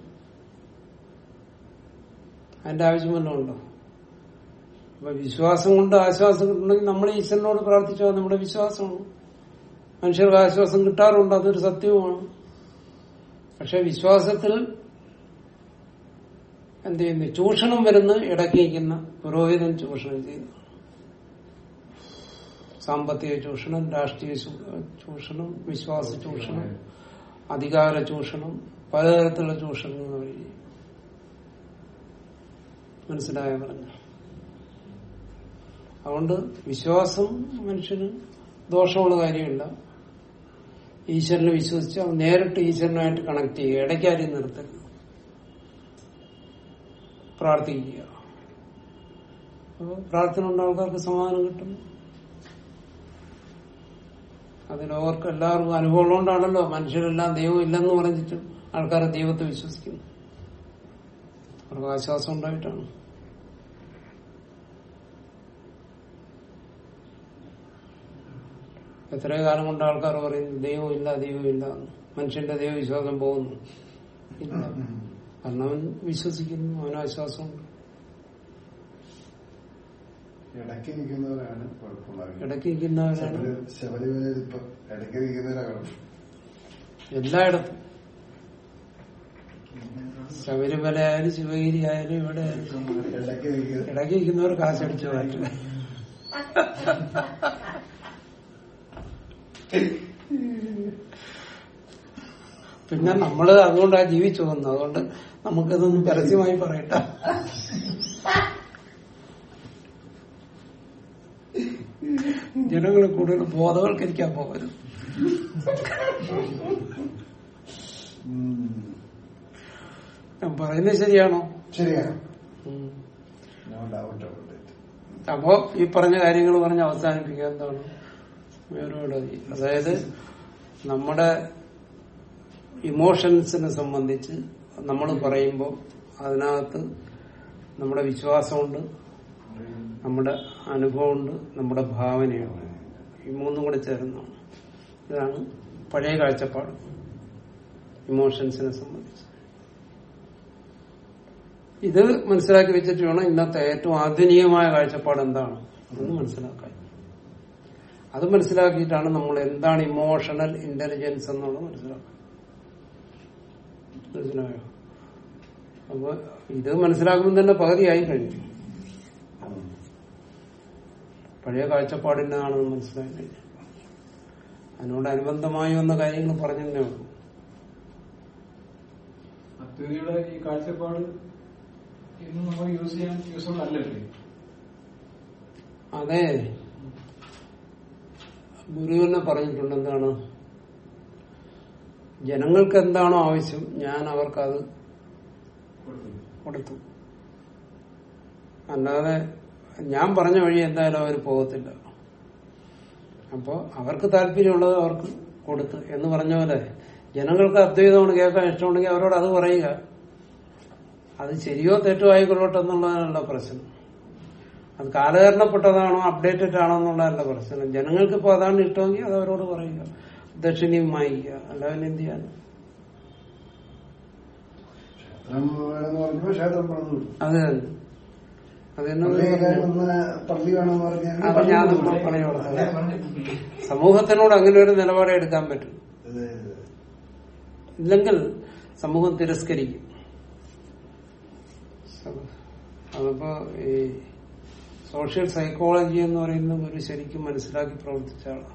അതിന്റെ ആവശ്യം വല്ലതും ഉണ്ടോ അപ്പൊ വിശ്വാസം കൊണ്ട് ആശ്വാസം കിട്ടണമെങ്കിൽ നമ്മൾ ഈശ്വരനോട് പ്രാർത്ഥിച്ചാൽ നമ്മുടെ വിശ്വാസമാണ് മനുഷ്യർക്ക് ആശ്വാസം കിട്ടാറുണ്ട് അതൊരു സത്യവുമാണ് പക്ഷെ വിശ്വാസത്തിൽ എന്ത് ചെയ്യുന്നു ചൂഷണം വരുന്ന ഇടയ്ക്ക് നിൽക്കുന്ന പുരോഹിതൻ ചൂഷണം ചെയ്യുന്നു സാമ്പത്തിക ചൂഷണം രാഷ്ട്രീയ ചൂ- ചൂഷണം വിശ്വാസ ചൂഷണം അധികാര ചൂഷണം പലതരത്തിലുള്ള ചൂഷണങ്ങൾ വഴി മനസ്സിലായ പറഞ്ഞു അതുകൊണ്ട് വിശ്വാസം മനുഷ്യന് ദോഷമുള്ള കാര്യമില്ല ഈശ്വരനെ വിശ്വസിച്ച് അവൻ നേരിട്ട് ഈശ്വരനായിട്ട് കണക്ട് ചെയ്യുക ഇടയ്ക്കാരും നിർത്തരുത് പ്രാർത്ഥിക്കുക അപ്പോൾ പ്രാർത്ഥന കൊണ്ട് ആൾക്കാർക്ക് സമാധാനം കിട്ടും അത് ലോകർക്ക് എല്ലാവർക്കും അനുഭവം ഉള്ളതുകൊണ്ടാണല്ലോ മനുഷ്യരെല്ലാം ദൈവം ഇല്ലെന്ന് പറഞ്ഞിട്ട് ആൾക്കാരെ ദൈവത്തെ വിശ്വസിക്കുന്നു അവർക്ക് ആശ്വാസം ഉണ്ടായിട്ടാണ് എത്രയോ കാലം കൊണ്ട് ആൾക്കാർ പറയുന്നു ദൈവം ഇല്ല ദൈവം ഇല്ല എന്ന്. മനുഷ്യന്റെ ദൈവവിശ്വാസം പോകുന്നു ഇല്ല കാരണം അവൻ വിശ്വസിക്കുന്നു അവന് ആശ്വാസമുണ്ട്
ഇടയ്ക്ക് നിൽക്കുന്നവരാണ് കുഴപ്പമുണ്ടാകുന്നത്
ഇടയ്ക്ക് ഇരിക്കുന്നവരാണ്
ശബരി- ശബരിമലയിൽ ഇപ്പൊ ഇടയ്ക്ക് നിൽക്കുന്നവരാണ്
എല്ലായിടത്തും ശബരിമല ആയാലും ശിവഗിരി ആയാലും ഇവിടെ ആയാലും
ഇടയ്ക്ക് നിൽക്കുന്നത്
ഇടയ്ക്ക് ഇരിക്കുന്നവർ കാശടിച്ചു മാറ്റും പിന്നെ നമ്മള് അതുകൊണ്ടാ ജീവിച്ചു വന്നത് അതുകൊണ്ട് നമുക്കിതൊന്നും പരസ്യമായി പറയട്ടെ ജനങ്ങൾ കൂടുതൽ ബോധവൽക്കരിക്കാൻ പോകരുത്
ഉം.
ഞാൻ പറയുന്നത് ശരിയാണോ
ശരിയാണ്
ഉം.
No doubt about it.
അപ്പോ ഈ പറഞ്ഞ കാര്യങ്ങൾ പറഞ്ഞ് അവസാനിപ്പിക്കുക എന്താണ് വേറോടതി അതായത് നമ്മുടെ ഇമോഷൻസിനെ സംബന്ധിച്ച് നമ്മൾ പറയുമ്പോൾ അതിനകത്ത് നമ്മുടെ വിശ്വാസമുണ്ട് നമ്മുടെ അനുഭവമുണ്ട് നമ്മുടെ ഭാവനയുണ്ട് ഈ മൂന്നും കൂടെ ചേർന്നാണ് ഇതാണ് പഴയ കാഴ്ചപ്പാട് ഇമോഷൻസിനെ സംബന്ധിച്ച് ഇത് മനസ്സിലാക്കി വെച്ചിട്ട് വേണം ഇന്നത്തെ ഏറ്റവും ആധുനികമായ കാഴ്ചപ്പാട് എന്താണ് എന്ന് മനസ്സിലാക്കാൻ അത് മനസ്സിലാക്കിയിട്ടാണ് നമ്മൾ എന്താണ് ഇമോഷണൽ ഇന്റലിജൻസ് എന്നുള്ളത് മനസ്സിലാക്കുക മനസ്സിലായോ അപ്പൊ ഇത് മനസ്സിലാക്കുമ്പോൾ തന്നെ പകുതിയായി കഴിഞ്ഞു പഴയ കാഴ്ചപ്പാടിനാണെന്ന് മനസ്സിലായി കഴിഞ്ഞു അതിനോട് അനുബന്ധമായി വന്ന കാര്യങ്ങൾ പറഞ്ഞതേ ഉള്ളൂ
അദ്വൈതിയുടെ ഈ കാഴ്ചപ്പാട് ഇന്ന് നമ്മൾ യൂസ് ചെയ്യാൻ യൂസ്ഫുൾ അല്ലല്ലേ
അതെ ഗുരു തന്നെ പറഞ്ഞിട്ടുണ്ട് എന്താണ് ജനങ്ങൾക്ക് എന്താണോ ആവശ്യം ഞാൻ അവർക്കത്
കൊടുത്തു
കൊടുത്തു അല്ലാതെ ഞാൻ പറഞ്ഞ വഴി എന്തായാലും അവർ പോകത്തില്ല അപ്പോ അവർക്ക് താല്പര്യമുള്ളത് അവർക്ക് കൊടുത്ത് എന്ന് പറഞ്ഞ പോലെ ജനങ്ങൾക്ക് അദ്വൈതമാണ് കേൾക്കാൻ ഇഷ്ടമുണ്ടെങ്കിൽ അവരോട് അത് പറയുക അത് ശരിയോ തെറ്റോ ആയിക്കൊള്ളട്ടെ എന്നുള്ളതല്ല പ്രശ്നം അത് കാലഹരണപ്പെട്ടതാണോ അപ്ഡേറ്റഡ് ആണോ എന്നുള്ളതല്ല പ്രശ്നം ജനങ്ങൾക്ക് ഇപ്പൊ അതാണ് ഇഷ്ടമെങ്കിൽ അത് അവരോട് പറയുക ദക്ഷിണയും വാങ്ങിക്കുക അല്ലാതെ എന്ത് ചെയ്യാൻ
ക്ഷേത്രം വേണമെന്ന് പറഞ്ഞപ്പോ ക്ഷേത്രം പണിതു
അത് അതെന്നെ
പള്ളി ഒന്ന് പള്ളി വേണമെന്ന് പറഞ്ഞാൽ
അത്
പള്ളി
ഞാൻ
പണിതു.
പണി സമൂഹത്തിനോട് അങ്ങനെ ഒരു നിലപാട് എടുക്കാൻ പറ്റും
അതെ, അതെ.
ഇല്ലെങ്കിൽ സമൂഹം തിരസ്കരിക്കും അതിപ്പോ ഈ സോഷ്യൽ സൈക്കോളജി എന്ന് പറയുന്ന ഒരു ശരിക്കും മനസ്സിലാക്കി പ്രവർത്തിച്ച ആളാണ്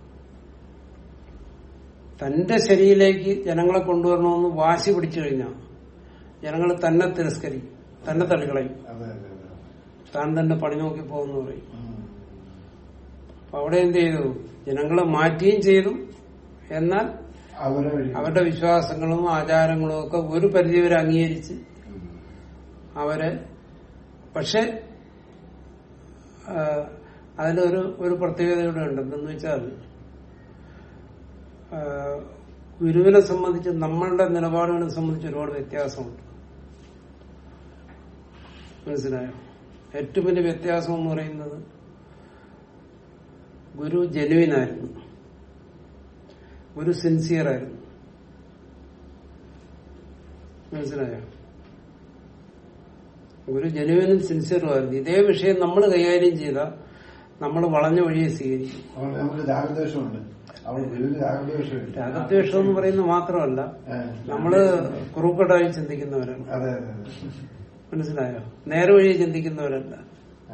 തന്റെ ശരിയിലേക്ക് ജനങ്ങളെ കൊണ്ടുവരണമെന്ന് വാശി പിടിച്ചു കഴിഞ്ഞാൽ ജനങ്ങൾ തന്നെ തിരസ്കരിക്കും തന്നെ തള്ളിക്കളയും
അതെ, അതെ, അതെ.
താൻ തന്നെ പണി നോക്കി പോകുന്നു പറയും
ഉം.
അപ്പൊ അവിടെ എന്ത് ചെയ്തു ജനങ്ങളെ മാറ്റുകയും ചെയ്തു എന്നാൽ
അവരെ വഴി
അവരുടെ വിശ്വാസങ്ങളും ആചാരങ്ങളും ഒക്കെ ഒരു പരിധിവരെ അംഗീകരിച്ച്
ഉം.
അവരെ പക്ഷെ ആ, അതിലൊരു ഒരു പ്രത്യേകതയുടെ ഉണ്ട് എന്തെന്ന് വെച്ചാൽ ആ, ഗുരുവിനെ സംബന്ധിച്ച് നമ്മളുടെ നിലപാടുകളെ സംബന്ധിച്ച് ഒരുപാട് വ്യത്യാസമുണ്ട് മനസ്സിലായോ ഏറ്റവും വലിയ വ്യത്യാസം എന്ന് പറയുന്നത് ഗുരു ജനുവിനായിരുന്നു ഗുരു സിൻസിയർ ആയിരുന്നു മനസ്സിലായോ ഗുരു ജനുവിനും സിൻസിയറും ആയിരുന്നു ഇതേ വിഷയം നമ്മൾ കൈകാര്യം ചെയ്ത നമ്മൾ വളഞ്ഞ വഴിയെ സ്വീകരിക്കും
അതുകൊണ്ട് നമുക്ക് രാഗദ്വേഷമുണ്ട് അവിടെ ഗുരുവിന് രാഗദ്വേഷമില്ല
രാഗദ്വേഷം എന്ന് പറയുന്നത് മാത്രമല്ല
ഏ.
നമ്മള് കുറുക്കടായി ചിന്തിക്കുന്നവരാണ്
അതെ അതെ അതെ
മനസ്സിലായോ നേരെ വഴി ചിന്തിക്കുന്നവരല്ല
ആ,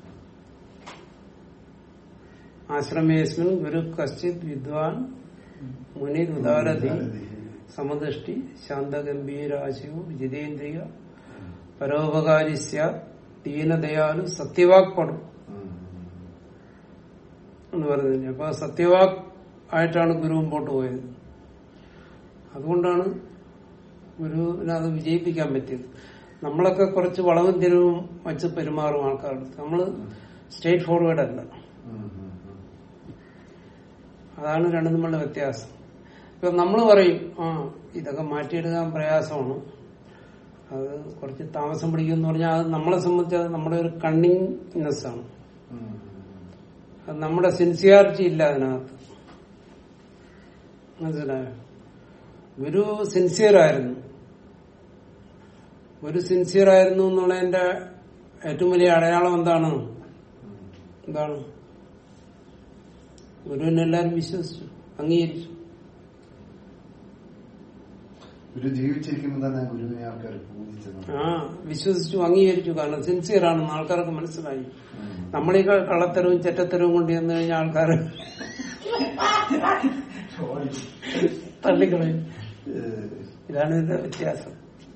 ആശ്രമേസ്മിൻ ഗുരു കശ്ചിത് വിദ്വാൻ മുനി
ആ.
ഉദാരതി സമദൃഷ്ടി ശാന്തഗംഭീരാശയോ ജിതേന്ദ്രിയ പരോപകാരി സ്യാത് ദീനദയാലു സത്യവാക്പടും
ഉം.
എന്ന് പറയുന്നത് അപ്പൊ സത്യവാക് ആയിട്ടാണ് ഗുരു മുമ്പോട്ട് പോയത് അതുകൊണ്ടാണ് ഗുരുവിനെ അത് വിജയിപ്പിക്കാൻ പറ്റിയത് നമ്മളൊക്കെ കുറച്ച് വളവും തിരിവും വച്ച് പെരുമാറും ആൾക്കാരുടെ നമ്മള് സ്ട്രേറ്റ് ഫോർവേഡ് അല്ല
ഉം, ഉം, ഉം.
അതാണ് രണ്ടും തമ്മിലുള്ള വ്യത്യാസം ഇപ്പൊ നമ്മൾ പറയും ആ ഇതൊക്കെ മാറ്റിയെടുക്കാൻ പ്രയാസമാണ് അത് കുറച്ച് താമസം പിടിക്കുമെന്ന് പറഞ്ഞാൽ അത് നമ്മളെ സംബന്ധിച്ച് അത് നമ്മുടെ ഒരു കണ്ണിങ്നെസ് ആണ്
ഉം.
അത് നമ്മുടെ സിൻസിയാരിറ്റി ഇല്ല അതിനകത്ത് മനസ്സിലായോ ഗുരു സിൻസിയർ ആയിരുന്നു ഗുരു സിൻസിയർ ആയിരുന്നു എന്നുള്ളതിന്റെ ഏറ്റവും വലിയ അടയാളം എന്താണ് എന്താണ് ഗുരുവിനെ എല്ലാവരും വിശ്വസിച്ചു അംഗീകരിച്ചു
ഗുരു ജീവിച്ചിരിക്കുമ്പോൾ തന്നെ ഗുരുവിനെ ആൾക്കാർ പൂജിച്ചത്
ആ വിശ്വസിച്ചു അംഗീകരിച്ചു കാരണം സിൻസിയർ ആണെന്ന് ആൾക്കാർക്ക് മനസ്സിലായി
ഉം.
നമ്മളീ ക- കള്ളത്തരവും ചെറ്റത്തരവും കൊണ്ട് ചെന്ന് കഴിഞ്ഞാൽ ആൾക്കാർ തള്ളിക്കളയും
ഏഹ്,
ഇതാണ് ഇതിന്റെ വ്യത്യാസം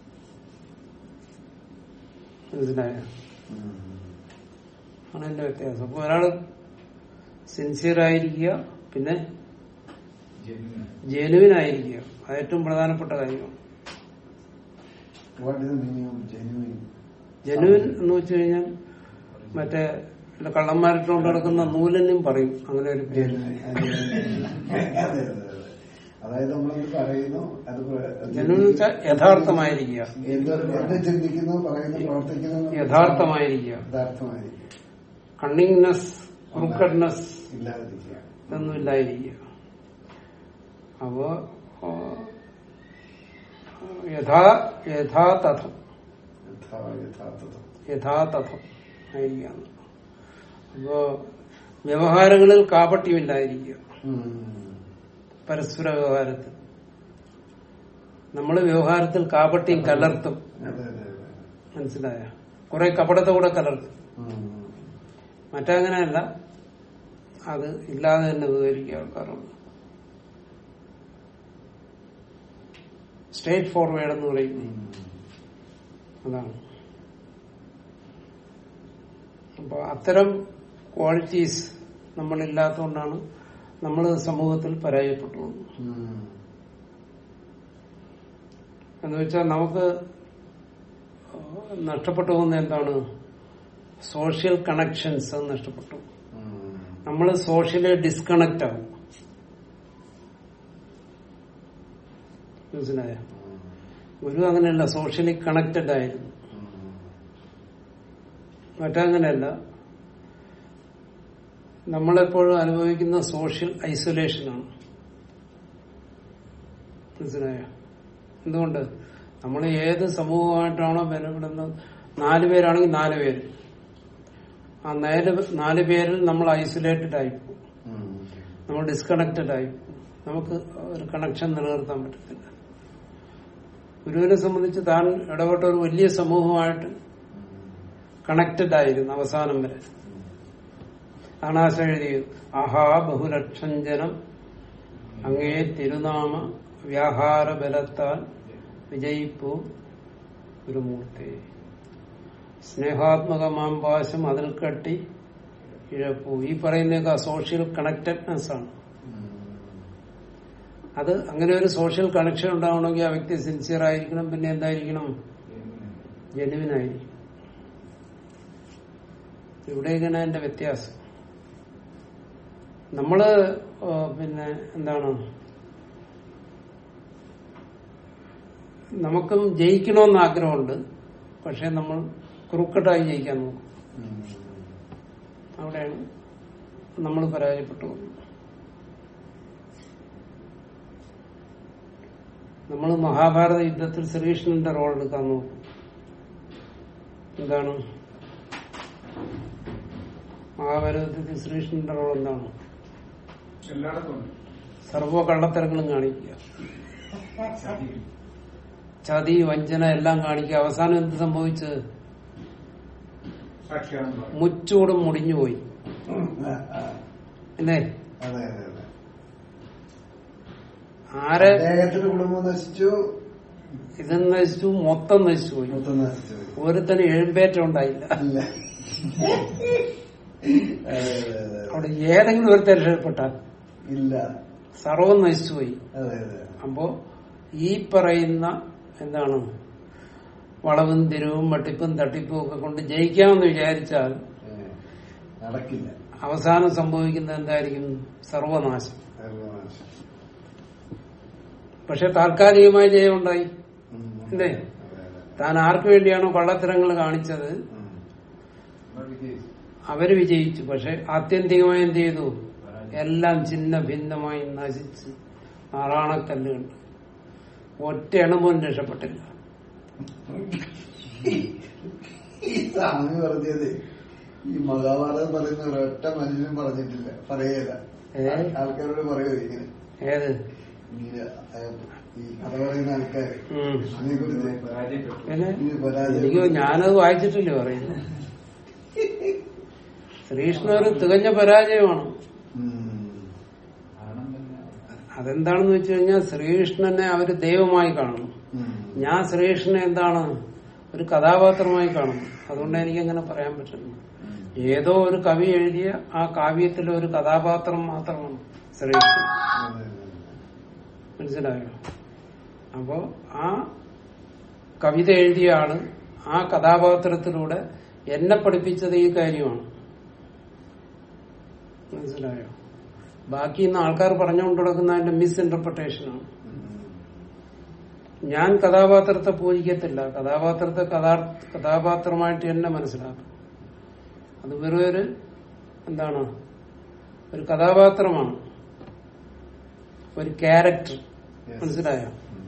മനസ്സിലായോ
ഉം.
ആണ് എന്റെ വ്യത്യാസം അപ്പൊ ഒരാള് സിൻസിയർ ആയിരിക്കുക പിന്നെ ജനുവിനായിരിക്കുക അത് ഏറ്റവും പ്രധാനപ്പെട്ട കാര്യമാണ്
What is the meaning of genuine?
Genuine എന്ന് വെച്ച് കഴിഞ്ഞാൽ മറ്റേ ഇല്ല കള്ളന്മാരിട്ടുകൊണ്ട് കിടക്കുന്ന നൂലനും പറയും അങ്ങനെ ഒരു പേര്
Genuine. അതെ, അതെ, അതെ. അതായത് നമ്മളെന്ത് പറയുന്നു അത് പ്ര-
ജനുവിൻ എന്ന് വെച്ചാൽ യഥാർത്ഥമായിരിക്കുക
എന്ത് എന്ത് ചിന്തിക്കുന്നു പറയുന്നു പ്രവർത്തിക്കുന്നു
യഥാർത്ഥമായിരിക്കുക
യഥാർത്ഥമായിരിക്കും
കണ്ണിങ്നെസ് ക്രൂക്കഡ്നെസ്
ഇല്ലാതിരിക്കുക
ഇതൊന്നും ഇല്ലായിരിക്കുക അപ്പോ ആ, യഥാ യഥാതഥം
യഥാ യഥാർത്ഥം
യഥാതഥം ആയിരിക്കാം അപ്പോ വ്യവഹാരങ്ങളിൽ കാപട്യമില്ലായിരിക്കുക പരസ്പര വ്യവഹാരത്തിൽ നമ്മൾ വ്യവഹാരത്തിൽ കാപട്യം കലർത്തും
അതെ അതെ അതെ
മനസ്സിലായ കുറെ കപടത്തെ കൂടെ കലർത്തും
ഉം.
മറ്റങ്ങനെയല്ല അത് ഇല്ലാതെ തന്നെ ഉപകരിക്കുക ആൾക്കാരുണ്ട് സ്ട്രേറ്റ് ഫോർവേഡ് എന്ന് പറയുന്നത്
ഉം.
അതാണ് അപ്പൊ അത്തരം ക്വാളിറ്റീസ് നമ്മളില്ലാത്തതുകൊണ്ടാണ് നമ്മൾ സമൂഹത്തിൽ പരാജയപ്പെട്ടു പോകുന്നത്.
ഉം.
എന്ന് വെച്ചാൽ നമുക്ക് നഷ്ടപ്പെട്ടു പോകുന്ന എന്താണ് സോഷ്യൽ കണക്ഷൻസ് നഷ്ടപ്പെട്ടു
ഉം.
നമ്മൾ സോഷ്യലി ഡിസ്കണക്ട് ആവും മനസ്സിലായ
ഉം.
ഗുരു അങ്ങനെയല്ല സോഷ്യലി കണക്റ്റഡ് ആയിരുന്നു
ഉം.
മറ്റങ്ങനെയല്ല നമ്മളെപ്പോഴും അനുഭവിക്കുന്ന സോഷ്യൽ ഐസൊലേഷനാണ് മനസ്സിലായോ എന്തുകൊണ്ട് നമ്മൾ ഏത് സമൂഹമായിട്ടാണോ ബലപ്പെടുന്നത് നാല് പേരാണെങ്കിൽ നാല് പേര് ആ നാല് നാല് പേരിൽ നമ്മൾ ഐസൊലേറ്റഡ് ആയിപ്പോകും
ഉം.
നമ്മൾ ഡിസ്കണക്റ്റഡ് ആയിപ്പോകും നമുക്ക് ഒരു കണക്ഷൻ നിലനിർത്താൻ പറ്റത്തില്ല ഗുരുവിനെ സംബന്ധിച്ച് താൻ ഇടപെട്ട ഒരു വലിയ സമൂഹമായിട്ട് കണക്റ്റഡ് ആയിരുന്നു അവസാനം വരെ ആണാശ എഴുതിയത് ആഹാ ബഹുലക്ഷം ജനം അങ്ങേ തിരുനാമ വ്യാഹാര ബലത്താൽ വിജയിപ്പു ഗുരുമൂർത്തി സ്നേഹാത്മകമാം പാശം അതിൽ കട്ടി ഇഴപ്പൂ ഈ പറയുന്നതൊക്കെ സോഷ്യൽ കണക്റ്റഡ്നെസ് ആണ്
ഉം.
അത് അങ്ങനെ ഒരു സോഷ്യൽ കണക്ഷൻ ഉണ്ടാവണമെങ്കിൽ ആ വ്യക്തി സിൻസിയർ ആയിരിക്കണം പിന്നെ എന്തായിരിക്കണം ജെനുവിൻ ആയിരിക്കും ഇവിടെ ഇങ്ങനെ എന്റെ വ്യത്യാസം നമ്മള് ആ, പിന്നെ എന്താണ് നമുക്കും ജയിക്കണമെന്ന് ആഗ്രഹമുണ്ട് പക്ഷെ നമ്മൾ ക്രൂക്കട്ടായി ജയിക്കാൻ നോക്കും
ഉം.
അവിടെയാണ് നമ്മൾ പരാജയപ്പെട്ടു പോകുന്നത് നമ്മൾ മഹാഭാരത യുദ്ധത്തിൽ ശ്രീകൃഷ്ണന്റെ റോൾ എടുക്കാൻ നോക്കും എന്താണ് മഹാഭാരതത്തിൽ ശ്രീകൃഷ്ണന്റെ റോൾ എന്താണ്
എല്ലായിടത്തും ഉണ്ട്
സർവ്വ കള്ളത്തരങ്ങളും കാണിക്കുക
സാധിക്കും
ചതി വഞ്ചന എല്ലാം കാണിക്കുക അവസാനം എന്ത് സംഭവിച്ചത്
സാക്ഷിയാണെന്ന് പറയും
മുച്ചൂടും മുടിഞ്ഞുപോയി
ആ, ആ.
അല്ലേ
അതെ അതെ അതെ
ആരെ
അദ്ദേഹത്തിന്റെ കുടുംബം നശിച്ചു
ഇത് നശിച്ചു മൊത്തം നശിച്ചു പോയി
മൊത്തം നശിച്ചു
ഒരുത്തന് എഴുമ്പേറ്റം ഉണ്ടായില്ല
ഇല്ല അതെ അതെ അതെ
അവിടെ ഏതെങ്കിലും ഒരു രക്ഷപ്പെട്ടാൽ
ഇല്ല
സർവം നശിച്ചുപോയി
അതെ അതെ
അപ്പോ ഈ പറയുന്ന എന്താണ് വളവും തിരിവും വട്ടിപ്പും തട്ടിപ്പും ഒക്കെ കൊണ്ട് ജയിക്കാമെന്ന് വിചാരിച്ചാൽ
ഏ, നടക്കില്ല
അവസാനം സംഭവിക്കുന്നത് എന്തായിരിക്കും സർവനാശം
സർവനാശം.
പക്ഷെ താൽക്കാലികമായ ജയം ഉണ്ടായി
ഉം.
അല്ലേ?
അതെ, അതെ.
താൻ ആർക്കു വേണ്ടിയാണോ കള്ളത്തരങ്ങൾ കാണിച്ചത്
ഉം.
നമ്മൾ വിജയിച്ചു
അവര് വിജയിച്ചു പക്ഷെ ആത്യന്തികമായി എന്ത് ചെയ്തു എല്ലാം ചിന്ന ഭിന്നമായി നശിച്ച് ആറാണക്കല്ല് കണ്ടു ഒറ്റ എണ്ണമോൻ രക്ഷപ്പെട്ടില്ല
ഈ സ്വാമി പറഞ്ഞത് ഈ മഹാഭാരതം പറയുന്ന ഒരൊറ്റ മനുഷ്യനും പറഞ്ഞിട്ടില്ല പറയല
ഏ?
ആൾക്കാരോട് പറയൂ ഇങ്ങനെ
ഏത്
ഇങ്ങനെ, ആ, ഈ കഥ പറയുന്ന ആൾക്കാർ
ഉം.
അതിനെ കുറിച്ച്
പരാജയപ്പെട്ടു
പിന്നെ
ഇത് പരാജയം
എനിക്ക് ഞാനത് വായിച്ചിട്ടില്ലേ പറയുന്നത് ശ്രീകൃഷ്ണ ഒരു തികഞ്ഞ പരാജയമാണ്
ഉം.
കാരണം തന്നെ
അതെന്താണെന്ന് വെച്ച് കഴിഞ്ഞാൽ ശ്രീകൃഷ്ണനെ അവര് ദൈവമായി കാണുന്നു
ഉം.
ഞാൻ ശ്രീകൃഷ്ണനെ എന്താണ് ഒരു കഥാപാത്രമായി കാണുന്നു അതുകൊണ്ട് എനിക്ക് അങ്ങനെ പറയാൻ പറ്റുന്നു ഏതോ ഒരു കവി എഴുതിയ ആ കാവ്യത്തിലെ ഒരു കഥാപാത്രം മാത്രമാണ് ശ്രീകൃഷ്ണൻ
അതെ, അതെ,
മനസ്സിലായോ അപ്പോ ആ കവിത എഴുതിയ ആള് ആ കഥാപാത്രത്തിലൂടെ എന്നെ പഠിപ്പിച്ചത് ഈ കാര്യമാണ് മനസ്സിലായോ ബാക്കി ഇന്ന് ആൾക്കാർ പറഞ്ഞുകൊണ്ട് നടക്കുന്ന അതിന്റെ മിസ് ഇന്റർപ്രിട്ടേഷനാണ് ഞാൻ കഥാപാത്രത്തെ പൂജിക്കത്തില്ല കഥാപാത്രത്തെ കഥാ കഥാപാത്രമായിട്ട് തന്നെ മനസ്സിലാക്കും അത് വെറും ഒരു എന്താണ് ഒരു കഥാപാത്രമാണ് ഒരു ക്യാരക്ടർ മനസ്സിലായോ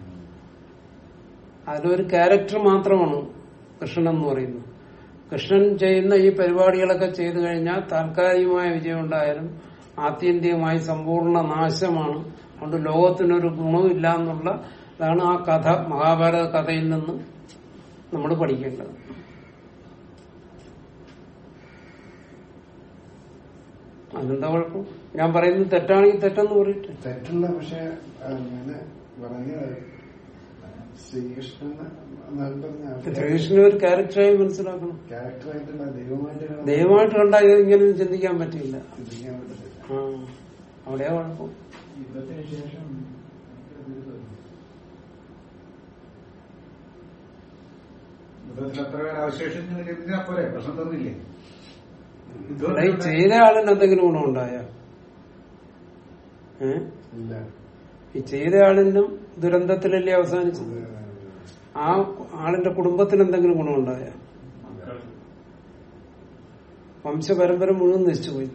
അതിലൊരു ക്യാരക്ടർ മാത്രമാണ് കൃഷ്ണൻ എന്ന് പറയുന്നത് കൃഷ്ണൻ ചെയ്യുന്ന ഈ പരിപാടികളൊക്കെ ചെയ്തു കഴിഞ്ഞാൽ താൽക്കാലികമായ വിജയം ഉണ്ടായാലും ആത്യന്തികമായി സമ്പൂർണ്ണ നാശമാണ് അതുകൊണ്ട് ലോകത്തിനൊരു ഗുണമില്ല എന്നുള്ള അതാണ് ആ കഥ മഹാഭാരത കഥയിൽ നിന്ന് നമ്മൾ പഠിക്കേണ്ടത് അതെന്താ കുഴപ്പം ഞാൻ പറയുന്നത് തെറ്റാണെങ്കിൽ തെറ്റെന്ന് പറയട്ടെ
തെറ്റല്ല പക്ഷെ ഞാൻ പറഞ്ഞത് ശ്രീകൃഷ്ണൻ എന്നാണ് പറഞ്ഞ
ശ്രീകൃഷ്ണനെ ഒരു ക്യാരക്ടറായി മനസ്സിലാക്കണം
ക്യാരക്ടറായിട്ടുള്ള ദൈവമായിട്ട്
ദൈവമായിട്ട് കണ്ടാൽ ഇങ്ങനെ ചിന്തിക്കാൻ പറ്റില്ല
ചിന്തിക്കാൻ പറ്റത്തില്ല
ആ അവിടെയാ കുഴപ്പം
യുദ്ധത്തിന് ശേഷം
യുദ്ധത്തിൽ അത്ര പേര് അവശേഷിച്ചു എന്തിനാ പോരെ പ്രശ്നം തന്നില്ലേ
ഇവിടെ ഈ ചെയ്ത ആളിന് എന്തെങ്കിലും ഗുണമുണ്ടായ ഏ
ഇല്ല
ഈ ചെയ്ത ആളിനും ദുരന്തത്തിലല്ലേ അവസാനിച്ചത് ആ ആളിന്റെ കുടുംബത്തിന് എന്തെങ്കിലും ഗുണമുണ്ടായ വംശപരമ്പര മുഴുവൻ നശിച്ചുപോയി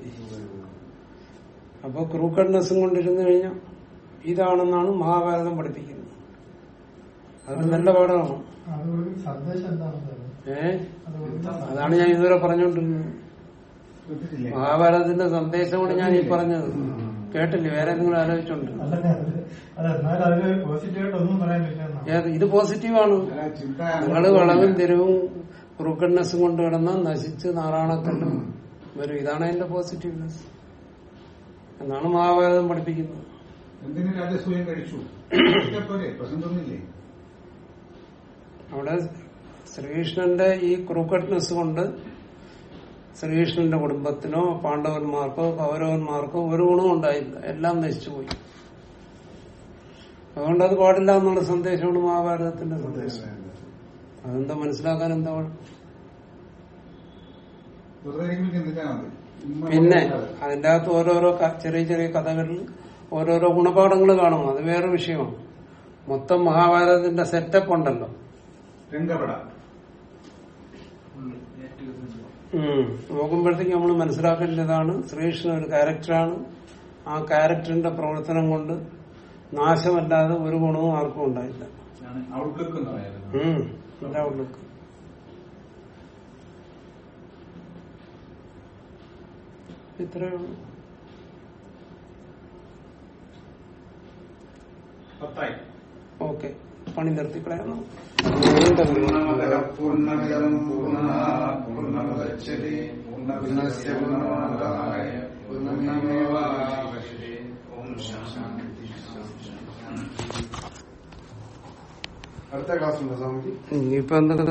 അപ്പൊ ക്രൂക്കഡ്നെസ്സും കൊണ്ടിരുന്നു കഴിഞ്ഞാൽ ഇതാണെന്നാണ് മഹാഭാരതം പഠിപ്പിക്കുന്നത് അത് നല്ല പാഠമാണ്
അതുകൊണ്ട് സന്ദേശം എന്താണെന്ന് അറിയാം.
ഏ
അതുകൊണ്ട്
അതാണ് ഞാൻ ഇതുവരെ പറഞ്ഞുകൊണ്ടിരുന്നത്
ശ്രദ്ധിച്ചില്ലേ
മഹാഭാരതത്തിന്റെ സന്ദേശമാണ് ഞാൻ ഈ പറഞ്ഞത് കേട്ടില്ലേ വേറെ എന്തെങ്കിലും ആലോചിച്ചോണ്ട്
അല്ല അത് അത് എന്നാൽ അതിൽ പോസിറ്റീവായിട്ട് ഒന്നും പറയാൻ പറ്റില്ലെന്നാണ്
ഏത് ഇത് പോസിറ്റീവാണ്
അല്ല, ചിന്ത
നിങ്ങള് വളവും തെരുവും ക്രൂക്കഡ്നെസ്സും കൊണ്ട് കിടന്ന് നശിച്ച് നാറാണക്കല്ലും വരും ഇതാണ് അതിന്റെ പോസിറ്റീവ്നെസ് എന്നാണ് മഹാഭാരതം പഠിപ്പിക്കുന്നത്
എന്തിനു രാജസൂയം കഴിച്ചു ഇതൊക്കെ പോരെ പ്രശ്നം തന്നില്ലേ
അവിടെ ശ്രീകൃഷ്ണന്റെ ഈ ക്രൂക്കഡ്നെസ് കൊണ്ട് ശ്രീകൃഷ്ണന്റെ കുടുംബത്തിനോ പാണ്ഡവന്മാർക്കോ കൗരവന്മാർക്കോ ഒരു ഗുണവും ഉണ്ടായില്ല എല്ലാം നശിച്ചുപോയി അതുകൊണ്ട് അത് പാടില്ല എന്നുള്ള സന്ദേശമാണ് മഹാഭാരതത്തിന്റെ സന്ദേശം അതെന്താ മനസ്സിലാക്കാൻ എന്താ കുഴപ്പം?
വെറുതെ എങ്കിലും ചിന്തിച്ചാൽ മതി ഉമ്മ
പിന്നെ
ഉണ്ടാവും.
അതിന്റെ അകത്ത് ഓരോരോ ക- ചെറിയ ചെറിയ കഥകളിൽ ഓരോരോ ഗുണപാഠങ്ങൾ കാണും അത് വേറെ വിഷയമാണ് മൊത്തം മഹാഭാരതത്തിന്റെ സെറ്റപ്പ് ഉണ്ടല്ലോ
രംഗപട
ഉം. നോക്കുമ്പോഴത്തേക്ക് നമ്മൾ മനസ്സിലാക്കേണ്ടതാണ് ശ്രീകൃഷ്ണൻ ഒരു ക്യാരക്ടറാണ് ആ ക്യാരക്ടറിന്റെ പ്രവർത്തനം കൊണ്ട് നാശമല്ലാതെ ഒരു ഗുണവും ആർക്കും ഉണ്ടായില്ല
ഔട്ട്ലുക്ക് എന്ന് പറയുന്നത്
ഉം. എല്ലാ ഉള്ളിൽ ഇത്രയേ ഉള്ളൂ
പത്തായി
ഓക്കെ പണി നിർത്തിക്കളയാം
പൂർണ്ണമതഃ പൂർണ്ണമിദം പൂർണ്ണാത് പൂർണ്ണമുദച്യത്തെ പൂർണ്ണസ്യ പൂർണ്ണമാദായ പൂർണ്ണമേവാവശിഷ്യത്തെ ഓം ശാന്തി ശാന്തി അടുത്ത ക്ലാസ് ഉണ്ടോ സ്വാമിജി
ഇനിയിപ്പോ എന്തൊക്കെ